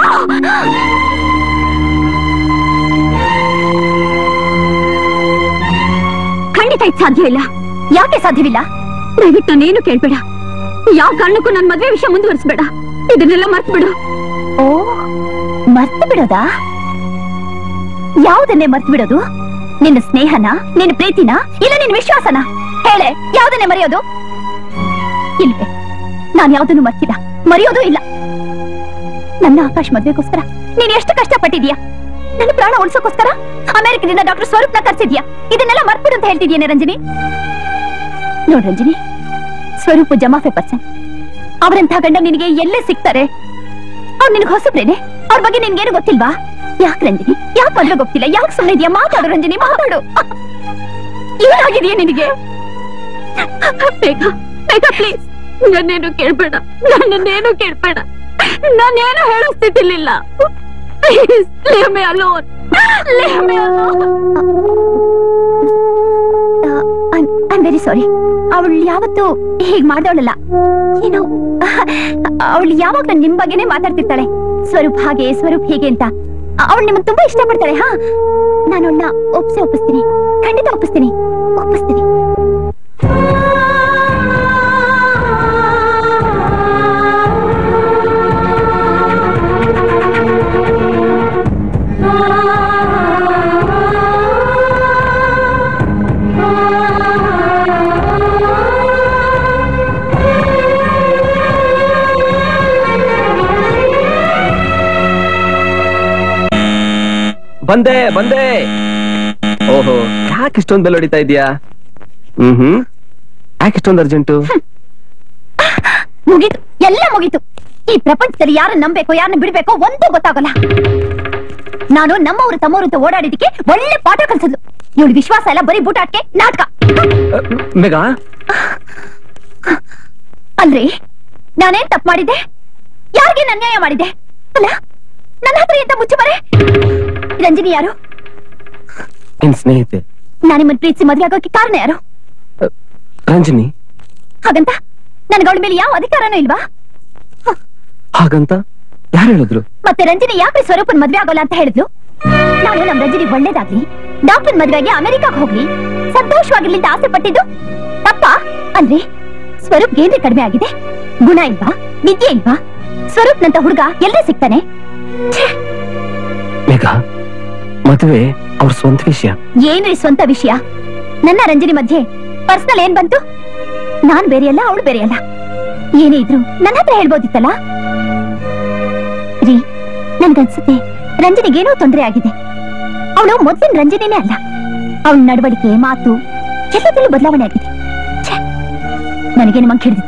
ಖಂಡಿತ ಇದು ಸಾಧ್ಯ ಇಲ್ಲ ಯಾಕೆ ಸಾಧ್ಯವಿಲ್ಲ ದಯವಿಟ್ಟು ನಾನೇನು ಕೇಳ್ಬೇಡ ಯಾವ ಕಾರಣಕ್ಕೂ ನನ್ನ ಮದ್ವೆ ವಿಷಯ ಮುಂದುವರಿಸ್ಬೇಡ ಇದನ್ನೆಲ್ಲ ಮರ್ತು ಬಿಡು ಓ ಮರ್ತು ಬಿಡೋದಾ ಯಾವುದನ್ನೇ ಮರ್ತು ಬಿಡೋದು ನಿನ್ನ ಸ್ನೇಹನ ನಿನ್ನ ಪ್ರೀತಿನ ಇಲ್ಲ ನಿನ್ನ ವಿಶ್ವಾಸನ ಹೇಳೆ ಯಾವುದನ್ನೇ ಮರೆಯೋದು ಇಲ್ವೇ ನಾನು ಯಾವುದನ್ನು ಮರ್ತಿಲ್ಲ ಮರೆಯೋದು ಇಲ್ಲ ನನ್ನ ಆಕಾಶ್ ಮದ್ವೆಗೋಸ್ಕರ ನೀನ್ ಎಷ್ಟು ಕಷ್ಟಪಟ್ಟಿದ್ಯಾ ನನ್ನ ಪ್ರಾಣ ಉಳಿಸೋಕೋಸ್ಕರ ಅಮೆರಿಕದಿಂದ ಡಾಕ್ಟರ್ ಸ್ವರೂಪ್ನ ಕರ್ಸಿದ್ಯಾ ಇದನ್ನೆಲ್ಲ ಮರ್ತ್ಬಿಡು ಅಂತ ಹೇಳ್ತಿದ್ಯೇನೆ ರಂಜನಿ ನೋಡ್ ರಂಜನಿ ಸ್ವರೂಪ್ ಜಮಾಫೆ ಪರ್ಸನ್ ಅವರಂಥ ಗಂಡ ನಿನಗೆ ಎಲ್ಲೇ ಸಿಗ್ತಾರೆ ಅವ್ರು ನಿನಗೆ ಹೊಸಬ್ರೇನೆ ಅವ್ರ ಬಗ್ಗೆ ನಿನ್ಗೇನು ಗೊತ್ತಿಲ್ವಾ ಯಾಕೆ ರಂಜನಿ ಯಾಕೆ ಮೊದ್ಲು ಗೊತ್ತಿಲ್ಲ ಯಾಕೆ ಸುಮ್ಮನೆ ಇದೆಯಾ ಮಾತಾಡು ರಂಜನಿ ಮಾತಾಡು ಏನಾಗಿದೆಯಾ ನಿನಗೆ ಬೇಗ ಬೇಗ ಪ್ಲೀಸ್ ನನ್ನೇನು ಕೇಳ್ಬೇಡ ನನ್ನನ್ನೇನು ಕೇಳ್ಬೇಡ ನಾನೇನು ಹೇಳೋ ಸ್ಥಿತಿಲಿಲ್ಲ please leave me alone. Leave me alone. I very sorry ಅವಳು ಯಾವತ್ತು ಹೀಗ್ ಮಾಡ್ದವಳಲ್ಲ ಏನೋ ಅವಳು ಯಾವಾಗ್ಲೂ ನಿಮ್ ಬಗ್ಗೆನೇ ಮಾತಾಡ್ತಿರ್ತಾಳೆ ಸ್ವರೂಪ್ ಹಾಗೆ ಸ್ವರೂಪ್ ಹೀಗೆ ಅಂತ ಅವಳು ನಿಮಗ್ ತುಂಬಾ ಇಷ್ಟಪಡ್ತಾಳೆ ಹಾ ನಾನು ಅವಳನ್ನ ಒಪ್ಸೆ ಒಪ್ಪಿಸ್ತೀನಿ ಖಂಡಿತ ಒಪ್ಪಿಸ್ತೀನಿ ಒಪ್ಪಿಸ್ತೀನಿ ಬಂದೆ ಬಂದೆ ಓಹೋ ಯಾಕೆ ಇಷ್ಟೊಂದು ಬೆಲ್ ಹೊಡಿತಾ ಇದೀಯಾ ಹ್ಮ್ ಹ್ಮ್ ಯಾಕೆ ಇಷ್ಟೊಂದು ಅರ್ಜೆಂಟು ಮುಗೀತು ಎಲ್ಲ ಮುಗೀತು ಈ ಪ್ರಪಂಚದಲ್ಲಿ ಯಾರನ್ನ ನಂಬೇಕು ಯಾರನ್ನ ಬಿಡ್ಬೇಕೋ ಒಂದು ಗೊತ್ತಾಗಲ್ಲ ನಾನು ನಮ್ಮವರು ತಮ್ಮವರು ಅಂತ ಓಡಾಡಿದಕ್ಕೆ ಒಳ್ಳೆ ಪಾಠ ಕಲ್ಸಿದ್ಲು ಇವಳು ವಿಶ್ವಾಸ ಎಲ್ಲ ಬರೀ ಬೂಟಾಟ್ಕೆ ನಾಟಕ ಮೇಘಾ ಅಲ್ರಿ ನಾನೇನ್ ತಪ್ಪು ಮಾಡಿದ್ದೆ ಯಾರಿಗೆ ಅನ್ಯಾಯ ಮಾಡಿದ್ದೆ ಅಲ್ಲ ನನ್ನ ಹತ್ರ ಎಂತ ಮುಚ್ಚು ಬರೆ ರಂಜಿನಿ ಯಾರು ನಿನ್ ಸ್ನೇಹಿತೆ ನಾನು ನಿಮ್ಮನ್ನ ಪ್ರೀತಿಸಿ ಮದ್ವೆ ಆಗೋಕೆ ಕಾರಣ ಯಾರು ರಂಜನಿ ಹಾಗಂತ ನನ್ಗೆ ಅವಳ ಮೇಲೆ ಯಾವ ಅಧಿಕಾರನೂ ಇಲ್ವಾ ಹಾಗಂತ ಯಾರು ಹೇಳಿದ್ರು ಮತ್ತೆ ರಂಜಿನಿ ಯಾಕೆ ಸ್ವರೂಪನ್ ಮದ್ವೆ ಆಗೋಲ್ಲ ಅಂತ ಹೇಳಿದ್ಲು ನಾನು ನಮ್ ರಂಜಿನಿ ಒಳ್ಳೇದಾಗ್ಲಿ ಡಾಕ್ಟರ್ ಮದ್ವೆಗೆ ಅಮೆರಿಕಾಗ್ ಹೋಗ್ಲಿ ಸಂತೋಷವಾಗಿರ್ಲಿ ಅಂತ ಆಸೆ ಪಟ್ಟಿದ್ದು ತಪ್ಪಾ ಅಂದ್ರೆ ಸ್ವರೂಪ್ ಏನ್ರಿ ಕಡಿಮೆ ಆಗಿದೆ ಗುಣ ಇಲ್ವಾ ವಿದ್ಯೆ ಇಲ್ವಾ ಸ್ವರೂಪ್ನಂತ ಹುಡುಗ ಎಲ್ಲೇ ಸಿಗ್ತಾನೆ ಮೇಘಾ ಮದುವೆ ಅವ್ರ ಸ್ವಂತ ವಿಷಯ ಏನ್ರಿ ಸ್ವಂತ ವಿಷಯ ನನ್ನ ರಂಜನಿ ಮಧ್ಯೆ ಪರ್ಸನಲ್ ಏನ್ ಬಂತು ನಾನ್ ಬೇರೆಯಲ್ಲ ಅವಳು ಬೇರೆಯಲ್ಲ ಏನೇ ಇದ್ರು ನನ್ನ ಹತ್ರ ಹೇಳ್ಬೋದಿತ್ತಲ್ಲ ರೀ ನನ್ಗನ್ಸುತ್ತೆ ರಂಜನಿಗೇನೋ ತೊಂದರೆ ಆಗಿದೆ ಅವಳು ಮೊದ್ಲಿನ ರಂಜನಿನೇ ಅಲ್ಲ ಅವಳ ನಡವಳಿಕೆ ಮಾತು ಎಲ್ಲದರಲ್ಲೂ ಬದಲಾವಣೆ ಆಗಿದೆ ಛೆ, ನನಗೆ ನಿಮಗ್ ಹಿಡಿದಿತ್ತು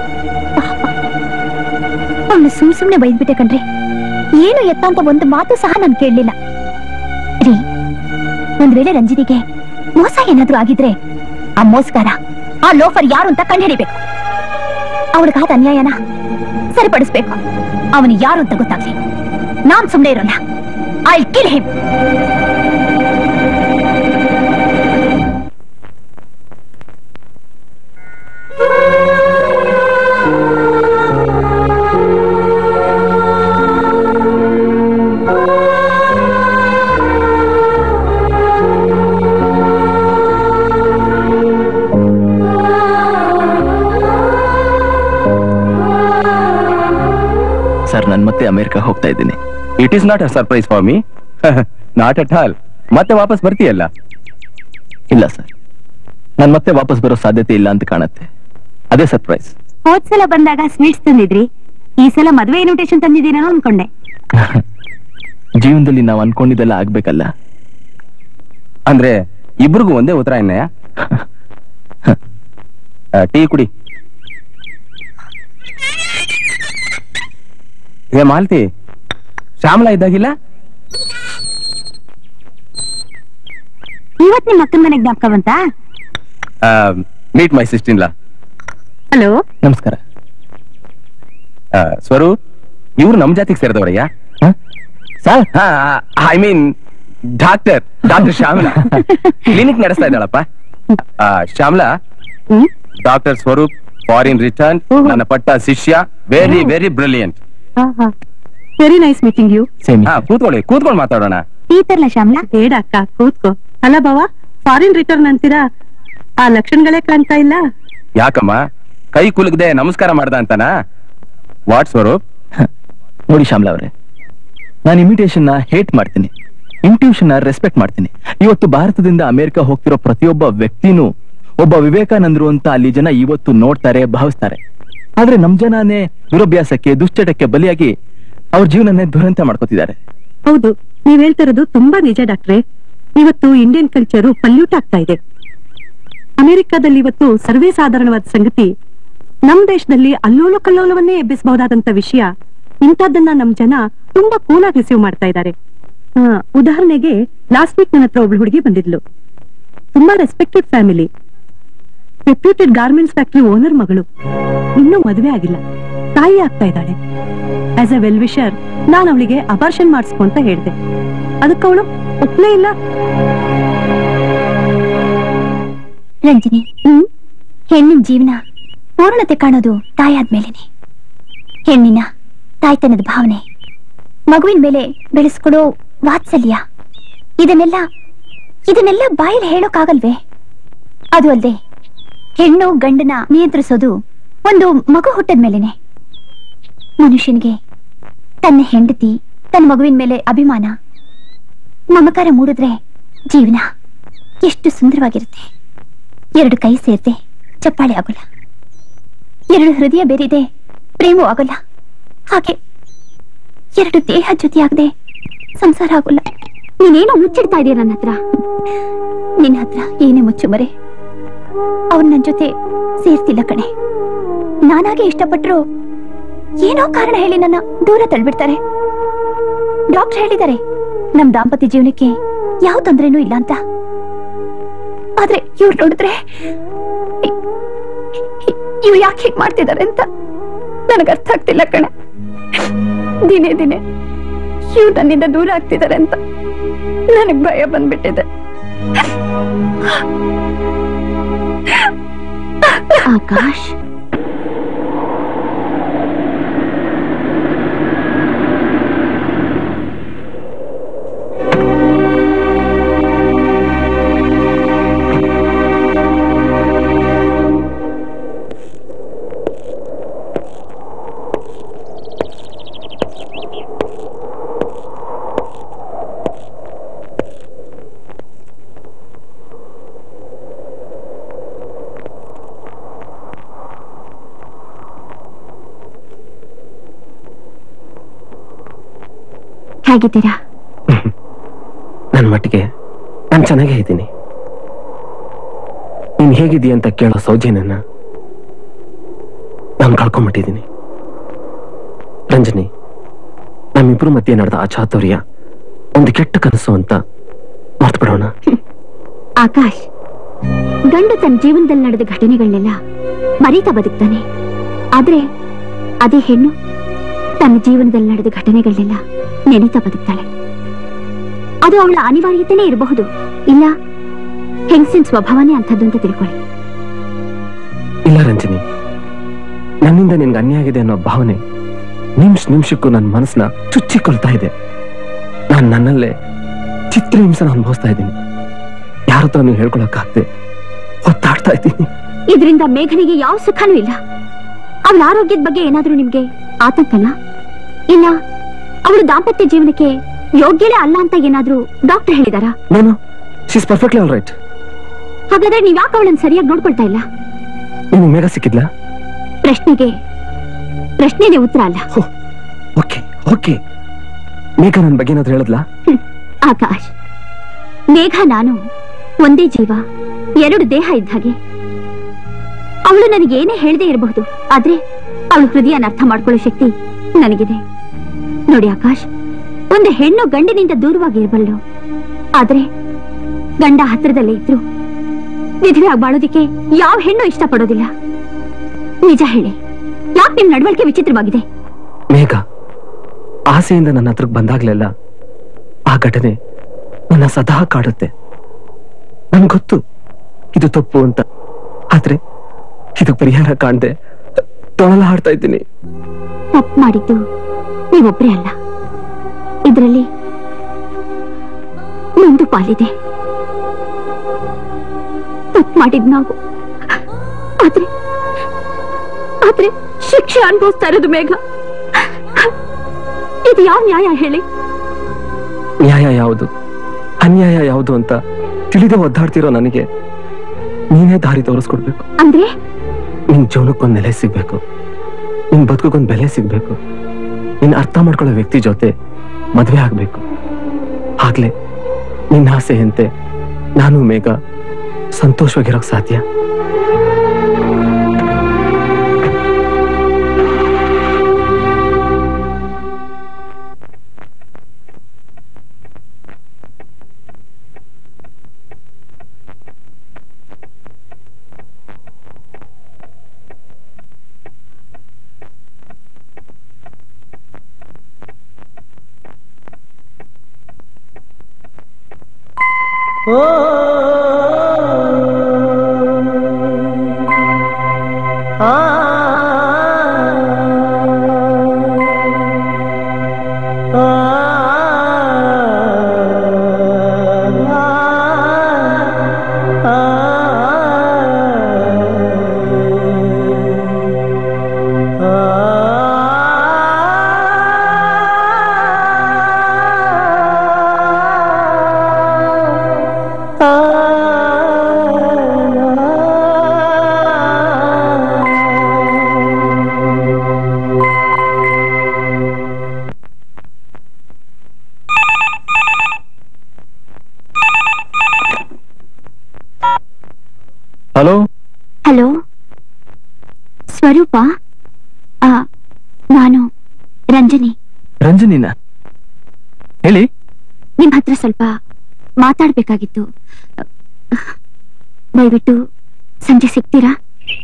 ಅವಳು ಸುಮ್ ಸುಮ್ನೆ ಬೈದ್ಬಿಟ್ಟೆ ಕಣ್ರಿ ಏನು ಎತ್ತ ಅಂತ ಒಂದು ಮಾತು ಸಹ ನಾನು ಕೇಳಲಿಲ್ಲ ರೀ ಒಂದ್ ವೇಳೆ ರಂಜಿನಿಗೆ ಮೋಸ ಏನಾದ್ರೂ ಆಗಿದ್ರೆ ಆ ಮೋಸ್ಗಾರ ಆ ಲೋಫರ್ ಯಾರು ಅಂತ ಕಂಡುಹಿಡಿಬೇಕು ಅವಳಿಗಾದ ಅನ್ಯಾಯನ ಸರಿಪಡಿಸ್ಬೇಕು ಅವನು ಯಾರು ಅಂತ ಗೊತ್ತಾಗ್ಲಿ ನಾನ್ ಸುಮ್ನೆ ಇರೋಲ್ಲ ಐ ಕಿಲ್ ಹಿಮ್ ಸರ್ ನಾನು ಮತ್ತೆ ಅಮೆರಿಕ ಹೋಗ್ತಾ ಇದ್ದೀನಿ it is not a surprise for me not at all ಮತ್ತೆ ವಾಪಸ್ ಬರ್ತೀಯಲ್ಲ ಇಲ್ಲ ಸರ್ ನಾನು ಮತ್ತೆ ವಾಪಸ್ ಬರೋ ಸಾಧ್ಯತೆ ಇಲ್ಲ ಅಂತ ಕಾಣತ್ತೆ ಅದೇ ಸರ್ಪ್ರೈಸ್ ಹೋದ್ಸಲ ಬಂದಾಗ ಸ್ವೀಟ್ಸ್ ತಂದಿದ್ರಿ ಈ ಸಲ ಮದ್ವೆ ಇನ್ವಿಟೇಷನ್ ತಂದಿದ್ದೀನೋ ಅನ್ಕೊಂಡೆ ಜೀವನದಲ್ಲಿ ನಾವು ಅನ್ಕೊಂಡಿದ್ದೆಲ್ಲ ಆಗ್ಬೇಕಲ್ಲ ಅಂದ್ರೆ ಇಬ್ರಿಗೂ ಒಂದೇ ಉತ್ತರ ಏನಯ್ಯ ಆ, ಟೀ ಕುಡಿ ಏ ಮಾಲ್ತಿ ಶ್ಯಾಮಲಾ ಇದ್ದಾಗಿಲ್ಲ ಇವತ್ ನಿಮ್ ಅಕ್ಕನ ಮನೆಗ್ ಜ್ಞಾಪಕ ಬಂತಾ ಮೀಟ್ ಮೈ ಸಿಸ್ಟಿನ್ಲಾ ಹಲೋ ನಮಸ್ಕಾರ ಆ, ಸ್ವರು ಇವ್ರು ನಮ್ ಜಾತಿಗೆ ಸೇರಿದವರಯ್ಯ sir I mean doctor doctor Shyamala clinic ನಡೆಸ್ತಾ ಇದ್ದಾಳಪ್ಪ ಆ, Shyamala doctor Swaroop foreign return ನನ್ನ ಪಟ್ಟ ಶಿಷ್ಯ very very brilliant very nice meeting you ಕೂತ್ಕೊಳ್ಳಿ ಕೂತ್ಕೊಂಡು ಮಾತಾಡೋಣ ಈ ತರ್ಲ ಶ್ಯಾಮ್ಲಾ ಬೇಡ ಅಕ್ಕ ಕೂತ್ಕೋ ಅಲ್ಲ ಬಾವ ಫಾರಿನ್ ರಿಟರ್ನ್ ಅಂತೀರಾ ಆ ಲಕ್ಷಣಗಳೇ ಕಾಣ್ತಾ ಇಲ್ಲ ಯಾಕಮ್ಮ ಕೈ ಕುಲುಕದೆ ನಮಸ್ಕಾರ ಮಾಡ್ದ ಅಂತನಾ ವಾಟ್ ಸ್ವರೂಪ್ ನೋಡಿ ಶ್ಯಾಮ್ಲಾ ಅವರೇ ನಾನು ಇಮಿಟೇಷನ್ ನ ಹೇಟ್ ಮಾಡ್ತೀನಿ ಇಂಟ್ಯೂಷನ್ ನ ರೆಸ್ಪೆಕ್ಟ್ ಮಾಡ್ತೀನಿ ಇವತ್ತು ಭಾರತದಿಂದ ಅಮೆರಿಕ ಹೋಗ್ತಿರೋ ಪ್ರತಿಯೊಬ್ಬ ವ್ಯಕ್ತಿನೂ ಒಬ್ಬ ವಿವೇಕಾನಂದರು ಅಂತ ಅಲ್ಲಿ ಜನ ಇವತ್ತು ನೋಡ್ತಾರೆ ಭಾವಿಸ್ತಾರೆ ಆದ್ರೆ ನಮ್ ಜನನೇ ದುರಭ್ಯಾಸಕ್ಕೆ ದುಶ್ಚಟಕ್ಕೆ ಬಲಿಯಾಗಿ ಅವ್ರ ಜೀವನನೇ ದುರಂತ ಮಾಡ್ಕೋತಿದ್ದಾರೆ ಹೌದು ನೀವ್ ಹೇಳ್ತಿರೋದು ತುಂಬಾ ನಿಜ ಡಾಕ್ಟ್ರೆ ಇವತ್ತು ಇಂಡಿಯನ್ ಕಲ್ಚರು ಪಲ್ಯೂಟ್ ಆಗ್ತಾ ಇದೆ ಅಮೆರಿಕಾದಲ್ಲಿ ಇವತ್ತು ಸರ್ವೇ ಸಾಧಾರಣವಾದ ಸಂಗತಿ ನಮ್ ದೇಶದಲ್ಲಿ ಅಲ್ಲೋಲ ಕಲ್ಲೋಲವನ್ನೇ ಎಬ್ಬಿಸಬಹುದಾದಂತ ವಿಷಯ ಇಂಥದ್ದನ್ನ ನಮ್ ಜನ ತುಂಬಾ ಕೂಲಾಗಿ ರಿಸೀವ್ ಮಾಡ್ತಾ ಇದ್ದಾರೆ ಆ, ಉದಾಹರಣೆಗೆ ಲಾಸ್ಟ್ ವೀಕ್ ನನ್ನ ಹತ್ರ ಒಬ್ಳು ಹುಡುಗಿ ಬಂದಿದ್ಲು ತುಂಬಾ respected family reputed garments factory owner ಮಗಳು ಇನ್ನೂ ಮದುವೆ ಆಗಿಲ್ಲ ತಾಯಿ ಆಗ್ತಾ ಇದ್ದಾಳೆ ಆಸ್ ಎ ವೆಲ್ ವಿಷರ್ ನಾನು ಅವಳಿಗೆ ಅಬಾರ್ಷನ್ ಮಾಡಿಸ್ಕೊ ಅಂತ ಹೇಳ್ದೆ ಅದಕ್ಕೆ ಒಪ್ಲೇ ಇಲ್ಲ ರಂಜನಿ ಹೆಣ್ಣಿನ ಜೀವನ ಪೂರ್ಣತೆ ಕಾಣೋದು ತಾಯಾದ್ಮೇಲೆನೆ ಹೆಣ್ಣಿನ ತಾಯ್ತನದ ಭಾವನೆ ಮಗುವಿನ ಮೇಲೆ ಬೆಳೆಸ್ಕೊಡೋ ವಾತ್ಸಲ್ಯ ಇದನ್ನೆಲ್ಲ ಇದನ್ನೆಲ್ಲ ಬಾಯಲ್ಲಿ ಹೇಳೋಕ್ಕಾಗಲ್ವೇ ಅದು ಅಲ್ಲದೆ ಹೆಣ್ಣು ಗಂಡನ ನಿಯಂತ್ರಿಸೋದು ಒಂದು ಮಗು ಹುಟ್ಟದ ಮೇಲೇನೆ ಮನುಷ್ಯನಿಗೆ ತನ್ನ ಹೆಂಡತಿ ತನ್ನ ಮಗುವಿನ ಮೇಲೆ ಅಭಿಮಾನ ಮಮಕಾರ ಮೂಡಿದ್ರೆ ಜೀವನ ಎಷ್ಟು ಸುಂದರವಾಗಿರುತ್ತೆ ಎರಡು ಕೈ ಸೇರ್ದೆ ಚಪ್ಪಾಳೆ ಆಗೋಲ್ಲ ಎರಡು ಹೃದಯ ಬೇರಿದೆ ಪ್ರೇಮವೂ ಆಗೋಲ್ಲ ಹಾಗೆ ಎರಡು ದೇಹ ಜೊತೆಯಾಗದೆ ಸಂಸಾರ ಆಗೋಲ್ಲ ನೀನೇನೋ ಮುಚ್ಚಿಡ್ತಾ ಇದೀಯ ನನ್ನ ಹತ್ರ ನಿನ್ನ ಹತ್ರ ಏನೇ ಮುಚ್ಚು ಮರೆ ಅವ್ರು ನನ್ ಜೊತೆ ಸೇರ್ತಿಲ್ಲ ಕಣೆ ನಾನಾಗೆ ಇಷ್ಟಪಟ್ರು ಏನೋ ಕಾರಣ ಹೇಳಿ ನನ್ನ ದೂರ ತಳ್ಬಿಡ್ತಾರೆ ಡಾಕ್ಟರ್ ಹೇಳಿದ್ದಾರೆ ನಮ್ ದಾಂಪತ್ಯ ಜೀವನಕ್ಕೆ ಯಾವ ತೊಂದ್ರೆನೂ ಇಲ್ಲ ಅಂತ ಆದ್ರೆ ಇವ್ರು ನೋಡಿದ್ರೆ ಇವ್ ಯಾಕೆ ಹೀಗ್ ಮಾಡ್ತಿದ್ದಾರೆ ಅಂತ ನನಗೆ ಅರ್ಥ ಆಗ್ತಿಲ್ಲ ಕಣೆ ದಿನೇ ದಿನೇ ಇವ್ರು ನನ್ನಿಂದ ದೂರ ಆಗ್ತಿದ್ದಾರೆ ಅಂತ ನನಗ್ ಭಯ ಬಂದ್ಬಿಟ್ಟಿದೆ ಆಕಾಶ್ ಹೇಗಿದ್ದೀರಾ ನನ್ನ ಮಟ್ಟಿಗೆ ನಾನು ಚೆನ್ನಾಗೇ ಇದ್ದೀನಿ ನೀನ್ ಹೇಗಿದ್ದೀಯ ಅಂತ ಕೇಳೋ ಸೌಜನ್ಯನ ನಾನು ಕಳ್ಕೊಂಬಿಟ್ಟಿದ್ದೀನಿ ರಂಜನಿ ನಮ್ಮಿಬ್ರು ಮಧ್ಯೆ ನಡೆದ ಆ ಚಾತುರ್ಯ ಒಂದು ಕೆಟ್ಟ ಕನಸು ಅಂತ ಮರ್ತು ಬಿಡೋಣ ಆಕಾಶ್ ಗಂಡು ತನ್ನ ಜೀವನದಲ್ಲಿ ನಡೆದ ಘಟನೆಗಳನ್ನೆಲ್ಲ ಮರೀತಾ ಬದುಕ್ತಾನೆ ಆದ್ರೆ ಅದೇ ಹೆಣ್ಣು ತನ್ನ ಜೀವನದಲ್ಲಿ ನಡೆದ ಘಟನೆಗಳನ್ನೆಲ್ಲ ನೆನೀತಾ ಬದುಕ್ತಾಳೆ ಅದು ಅವಳ ಅನಿವಾರ್ಯತೆನೇ ಇರಬಹುದು ಇಲ್ಲ ಹೆಂಗಸಿನ ಸ್ವಭಾವನೇ ಅಂಥದ್ದು ಅಂತ ತಿಳ್ಕೊಳ್ಳಿ ಇಲ್ಲ ರಂಜನಿ ನನ್ನಿಂದ ನಿನ್ಗೆ ಅನ್ಯಾಯ ಆಗಿದೆ ಅನ್ನೋ ಭಾವನೆ ನಿಮಿಷ ನಿಮಿಷಕ್ಕೂ ನನ್ನ ಮನಸ್ಸನ್ನ ಚುಚ್ಚಿಕೊಳ್ತಾ ಇದೆ ನಾನು ನನ್ನಲ್ಲೇ ಚಿತ್ರಹಿಂಸನ ಅನುಭವಿಸ್ತಾ ಇದ್ದೀನಿ ಯಾರ ಹತ್ರ ನೀವು ಹೇಳ್ಕೊಳಕ್ಕಾಗ್ದೆ ಒತ್ತಾಡ್ತಾ ಇದ್ದೀನಿ ಇದರಿಂದ ಮೇಘನಿಗೆ ಯಾವ ಸುಖನೂ ಇಲ್ಲ ಅವಳ ಆರೋಗ್ಯದ ಬಗ್ಗೆ ಏನಾದ್ರೂ ನಿಮ್ಗೆ ಆತಂಕನಾ ಇಲ್ಲ ಅವಳು ದಾಂಪತ್ಯ ಜೀವನಕ್ಕೆ ಯೋಗ್ಯಳೇ ಅಲ್ಲ ಅಂತ ಏನಾದ್ರೂ ಡಾಕ್ಟರ್ ಹೇಳಿದಾರಾ ನಾನು ಶೀಸ್ ಪರ್ಫೆಕ್ಟ್ಲಿ ಆಲ್ ರೈಟ್ ಹಾಗಾದ್ರೆ ನೀವ್ ಯಾಕೆ ಅವಳನ್ನ ಸರಿಯಾಗಿ ನೋಡ್ಕೊಳ್ತಾ ಇಲ್ಲ ನಿಮ್ಗೆ ಮೇಘ ಸಿಕ್ಕಿದ್ಲಾ ಪ್ರಶ್ನೆಗೆ ಪ್ರಶ್ನೆನೇ ಉತ್ತರ ಅಲ್ಲ ಓಕೆ ಓಕೆ ಮೇಘ ನನ್ನ ಬಗ್ಗೆ ಏನಾದ್ರು ಹೇಳಿದ್ಲಾ ಆಕಾಶ್ ಮೇಘ ನಾನು ಒಂದೇ ಜೀವ ಎರಡು ದೇಹ ಇದ್ದ ಹಾಗೆ ಅವಳು ನನಗೇನೇ ಹೇಳದೆ ಇರಬಹುದು ಆದ್ರೆ ಅವಳು ಹೃದಯನ ಅರ್ಥ ಮಾಡ್ಕೊಳ್ಳೋ ಶಕ್ತಿ ನನಗಿದೆ ನೋಡಿ ಆಕಾಶ್ ಒಂದು ಹೆಣ್ಣು ಗಂಡಿನಿಂದ ದೂರವಾಗಿ ಇರಬಲ್ಲು ಆದ್ರೆ ಗಂಡ ಹತ್ರದಲ್ಲೇ ಇದ್ರು ವಿಧವೆ ಬಾಳೋದಿಕ್ಕೆ ಯಾವ ಹೆಣ್ಣು ಇಷ್ಟಪಡೋದಿಲ್ಲ ನಿಜ ಹೇಳಿ ಯಾಕೆ ನಿಮ್ ನಡವಳಿಕೆ ವಿಚಿತ್ರವಾಗಿದೆ ಮೇಘ ಆಸೆಯಿಂದ ನನ್ನ ಹತ್ರಕ್ಕೆ ಬಂದಾಗ್ಲೆಲ್ಲ ಆ ಘಟನೆ ನನ್ನ ಸದಾ ಕಾಡುತ್ತೆ ನನ್ಗೆ ಗೊತ್ತು ಇದು ತಪ್ಪು ಅಂತ ಆದ್ರೆ ಇದು ಪರಿಹಾರ ಕಾಣದೆ ತೊಳಲ ಹಾಡ್ತಾ ಇದ್ದೀನಿ ತಪ್ಪು ಮಾಡಿದ್ದು ನೀವೊಬ್ರೇ ಅಲ್ಲ ಇದರಲ್ಲಿ ಒಂದು ಪಾಲಿದೆ ತಪ್ಪು ಮಾಡಿದ್ ನಾವು ಆದ್ರೆ ಆದ್ರೆ ಶಿಕ್ಷೆ ಅನುಭವಿಸ್ತಾ ಇರೋದು ಮೇಘ ಇದು ಯಾವ ನ್ಯಾಯ ಹೇಳಿ ನ್ಯಾಯ ಯಾವುದು ಅನ್ಯಾಯ ಯಾವುದು ಅಂತ ತಿಳಿದೇ ಒದ್ದಾಡ್ತಿರೋ ನನಗೆ ನೀನೇ ದಾರಿ ತೋರಿಸ್ಕೊಡ್ಬೇಕು ಅಂದ್ರೆ ನಿನ್ ಜೀವನಕ್ಕೊಂದ್ ನೆಲೆ ಸಿಗ್ಬೇಕು ನಿನ್ ಬದುಕಕ್ಕೊಂದ್ ಬೆಲೆ ಸಿಗ್ಬೇಕು ನಿನ್ ಅರ್ಥ ಮಾಡ್ಕೊಳ್ಳೋ ವ್ಯಕ್ತಿ ಜೊತೆ ಮದ್ವೆ ಆಗ್ಬೇಕು ಆಗ್ಲೇ ನಿನ್ನ ಆಸೆಯಂತೆ ನಾನು ಮೇಘ ಸಂತೋಷವಾಗಿರೋಕ್ ಸಾಧ್ಯ ಹಲೋ ಹಲೋ ಸ್ವರೂಪ ಆ, ನಾನು ರಂಜನಿ ರಂಜನಿನ ಹೇಳಿ ನಿಮ್ ಹತ್ರ ಸ್ವಲ್ಪ ಮಾತಾಡ್ಬೇಕಾಗಿತ್ತು ದಯವಿಟ್ಟು ಸಂಜೆ ಸಿಗ್ತೀರಾ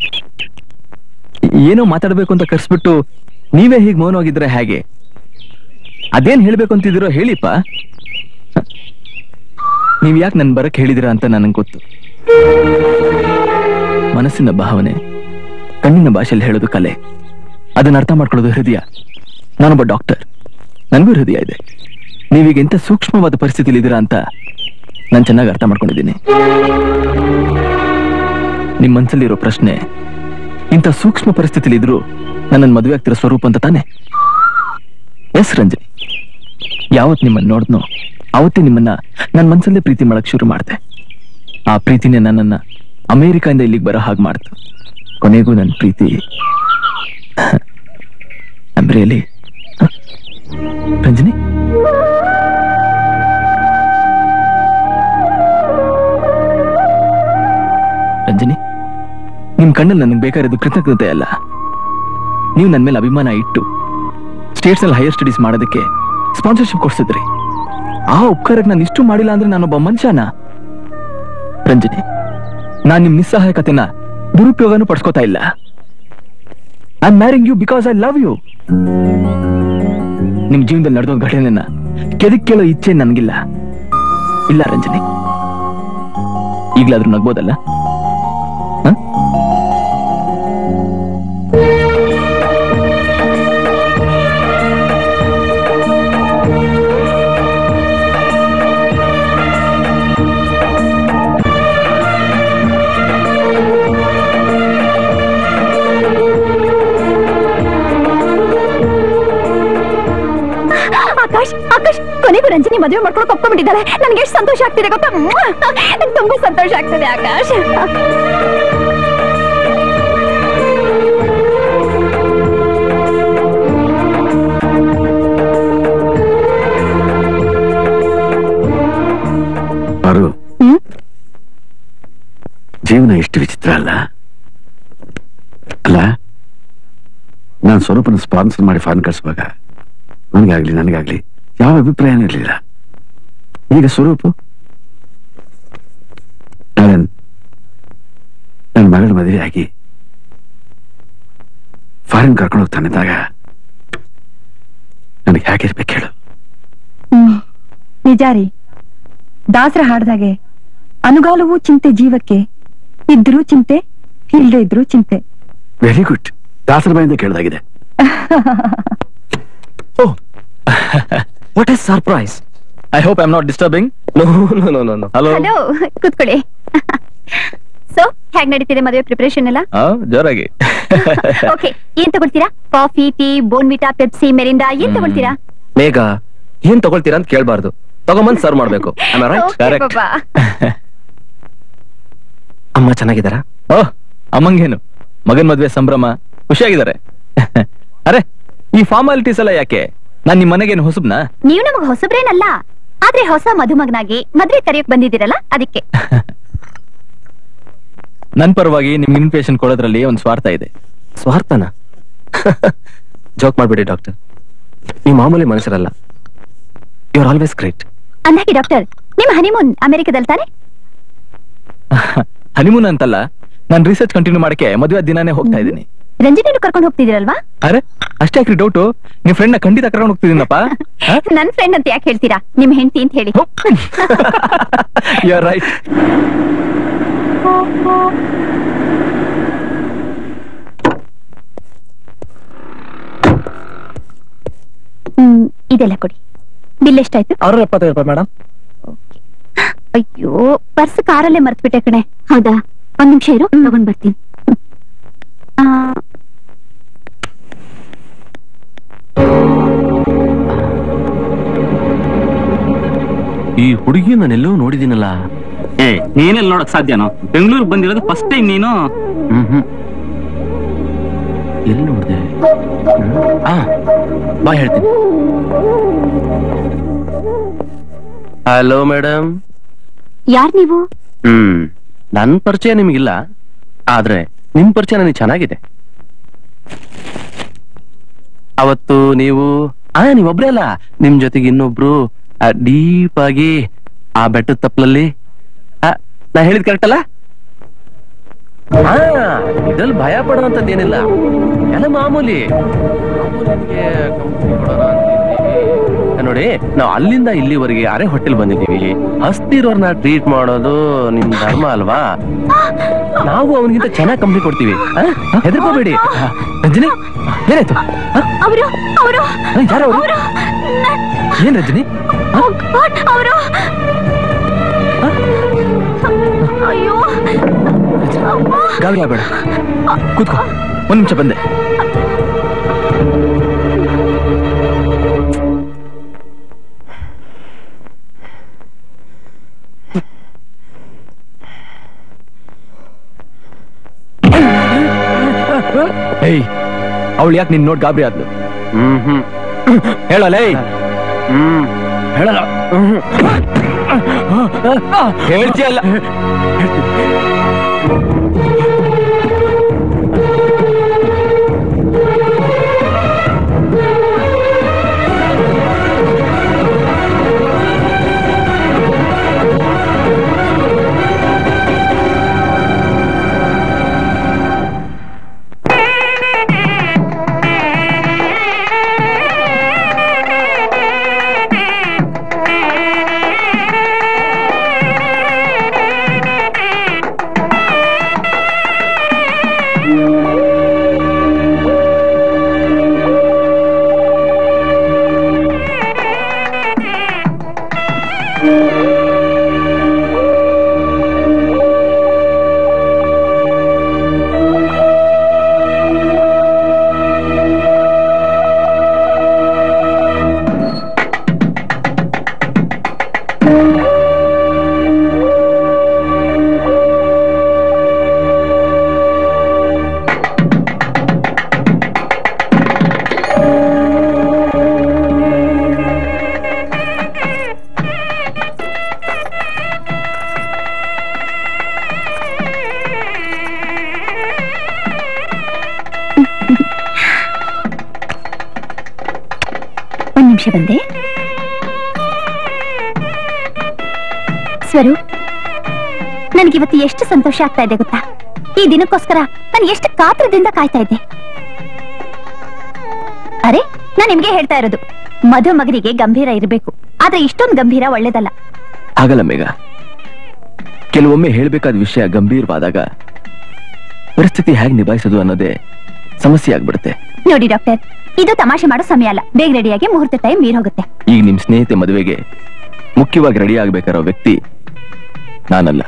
ಏನೋ ಮಾತಾಡ್ಬೇಕು ಅಂತ ಕರ್ಸ್ಬಿಟ್ಟು ನೀವೇ ಹೀಗೆ ಮೌನವಾಗಿದ್ರೆ ಹೇಗೆ ಅದೇನ್ ಹೇಳ್ಬೇಕು ಅಂತಿದ್ದೀರೋ ಹೇಳಿಪ್ಪ ನೀವ್ ಯಾಕೆ ನನ್ ಬರಕ್ ಹೇಳಿದಿರಾ ಅಂತ ನನಗೆ ಗೊತ್ತು ಮನಸ್ಸಿನ ಭಾವನೆ ಕಣ್ಣಿನ ಭಾಷೆಯಲ್ಲಿ ಹೇಳೋದು ಕಲೆ ಅದನ್ನ ಅರ್ಥ ಮಾಡ್ಕೊಳ್ಳೋದು ಹೃದಯ ನಾನೊಬ್ಬ ಡಾಕ್ಟರ್ ನನಗೂ ಹೃದಯ ಇದೆ ನೀವೀಗ ಎಂತ ಸೂಕ್ಷ್ಮವಾದ ಪರಿಸ್ಥಿತಿಲಿ ಇದ್ದೀರಾ ಅಂತ ನಾನು ಚೆನ್ನಾಗಿ ಅರ್ಥ ಮಾಡ್ಕೊಂಡಿದ್ದೀನಿ ನಿಮ್ ಮನ್ಸಲ್ಲಿರೋ ಪ್ರಶ್ನೆ ಇಂಥ ಸೂಕ್ಷ್ಮ ಪರಿಸ್ಥಿತಿಲಿ ಇದ್ರು ನನ್ನನ್ನು ಮದುವೆ ಆಗ್ತಿರೋ ಸ್ವರೂಪ ಅಂತ ತಾನೆ ಎಸ್ ರಂಜನಿ ಯಾವತ್ ನಿಮ್ಮನ್ನ ನೋಡ್ದ್ನೋ ಅವತ್ತೇ ನಿಮ್ಮನ್ನ ನನ್ನ ಮನ್ಸಲ್ಲೇ ಪ್ರೀತಿ ಮಾಡಕ್ ಶುರು ಮಾಡ್ದೆ ಆ ಪ್ರೀತಿನೇ ನನ್ನನ್ನ ಅಮೇರಿಕಾಯಿಂದ ಇಲ್ಲಿಗೆ ಬರೋ ಹಾಗೆ ಮಾಡ್ತು ಕೊನೆಗೂ ನನ್ನ ಪ್ರೀತಿ ರಿಯಲಿ ರಂಜನಿ ರಂಜನಿ ನಿಮ್ ಕಣ್ಣಲ್ಲಿ ನನಗೆ ಬೇಕಾಗಿರೋದು ಕೃತಜ್ಞತೆ ಅಲ್ಲ ನೀವು ನನ್ನ ಮೇಲೆ ಅಭಿಮಾನ ಇಟ್ಟು ಸ್ಟೇಟ್ಸ್ ಅಲ್ಲಿ ಹೈಯರ್ ಸ್ಟಡೀಸ್ ಮಾಡೋದಕ್ಕೆ ಸ್ಪಾನ್ಸರ್ಶಿಪ್ ಕೊಡ್ಸಿದ್ರಿ ಆ ಉಪಕಾರಕ್ಕೆ ನಾನು ಇಷ್ಟು ಮಾಡಿಲ್ಲ ಅಂದ್ರೆ ನಾನೊಬ್ಬ ಮನುಷ್ಯನ ರಂಜನಿ ನಾನ್ ನಿಮ್ ನಿಸ್ಸಹಾಯಕತೆನ ದುರುಪಯೋಗನೂ ಪಡ್ಸ್ಕೊತಾ ಇಲ್ಲ I marrying you because I love you ನಿಮ್ ಜೀವನದಲ್ಲಿ ನಡೆದೋ ಘಟನೆನ ಕೆದಕ್ ಕೇಳೋ ಇಚ್ಛೆ ನನ್ಗಿಲ್ಲ ಇಲ್ಲ ರಂಜನಿ ಈಗ್ಲಾದ್ರೂ ನಗ್ಬೋದಲ್ಲ ಹ? ಆಕಾಶ್ ಆಕಾಶ್ ಕೊನೆಗೂ ರಂಜನಿ ಮದುವೆ ಮಾಡ್ಕೊಂಡು ಒಪ್ಕೊಂಡ್ಬಿಟ್ಟಿದ್ದಾಳೆ ನನ್ಗೆ ಎಷ್ಟು ಸಂತೋಷ ಆಗ್ತಿದೆ ಗೊತ್ತಾ ನಂಗೆ ತುಂಬಾ ಸಂತೋಷ ಆಗ್ತಿದೆ ಆಕಾಶ್ ಅರು ಸ್ವರೂಪನ ಸ್ಪಾನ್ಸರ್ ಮಾಡಿ ಫಾರಿನ್ ಕಳಿಸುವಾಗ ನನಗಾಗ್ಲಿ ನನಗಾಗ್ಲಿ ಯಾವ ಅಭಿಪ್ರಾಯನೂ ಇರಲಿಲ್ಲ ಈಗ ಸ್ವರೂಪು ನಾಳೆ ನನ್ನ ಮಗಳ ಮದುವೆ ಆಗಿ ಫಾರಿನ್ ಕರ್ಕೊಂಡು ಹೋಗ್ತಾನಿದ್ದಾಗ ನನಗೆ ಹೇಗಿರ್ಬೇಕು ಹೇಳು ಹ್ಮ್ ನಿಜ ರೀ ದಾಸರ ಹಾಡ್ದಾಗೆ ಅನುಗಾಲವೂ ಚಿಂತೆ ಜೀವಕ್ಕೆ ಇದ್ರೂ ಚಿಂತೆ ಇಲ್ದೇ ಇದ್ರೂ ಚಿಂತೆ ವೆರಿ ಗುಡ್ ದಾಸರ ಬಾಯಿಂದ ಕೇಳ್ದಾಗಿದೆ what is surprise I hope I am not disturbing no no no no no hello hello ಕೂತ್ಕೊಳ್ಳಿ ಸೊ ಹೇಗ್ ನಡೀತಿದೆ ಮದುವೆ ಪ್ರಿಪರೇಷನ್ ಎಲ್ಲ ಜೋರಾಗಿ ಓಕೆ ಏನ್ ತಗೊಳ್ತೀರಾ coffee tea Bournvita Pepsi Mirinda ಏನ್ ತಗೊಳ್ತೀರಾ ಮೇಘ ಏನ್ ತಗೊಳ್ತೀರಾ ಅಂತ ಕೇಳ್ಬಾರ್ದು ತಗೊಂಬಂದ್ ಸರ್ವ್ ಮಾಡ್ಬೇಕು Okay, ಪಾಪ. ಅಮ್ಮ ಚೆನ್ನಾಗಿದ್ದಾರಾ ಓಹ್ ಅಮ್ಮಂಗೇನು ಮಗನ್ ಮದ್ವೆ ಸಂಭ್ರಮ ಖುಷಿಯಾಗಿದ್ದಾರೆ ಅರೆ ಈ ಫಾರ್ಮಾಲಿಟೀಸ್ ಎಲ್ಲ ಯಾಕೆ ನಾನ್ ನಿಮ್ ಮನೆಗೇನು ಹೊಸಬ್ನಾ ನೀವು ನಮಗ್ ಹೊಸಬ್ರೇನಲ್ಲ ಆದ್ರೆ ಹೊಸ ಮದುಮಗನಾಗಿ ಮದ್ವೆ ಕರೆಯಕ್ ಬಂದಿದ್ದೀರಲ್ಲ ಅದಕ್ಕೆ ನನ್ ಪರವಾಗಿ ನಿಮ್ ಇನ್ವಿಟೇಷನ್ ಕೊಡೋದ್ರಲ್ಲಿ ಒಂದ್ ಸ್ವಾರ್ಥ ಇದೆ ಸ್ವಾರ್ಥನ ಜೋಕ್ ಮಾಡ್ಬಿಡಿ ಡಾಕ್ಟರ್ ನೀವು ಮಾಮೂಲಿ ಮನುಷ್ಯರಲ್ಲ ಯು ಆರ್ ಆಲ್ವೇಸ್ ಗ್ರೇಟ್ ಅಂದಾಗೆ ಡಾಕ್ಟರ್ ನಿಮ್ಮ ಹನಿಮೂನ್ ಅಮೆರಿಕದಲ್ಲಿ ತಾನೆ ಹನಿಮೂನ್ ಅಂತಲ್ಲ ನಾನ್ ರಿಸರ್ಚ್ ಕಂಟಿನ್ಯೂ ಮಾಡಕ್ಕೆ ಮದುವೆ ದಿನಾನೇ ಹೋಗ್ತಾ ಇದ್ದೀನಿ ರಂಜನಿನು ಕರ್ಕೊಂಡು ಹೋಗ್ತಿದ್ದೀರಲ್ವಾ ಅರೆ ಅಷ್ಟೇ ಯಾಕ್ರಿ ಡೌಟು ನಿಮ್ ಫ್ರೆಂಡ್ ನ ಖಂಡಿತ ಕರ್ಕೊಂಡು ಹೋಗ್ತಿದ್ದೀನಪ್ಪ ನನ್ ಫ್ರೆಂಡ್ ಅಂತ ಯಾಕೆ ಹೇಳ್ತೀರಾ ನಿಮ್ ಹೆಂಡತಿ ಅಂತ ಹೇಳಿ ಯು ಆರ್ ರೈಟ್ ಹ್ಮ್ ಇದೆಲ್ಲ ಕೊಡಿ ಬಿಲ್ ಎಷ್ಟಾಯ್ತು ಆರು ಎಪ್ಪತ್ತೈದು ರೂಪಾಯಿ ಮೇಡಮ್ ಅಯ್ಯೋ ಪರ್ಸ್ ಕಾರಲ್ಲೇ ಮರ್ತ್ಬಿಟ್ಟೆ ಕಣೆ ಹೌದಾ ಒಂದ್ ನಿಮಿಷ ಇರು ತಗೊಂಡ್ ಬರ್ತೀನಿ ಆ, ಈ ಹುಡುಗಿ ನಾನೆಲ್ಲೋ ನೋಡಿದ್ದೀನಲ್ಲ ಏ ನೀನೆಲ್ಲ ನೋಡಕ್ ಸಾಧ್ಯನೋ ಬೆಂಗಳೂರಿಗೆ ಬಂದಿರೋದು ಫಸ್ಟ್ ಟೈಮ್ ನೀನು ಹ್ಮ್ ಹ್ಮ್ ಎಲ್ಲಿ ನೋಡಿದೆ ಆ ಬಾ ಹೇಳ್ತೀನಿ ಹಲೋ ಮೇಡಮ್ ಯಾರ್ ನೀವು ಹ್ಮ್ ನನ್ ಪರಿಚಯ ನಿಮಗಿಲ್ಲ ಆದ್ರೆ ನಿಮ್ ಪರಿಚಯ ನನಗೆ ಚೆನ್ನಾಗಿದೆ ಅವತ್ತು ನೀವು ಆ ನೀವೊಬ್ರೇ ಅಲ್ಲ ನಿಮ್ ಜೊತೆಗೆ ಇನ್ನೊಬ್ರು ಡೀಪ್ ಆಗಿ ಆ ಬೆಟ್ಟದ ತಪ್ಪಲಲ್ಲಿ ಆ, ನಾ ಹೇಳಿದ್ ಕರೆಕ್ಟ್ ಅಲ್ಲ ಹಾ ಇದ್ರಲ್ಲಿ ಭಯ ಪಡುವಂತದ್ದೇನಿಲ್ಲ ಎಲ್ಲ ಮಾಮೂಲಿ ಮಾಮೂಲಿ ನಿಮ್ಗೆ company ಕೊಡೋಣ ಅಂತಿದ್ದೀವಿ. ನೋಡಿ ನಾವು ಅಲ್ಲಿಂದ ಇಲ್ಲಿವರೆಗೆ ಅರೆ ಹೋಟೆಲ್ ಬಂದಿದ್ದೀವಿ ಹಸ್ತಿರೋರ್ನ ಟ್ರೀಟ್ ಮಾಡೋದು ನಿಮ್ ಧರ್ಮ ಅಲ್ವಾ ನಾವು ಅವನಿಗಿಂತ ಚೆನ್ನಾಗಿ ಕಂಪ್ನಿ ಕೊಡ್ತೀವಿ ಹೆದರ್ಕೋಬೇಡಿ ರಂಜನಿ ಏನಾಯ್ತು ಅವರು ಅವರು ಯಾರು ಅವರು ಏನ್ ರಂಜನಿ ಅವರು ಅಯ್ಯೋ ಗಾಬರಿ ಆಗ್ಬೇಡ ಕೂತ್ಕೋ ಒಂದ್ ನಿಮಿಷ ಬಂದೆ ಏಯ್ ಅವಳು ಯಾಕೆ ನಿನ್ ನೋಡ್ ಗಾಬರಿ ಆದ್ಲು ಹ್ಮ್ ಹ್ಮ್ ಹೇಳಲ್ಲ ಏಯ್ ಹ್ಮ್ ಹೇಳಲ್ಲ ಹೇಳ್ತೀಯಲ್ಲ Thank you. ಒಂದ್ ನಿಮಿಷ ಬಂದೆ ಸ್ವರು ನನಗಿವತ್ತು ಎಷ್ಟು ಸಂತೋಷ ಆಗ್ತಾ ಇದೆ ಗೊತ್ತಾ ಈ ದಿನಕ್ಕೋಸ್ಕರ ನಾನು ಎಷ್ಟು ಕಾತ್ರದಿಂದ ಕಾಯ್ತಾ ಇದ್ದೆ ಅರೆ ನಾನ್ ನಿಮ್ಗೆ ಹೇಳ್ತಾ ಇರೋದು ಮಧು ಮಗನಿಗೆ ಗಂಭೀರ ಇರಬೇಕು ಆದ್ರೆ ಇಷ್ಟೊಂದು ಗಂಭೀರ ಒಳ್ಳೇದಲ್ಲ ಆಗಲ್ಲ ಮೇಘ ಕೆಲವೊಮ್ಮೆ ಹೇಳ್ಬೇಕಾದ ವಿಷಯ ಗಂಭೀರವಾದಾಗ ಪರಿಸ್ಥಿತಿ ಹೇಗೆ ನಿಭಾಯಿಸೋದು ಅನ್ನೋದೇ ಸಮಸ್ಯೆ ಆಗ್ಬಿಡುತ್ತೆ ನೋಡಿ ಡಾಕ್ಟರ್ ಇದು ತಮಾಷೆ ಮಾಡೋ ಸಮಯ ಅಲ್ಲ ಬೇಗ ರೆಡಿಯಾಗಿ ಮುಹೂರ್ತ ಟೈಮ್ ಮೀರ್ ಹೋಗುತ್ತೆ ಈಗ ನಿಮ್ ಸ್ನೇಹಿತೆ ಮದುವೆಗೆ ಮುಖ್ಯವಾಗಿ ರೆಡಿ ಆಗ್ಬೇಕಾರೋ ವ್ಯಕ್ತಿ ನಾನಲ್ಲ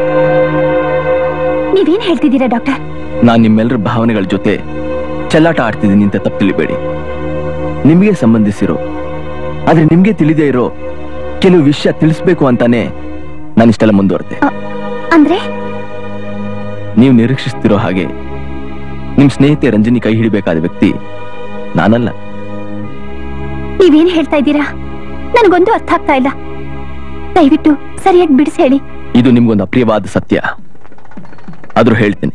ನೀವೇನ್ ಹೇಳ್ತಿದ್ದೀರಾ ಡಾಕ್ಟರ್ ನಾನ್ ನಿಮ್ಮೆಲ್ಲರ ಭಾವನೆಗಳ ಜೊತೆ ಚೆಲ್ಲಾಟ ಆಡ್ತಿದ್ದೀನಿ ಅಂತ ತಪ್ಪು ತಿಳಿಬೇಡಿ ನಿಮಗೆ ಸಂಬಂಧಿಸಿರೋ ಆದ್ರೆ ನಿಮ್ಗೆ ತಿಳಿದೇ ಇರೋ ಕೆಲವು ವಿಷಯ ತಿಳಿಸ್ಬೇಕು ಅಂತಾನೆ ನಾನು ಇಷ್ಟೆಲ್ಲ ಮುಂದುವರೆದೆ ಅಂದ್ರೆ ನೀವು ನಿರೀಕ್ಷಿಸ್ತಿರೋ ಹಾಗೆ ನಿಮ್ ಸ್ನೇಹಿತೆ ರಂಜನಿ ಕೈ ಹಿಡಿಬೇಕಾದ ವ್ಯಕ್ತಿ ನಾನಲ್ಲ ನೀವೇನ್ ಹೇಳ್ತಾ ಇದ್ದೀರಾ ನನಗೊಂದು ಅರ್ಥ ಆಗ್ತಾ ಇಲ್ಲ ದಯವಿಟ್ಟು ಸರಿಯಾಗಿ ಬಿಡಿಸಿ ಹೇಳಿ ಇದು ನಿಮ್ಗೊಂದು ಅಪ್ರಿಯವಾದ ಸತ್ಯ ಆದ್ರೂ ಹೇಳ್ತೀನಿ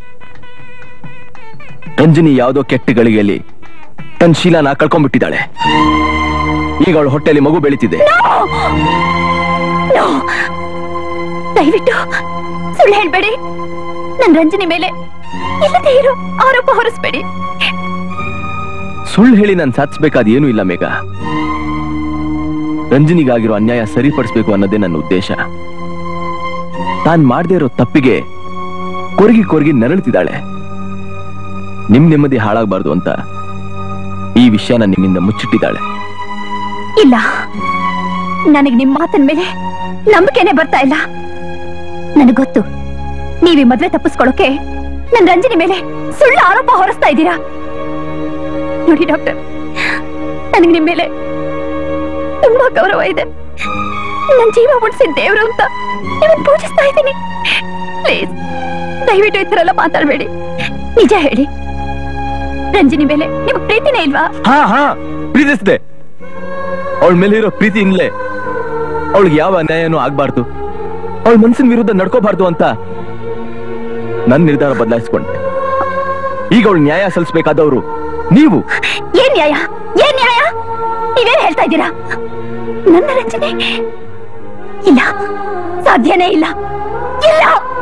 ರಂಜನಿ ಯಾವುದೋ ಕೆಟ್ಟ ಗಳಿಗೆಯಲ್ಲಿ ತನ್ನ ಶೀಲನ ಕಳ್ಕೊಂಡ್ಬಿಟ್ಟಿದ್ದಾಳೆ ಈಗ ಅವಳ ಹೊಟ್ಟೆಯಲ್ಲಿ ಮಗು ಬೆಳೀತಿದೆ No! ದಯವಿಟ್ಟು ಸುಳ್ಳು ಹೇಳ್ಬೇಡಿ ನನ್ ರಂಜನಿ ಮೇಲೆ ಇಲ್ಲದೇ ಇರೋ ಆರೋಪ ಹೊರಿಸ್ಬೇಡಿ ಸುಳ್ಳು ಹೇಳಿ ನಾನು ಸಾಧಿಸಬೇಕಾದ ಏನೂ ಇಲ್ಲ ಮೇಘ ರಂಜನಿಗಾಗಿರೋ ಅನ್ಯಾಯ ಸರಿಪಡಿಸ್ಬೇಕು ಅನ್ನೋದೇ ನನ್ನ ಉದ್ದೇಶ ತಾನ್ ಮಾಡದೇ ಇರೋ ತಪ್ಪಿಗೆ ಕೊರಗಿ ಕೊರಗಿ ನರಳುತ್ತಿದ್ದಾಳೆ ನಿಮ್ ನೆಮ್ಮದಿ ಹಾಳಾಗಬಾರ್ದು ಅಂತ ಈ ವಿಷಯನ ನಿಮ್ಮಿಂದ ಮುಚ್ಚಿಟ್ಟಿದ್ದಾಳೆ ಇಲ್ಲ ನನಗೆ ನಿಮ್ ಮಾತಿನ ಮೇಲೆ ನಂಬಿಕೆನೆ ಬರ್ತಾ ಇಲ್ಲ ನನಗ್ ಗೊತ್ತು ನೀವ್ ಈ ಮದ್ವೆ ತಪ್ಪಿಸ್ಕೊಳ್ಳೋಕೆ ನನ್ ರಂಜನಿ ಮೇಲೆ ಸುಳ್ಳು ಆರೋಪ ಹೊರಿಸ್ತಾ ಇದ್ದೀರಾ ನೋಡಿ ಡಾಕ್ಟರ್ ನನಗೆ ನಿಮ್ ಮೇಲೆ ತುಂಬಾ ಗೌರವ ಇದೆ ನನ್ ಜೀವ ಉಳಿಸಿದ ದೇವ್ರು ಅಂತ ನಿಮ್ಮನ್ನ ಪೂಜಿಸ್ತಾ ಇದ್ದೀನಿ ಪ್ಲೀಸ್ ದಯವಿಟ್ಟು ಈ ತರ ಎಲ್ಲ ಮಾತಾಡ್ಬೇಡಿ ನಿಜ ಹೇಳಿ ರಂಜನಿ ಮೇಲೆ ನಿಮ್ಗೆ ಪ್ರೀತಿನೇ ಇಲ್ವಾ ಹಾ ಹಾ ಪ್ರೀತಿಸಿದೆ ಅವಳ ಮೇಲಿರೋ ಪ್ರೀತಿ ಇನ್ಲೇ ಅವಳಿಗೆ ಯಾವ ಅನ್ಯಾಯನೂ ಆಗ್ಬಾರ್ದು ಅವಳ ಮನಸ್ಸಿನ ವಿರುದ್ಧ ನಡ್ಕೋಬಾರ್ದು ಅಂತ ನನ್ನ ನಿರ್ಧಾರ ಬದಲಾಯಿಸ್ಕೊಂಡೆ ಈಗ ಅವಳು ನ್ಯಾಯ ಸಲ್ಲಿಸಬೇಕಾದವರು ನೀವು ಏನ್ ನ್ಯಾಯ ಏನ್ ನ್ಯಾಯ ನೀವೇನ್ ಹೇಳ್ತಾ ಇದ್ದೀರಾ ನನ್ನ ರಂಜನೆ ಇಲ್ಲ ಸಾಧ್ಯನೇ ಇಲ್ಲ ಇಲ್ಲ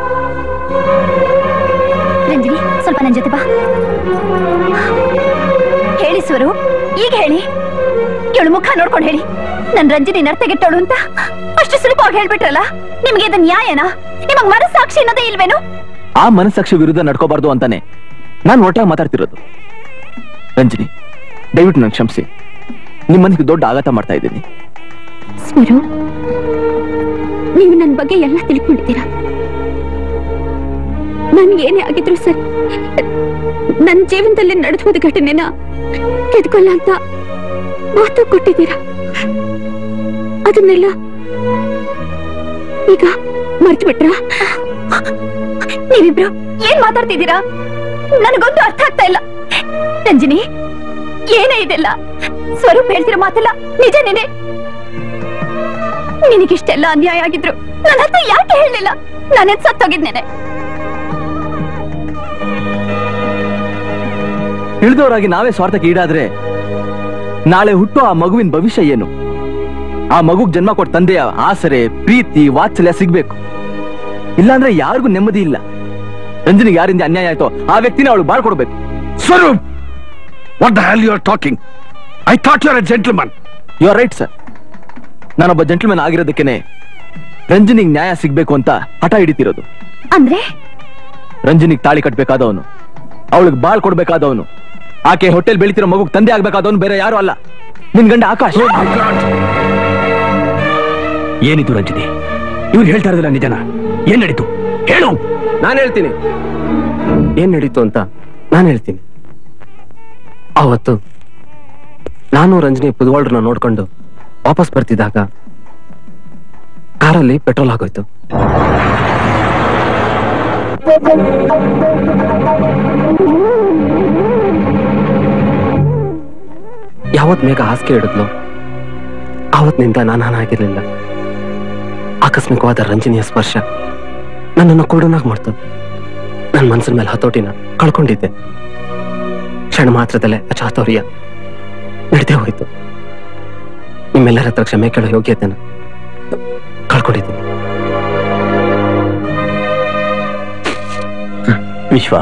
ರಂಜನಿ ಸ್ವಲ್ಪ ನನ್ ಜೊತೆ ಬಾ ಹೇಳಿ ಸ್ವರು ಈಗ ಹೇಳಿ ಇವಳು ಮುಖ ನೋಡ್ಕೊಂಡು ಹೇಳಿ ನನ್ ರಂಜನಿ ನರ್ತಗೆಟ್ಟವಳು ಅಂತ ಅಷ್ಟು ಸುಲಭವಾಗಿ ಹೇಳ್ಬಿಟ್ರಲ್ಲ ನಿಮ್ಗೆ ಇದು ನ್ಯಾಯನಾ ನಿಮಗ್ ಮನಸ್ಸಾಕ್ಷಿ ಅನ್ನೋದೇ ಇಲ್ವೇನು ಆ ಮನಸ್ಸಾಕ್ಷಿ ವಿರುದ್ಧ ನಡ್ಕೋಬಾರ್ದು ಅಂತಾನೆ ನಾನು ಒಟ್ಟಾಗಿ ಮಾತಾಡ್ತಿರೋದು ರಂಜನಿ ದಯವಿಟ್ಟು ನನ್ ಕ್ಷಮಿಸಿ ನಿಮ್ಮ ಮನಸ್ಸಿಗೆ ದೊಡ್ಡ ಆಘಾತ ಮಾಡ್ತಾ ಇದ್ದೀನಿ ಸ್ವರು ನೀವು ನನ್ನ ಬಗ್ಗೆ ಎಲ್ಲ ತಿಳ್ಕೊಂಡಿದ್ದೀರಾ ನನ್ಗೇನೇ ಆಗಿದ್ರು ಸರ್ ನನ್ನ ಜೀವನದಲ್ಲಿ ನಡೆದು ಹೋದ ಘಟನೆನ ಕೆದ್ಕೊಲ್ಲ ಅಂತ ಮಾತು ಕೊಟ್ಟಿದ್ದೀರಾ ಅದನ್ನೆಲ್ಲ ಈಗ ಮರ್ತು ಬಿಟ್ರಾ ನೀವಿಬ್ರು ಏನ್ ಮಾತಾಡ್ತಿದ್ದೀರಾ ನನಗೊಂದು ಅರ್ಥ ಆಗ್ತಾ ಇಲ್ಲ ರಂಜಿನಿ ಏನೇ ಇದೆಲ್ಲ ಸ್ವರೂಪ್ ಹೇಳ್ತಿರೋ ಮಾತೆಲ್ಲ ನಿಜನೇನೆ ನಿನಗಿಷ್ಟೆಲ್ಲ ಅನ್ಯಾಯ ಆಗಿದ್ರು ನನ್ನ ಹತ್ರ ಯಾಕೆ ಹೇಳಲಿಲ್ಲ ನಾನೇನ್ ಸತ್ತೋಗಿದ್ನೇನೆ ತಿಳಿದವರಾಗಿ ನಾವೇ ಸ್ವಾರ್ಥಕ್ಕೆ ಈಡಾದ್ರೆ ನಾಳೆ ಹುಟ್ಟೋ ಆ ಮಗುವಿನ ಭವಿಷ್ಯ ಏನು ಆ ಮಗುಗ್ ಜನ್ಮ ಕೊಟ್ಟ ತಂದೆಯ ಆಸರೆ ಪ್ರೀತಿ ವಾತ್ಸಲ್ಯ ಸಿಗ್ಬೇಕು ಇಲ್ಲಾಂದ್ರೆ ಯಾರಿಗೂ ನೆಮ್ಮದಿ ಇಲ್ಲ ರಂಜನಿಗೆ ಯಾರಿಂದ ಅನ್ಯಾಯ ಆಯ್ತೋ ಆ ವ್ಯಕ್ತಿನ ಅವಳು ಬಾಳ್ಕೊಡ್ಬೇಕು Swaroop what the hell you are talking I thought you are a gentleman you are right sir ನಾನೊಬ್ಬ ಜೆಂಟಲ್ಮನ್ ಆಗಿರೋದಕ್ಕೇನೆ ರಂಜನಿಗೆ ನ್ಯಾಯ ಸಿಗ್ಬೇಕು ಅಂತ ಹಠ ಹಿಡಿತಿರೋದು ಅಂದ್ರೆ ರಂಜನಿಗೆ ತಾಳಿ ಕಟ್ಬೇಕಾದವನು ಅವಳಿಗೆ ಬಾಳ್ ಕೊಡ್ಬೇಕಾದವನು ಆಕೆ ಹೊಟ್ಟೆಲ್ ಬೆಳಿತಿರೋ ಮಗುಗ್ ತಂದೆ ಆಗ್ಬೇಕಾದವನು ಬೇರೆ ಯಾರು ಅಲ್ಲ ನಿನ್ ಗಂಡ ಆಕಾಶ್ ಏನಿದು ರಂಜಿನಿ ಇವ್ರು ಹೇಳ್ತಾ ಇರೋದಿಲ್ಲ ನಿಜನ ಏನ್ ನಡೀತು ಹೇಳು ನಾನು ಹೇಳ್ತೀನಿ ಏನ್ ನಡೀತು ಅಂತ ನಾನು ಹೇಳ್ತೀನಿ ಆವತ್ತು ನಾನು ರಂಜನಿ ಪುದವಾಳ್ರನ್ನ ನೋಡ್ಕೊಂಡು ವಾಪಸ್ ಬರ್ತಿದ್ದಾಗ ಕಾರಲ್ಲಿ ಪೆಟ್ರೋಲ್ ಆಗೋಯ್ತು ಯಾವತ್ ಮೇಘ ಹಾಸಿಗೆ ಹಿಡಿದ್ಲು ಆವತ್ತಿನಿಂದ ನಾನು ಹಾನಾಗಿರ್ಲಿಲ್ಲ ಆಕಸ್ಮಿಕವಾದ ರಂಜನಿಯ ಸ್ಪರ್ಶ ನನ್ನನ್ನು ಕುರುಡನಾಗ್ ಮಾಡ್ತು ನನ್ನ ಮನಸ್ಸಿನ ಮೇಲೆ ಹತೋಟಿನ ಕಳ್ಕೊಂಡಿದ್ದೆ ಕ್ಷಣ ಮಾತ್ರದಲ್ಲೇ ಅಚಾತುರ್ಯ ನಡೆದೇ ಹೋಯ್ತು ನಿಮ್ಮೆಲ್ಲರ ಹತ್ರ ಕ್ಷಮೆ ಕೇಳೋ ಯೋಗ್ಯತೆನ ಕಳ್ಕೊಂಡಿದ್ದೀನಿ ವಿಶ್ವ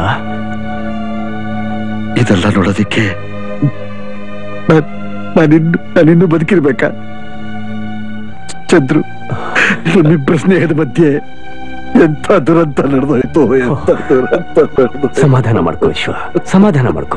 ಇದೆಲ್ಲ ನೋಡೋದಿಕ್ಕೆ ನಾನ್- ನಾನಿನ್ನು ನಾನಿನ್ನು ಬದುಕಿರ್ಬೇಕಾ ಚಂದ್ರು ನಿಮ್ಮಿಬ್ಬರ ಸ್ನೇಹದ ಮಧ್ಯೆ ಎಂತ ದುರಂತ ನಡೆದೋಯ್ತು ಎಂತ ದುರಂತ ನಡೆದೋಯ್ತು. ಸಮಾಧಾನ ಮಾಡ್ಕೋ ವಿಶ್ವ ಸಮಾಧಾನ ಮಾಡ್ಕೋ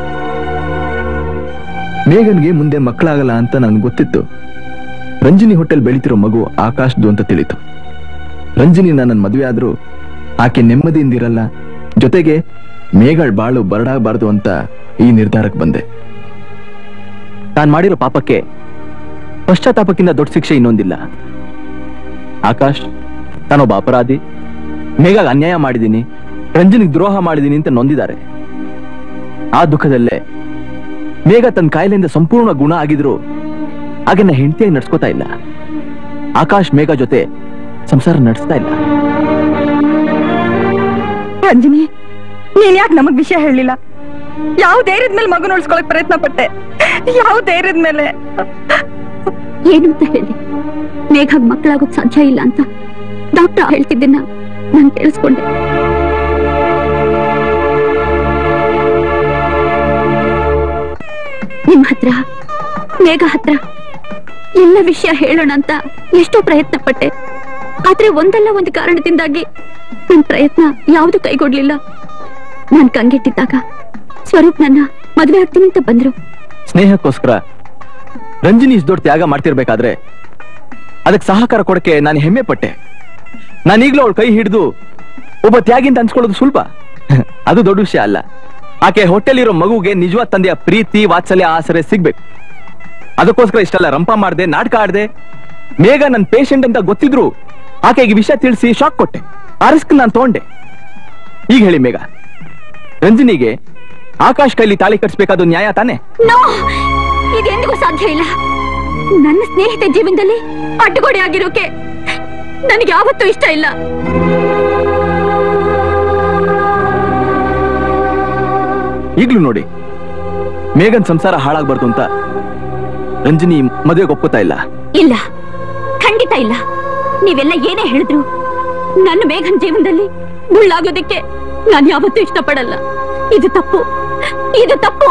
ಮೇಘನ್ಗೆ ಮುಂದೆ ಮಕ್ಕಳಾಗಲ್ಲ ಅಂತ ನನ್ಗೆ ಗೊತ್ತಿತ್ತು ರಂಜಿನಿ ಹೋಟೆಲ್ ಬೆಳಿತಿರೋ ಮಗು ಆಕಾಶ್ದು ಅಂತ ತಿಳಿತು ರಂಜಿನಿ ನನ್ನ ಮದುವೆ ಆದ್ರೂ ಆಕೆ ನೆಮ್ಮದಿಯಿಂದಿರಲ್ಲ ಜೊತೆಗೆ ಮೇಘಳ್ ಬಾಳು ಬರಡಾಗಬಾರ್ದು ಅಂತ ಈ ನಿರ್ಧಾರಕ್ಕೆ ಬಂದೆ ತಾನ್ ಮಾಡಿರೋ ಪಾಪಕ್ಕೆ ಪಶ್ಚಾತ್ತಾಪಕ್ಕಿಂತ ದೊಡ್ಡ ಶಿಕ್ಷೆ ಇನ್ನೊಂದಿಲ್ಲ ಆಕಾಶ್ ತಾನೊಬ್ಬ ಅಪರಾಧಿ ಮೇಘಾಗ ಅನ್ಯಾಯ ಮಾಡಿದ್ದೀನಿ ರಂಜನಿಗೆ ದ್ರೋಹ ಮಾಡಿದ್ದೀನಿ ಅಂತ ನೊಂದಿದ್ದಾರೆ ಆ ದುಃಖದಲ್ಲೇ ಮೇಘ ತನ್ನ ಕಾಯಿಲೆಯಿಂದ ಸಂಪೂರ್ಣ ಗುಣ ಆಗಿದ್ರು ಹಾಗೆನ್ನ ಹೆಂಡತಿಯಾಗಿ ನಡ್ಸ್ಕೋತಾ ಇಲ್ಲ ಆಕಾಶ್ ಮೇಘ ಜೊತೆ ಸಂಸಾರ ನಡೆಸ್ತಾ ಇಲ್ಲ ರಂಜಿನಿ ನೀನ್ ಯಾಕೆ ನಮಗ್ ವಿಷಯ ಹೇಳಿಲ್ಲ ಯಾವ ಧೈರ್ಯದ ಮೇಲೆ ಮಗು ಉಳಿಸ್ಕೊಳಕ್ ಪ್ರಯತ್ನ ಪಟ್ಟೆ ಯಾವ ಧೈರ್ಯದ ಮೇಲೆ ಏನು ಅಂತ ಹೇಳಿ ಮೇಘಾಗ್ ಮಕ್ಕಳಾಗೋಕ್ ಸಾಧ್ಯ ಇಲ್ಲ ಅಂತ ಡಾಕ್ಟರ್ ಹೇಳ್ತಿದ್ದನ್ನ ನಾನು ಕೇಳಿಸ್ಕೊಂಡೆ ನಿಮ್ ಹತ್ರ ಮೇಘ ಹತ್ರ ಎಲ್ಲ ವಿಷಯ ಹೇಳೋಣ ಅಂತ ಎಷ್ಟೋ ಪ್ರಯತ್ನ ಪಟ್ಟೆ ಆದ್ರೆ ಒಂದಲ್ಲ ಒಂದು ಕಾರಣದಿಂದಾಗಿ ನನ್ ಪ್ರಯತ್ನ ಯಾವುದು ಕೈಗೊಡ್ಲಿಲ್ಲ ನಾನ್ ಕಂಗೆಟ್ಟಿದ್ದಾಗ ಸ್ವರೂಪ್ ನನ್ನ ಮದ್ವೆ ಆಗ್ತೀನಿ ಅಂತ ಬಂದ್ರು ಸ್ನೇಹಕ್ಕೋಸ್ಕರ ರಂಜಿನಿ ಇಷ್ಟು ದೊಡ್ಡ ತ್ಯಾಗ ಮಾಡ್ತಿರ್ಬೇಕಾದ್ರೆ ಅದಕ್ಕೆ ಸಹಕಾರ ಕೊಡಕ್ಕೆ ನಾನು ಹೆಮ್ಮೆ ಪಟ್ಟೆ ನಾನೀಗ್ಲೂ ಅವಳ ಕೈ ಹಿಡಿದು ಒಬ್ಬ ತ್ಯಾಗಿ ಅಂತ ಅನ್ಸ್ಕೊಳ್ಳೋದು ಸುಲಭ ಅದು ದೊಡ್ಡ ವಿಷಯ ಅಲ್ಲ ಆಕೆ ಹೋಟೆಲ್ ಇರೋ ಮಗುಗೆ ನಿಜವಾದ ತಂದೆಯ ಪ್ರೀತಿ ವಾತ್ಸಲ್ಯ ಆಸರೆ ಸಿಗ್ಬೇಕು ಅದಕ್ಕೋಸ್ಕರ ಇಷ್ಟೆಲ್ಲ ರಂಪ ಮಾಡ್ದೆ ನಾಟಕ ಆಡ್ದೆ ಮೇಘ ನನ್ನ ಪೇಷಂಟ್ ಅಂತ ಗೊತ್ತಿದ್ರು ಆಕೆಗೆ ವಿಷಯ ತಿಳಿಸಿ ಶಾಕ್ ಕೊಟ್ಟೆ ಆ ರಿಸ್ಕ್ ನಾನು ತಗೊಂಡೆ ಈಗ ಹೇಳಿ ಮೇಘ ರಂಜಿನಿಗೆ ಆಕಾಶ್ ಕೈಲಿ ತಾಳಿ ಕಟ್ಸ್ಬೇಕಾದ ನ್ಯಾಯ ತಾನೇ ನೋ ಇದೆಂದಿಗೂ ಸಾಧ್ಯ ಇಲ್ಲ ನನ್ನ ಸ್ನೇಹಿತ ಜೀವನದಲ್ಲಿ ಅಡ್ಡಗೋಡೆ ಆಗಿರೋಕೆ ನನಗೆ ಯಾವತ್ತೂ ಇಷ್ಟ ಇಲ್ಲ ಈಗ್ಲೂ ನೋಡಿ ಮೇಘನ್ ಸಂಸಾರ ಹಾಳಾಗ್ಬಾರ್ದು ಅಂತ ರಂಜಿನಿ ಮದುವೆಗೆ ಒಪ್ಪುತ್ತಾ ಇಲ್ಲ ಇಲ್ಲ ಖಂಡಿತ ಇಲ್ಲ ನೀವೆಲ್ಲ ಏನೇ ಹೇಳಿದ್ರು ನನ್ನ ಮೇಘನ್ ಜೀವನದಲ್ಲಿ ಮುಳ್ಳಾಗೋದಕ್ಕೆ ನಾನು ಯಾವತ್ತೂ ಇಷ್ಟಪಡಲ್ಲ ಇದು ತಪ್ಪು ಇದು ತಪ್ಪು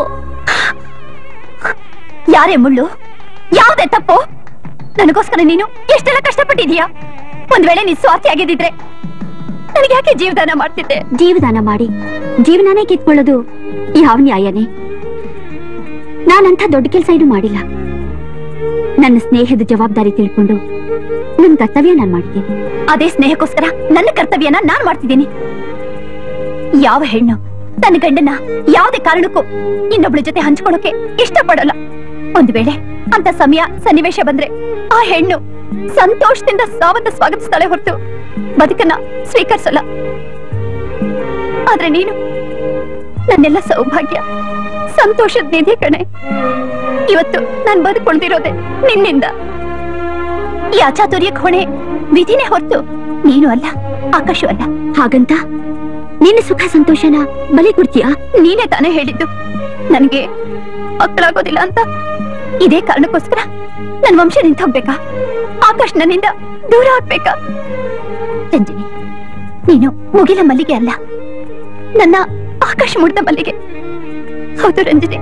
ಯಾರೇ ಮುಳ್ಳು ಯಾವ್ದೇ ತಪ್ಪು ನನಗೋಸ್ಕರ ನೀನು ಎಷ್ಟೆಲ್ಲ ಕಷ್ಟಪಟ್ಟಿದೀಯಾ ಒಂದ್ ವೇಳೆ ನೀನ್ ಸ್ವಾರ್ಥಿ ಆಗಿದ್ದಿದ್ರೆ ನನಗೆ ಯಾಕೆ ಜೀವದಾನ ಮಾಡ್ತಿದ್ದೆ ಜೀವದಾನ ಮಾಡಿ ಜೀವನಾನೇ ಕಿತ್ಕೊಳ್ಳೋದು ಯಾವ ನ್ಯಾಯನೇ ನಾನಂಥ ದೊಡ್ಡ ಕೆಲಸ ಇದು ಮಾಡಿಲ್ಲ ನನ್ನ ಸ್ನೇಹದ ಜವಾಬ್ದಾರಿ ತಿಳ್ಕೊಂಡು ನನ್ನ ಕರ್ತವ್ಯ ನಾನು ಮಾಡಿದ್ದೀನಿ ಅದೇ ಸ್ನೇಹಕ್ಕೋಸ್ಕರ ನನ್ನ ಕರ್ತವ್ಯನ ನಾನ್ ಮಾಡ್ತಿದ್ದೀನಿ ಯಾವ ಹೆಣ್ಣು ತನ್ನ ಗಂಡನ ಯಾವುದೇ ಕಾರಣಕ್ಕೂ ಇನ್ನೊಬ್ಳ ಜೊತೆ ಹಂಚ್ಕೊಳ್ಳೋಕೆ ಇಷ್ಟಪಡಲ್ಲ ಒಂದ್ ವೇಳೆ ಅಂತ ಸಮಯ ಸನ್ನಿವೇಶ ಬಂದ್ರೆ ಆ ಹೆಣ್ಣು ಸಂತೋಷದಿಂದ ಸಾವನ್ನ ಸ್ವಾಗತಿಸ್ತಾಳೆ ಹೊರತು ಬದುಕನ್ನ ಸ್ವೀಕರಿಸಲ್ಲ ಆದ್ರೆ ನೀನು ನನ್ನೆಲ್ಲ ಸೌಭಾಗ್ಯ ಸಂತೋಷದ ನಿಧಿ ಕಣೆ ಇವತ್ತು ನಾನ್ ಬದುಕೊಳ್ದಿರೋದೆ ನಿನ್ನಿಂದ ಈ ಅಚಾತುರ್ಯಕ್ಕೆ ಹೊಣೆ ವಿಧಿನೇ ಹೊರತು ನೀನು ಅಲ್ಲ ಆಕಾಶು ಅಲ್ಲ ಹಾಗಂತ ನಿನ್ನ ಸುಖ ಸಂತೋಷನ ಬಲಿ ಕೊಡ್ತೀಯಾ ನೀನೇ ತಾನೇ ಹೇಳಿದ್ದು ನನಗೆ ಮಕ್ಕಳಾಗೋದಿಲ್ಲ ಅಂತ ಇದೇ ಕಾರಣಕ್ಕೋಸ್ಕರ ನನ್ ವಂಶ ನಿಂತ ಹೋಗ್ಬೇಕಾ ಆಕಾಶ್ ನನ್ನಿಂದ ದೂರ ಆಗ್ಬೇಕಾ ರಂಜಿನಿ ನೀನು ಮುಗಿಲ ಮಲ್ಲಿಗೆ ಅಲ್ಲ ನನ್ನ ಆಕಾಶ ಮುಡ್ದ ಮಲ್ಲಿಗೆ ಹೌದು ರಂಜಿನಿ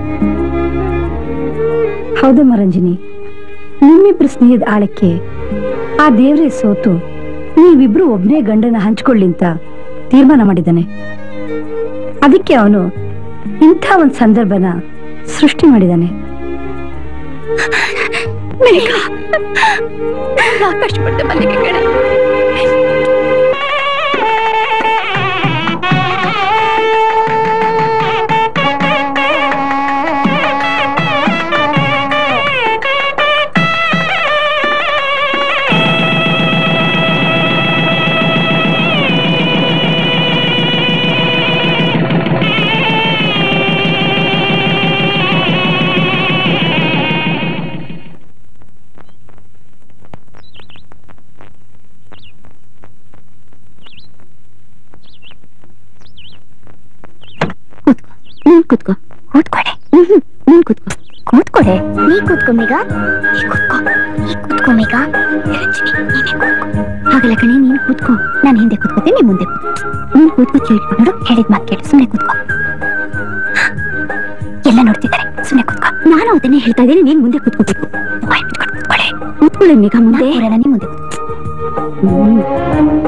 ಹೌದಮ್ಮ ರಂಜಿನಿ ನಿಮ್ಮಿಬ್ರು ಸ್ನೇಹದ ಆಳಕ್ಕೆ ಆ ದೇವ್ರೇ ಸೋತು ನೀವಿಬ್ರು ಒಬ್ನೇ ಗಂಡನ ಹಂಚ್ಕೊಳ್ಳಿ ಅಂತ ತೀರ್ಮಾನ ಮಾಡಿದ್ದಾನೆ ಅದಕ್ಕೆ ಅವನು ಇಂಥ ಒಂದ್ ಸಂದರ್ಭನ ಸೃಷ್ಟಿ ಮಾಡಿದಾನೆ ಮೇಘ ಆಕಾಶ ಮುಡ್ದ ಮಲ್ಲಿಗೆ ಕಣೆ ನೀನ್ ಕೂತ್ಕೋ ಕೂತ್ಕೊಡೆ ನೀನ್ ಕೂತ್ಕೋ ಕೂತ್ಕೊಡೆ ನೀ ಕೂತ್ಕೊ ಮೇಘ ನೀ ಕೂತ್ಕೋ ನೀ ಕೂತ್ಕೋ ಮೇಘ ರಂಜಿನಿ ನೀನೇ ಕೂತ್ಕೋ ಹಾಗಲ್ಲ ಕಣೆ ನೀನ್ ಕೂತ್ಕೋ ನಾನು ಹಿಂದೆ ಕೂತ್ಕೋತೀನಿ ನೀನ್ ಮುಂದೆ ಕೂತ್ಕೋ ನೀನ್ ಕೂತ್ಕೋ ಕೇಳ್ಕೊ ನೋಡು ಹೇಳಿದ್ ಮಾತು ಕೇಳು ಸುಮ್ನೆ ಕೂತ್ಕೋ ಎಲ್ಲ ನೋಡ್ತಿದ್ದಾರೆ ಸುಮ್ನೆ ಕೂತ್ಕೋ ನಾನು ಅದನ್ನೇ ಹೇಳ್ತಾ ಇದ್ದೀನಿ ನೀನ್ ಮುಂದೆ ಕೂತ್ಕೋಬೇಕು ಬಾಯ್ ಮುಚ್ಕೊಂಡು ಕೂತ್ಕೊಳ್ಳಿ ಕೂತ್ಕೊಳ್ಳಿ ಮೇಘ ಮುಂದೆ ನೀ ಮುಂದೆ ಕೂತ್ಕೊ. ಹ್ಮ್.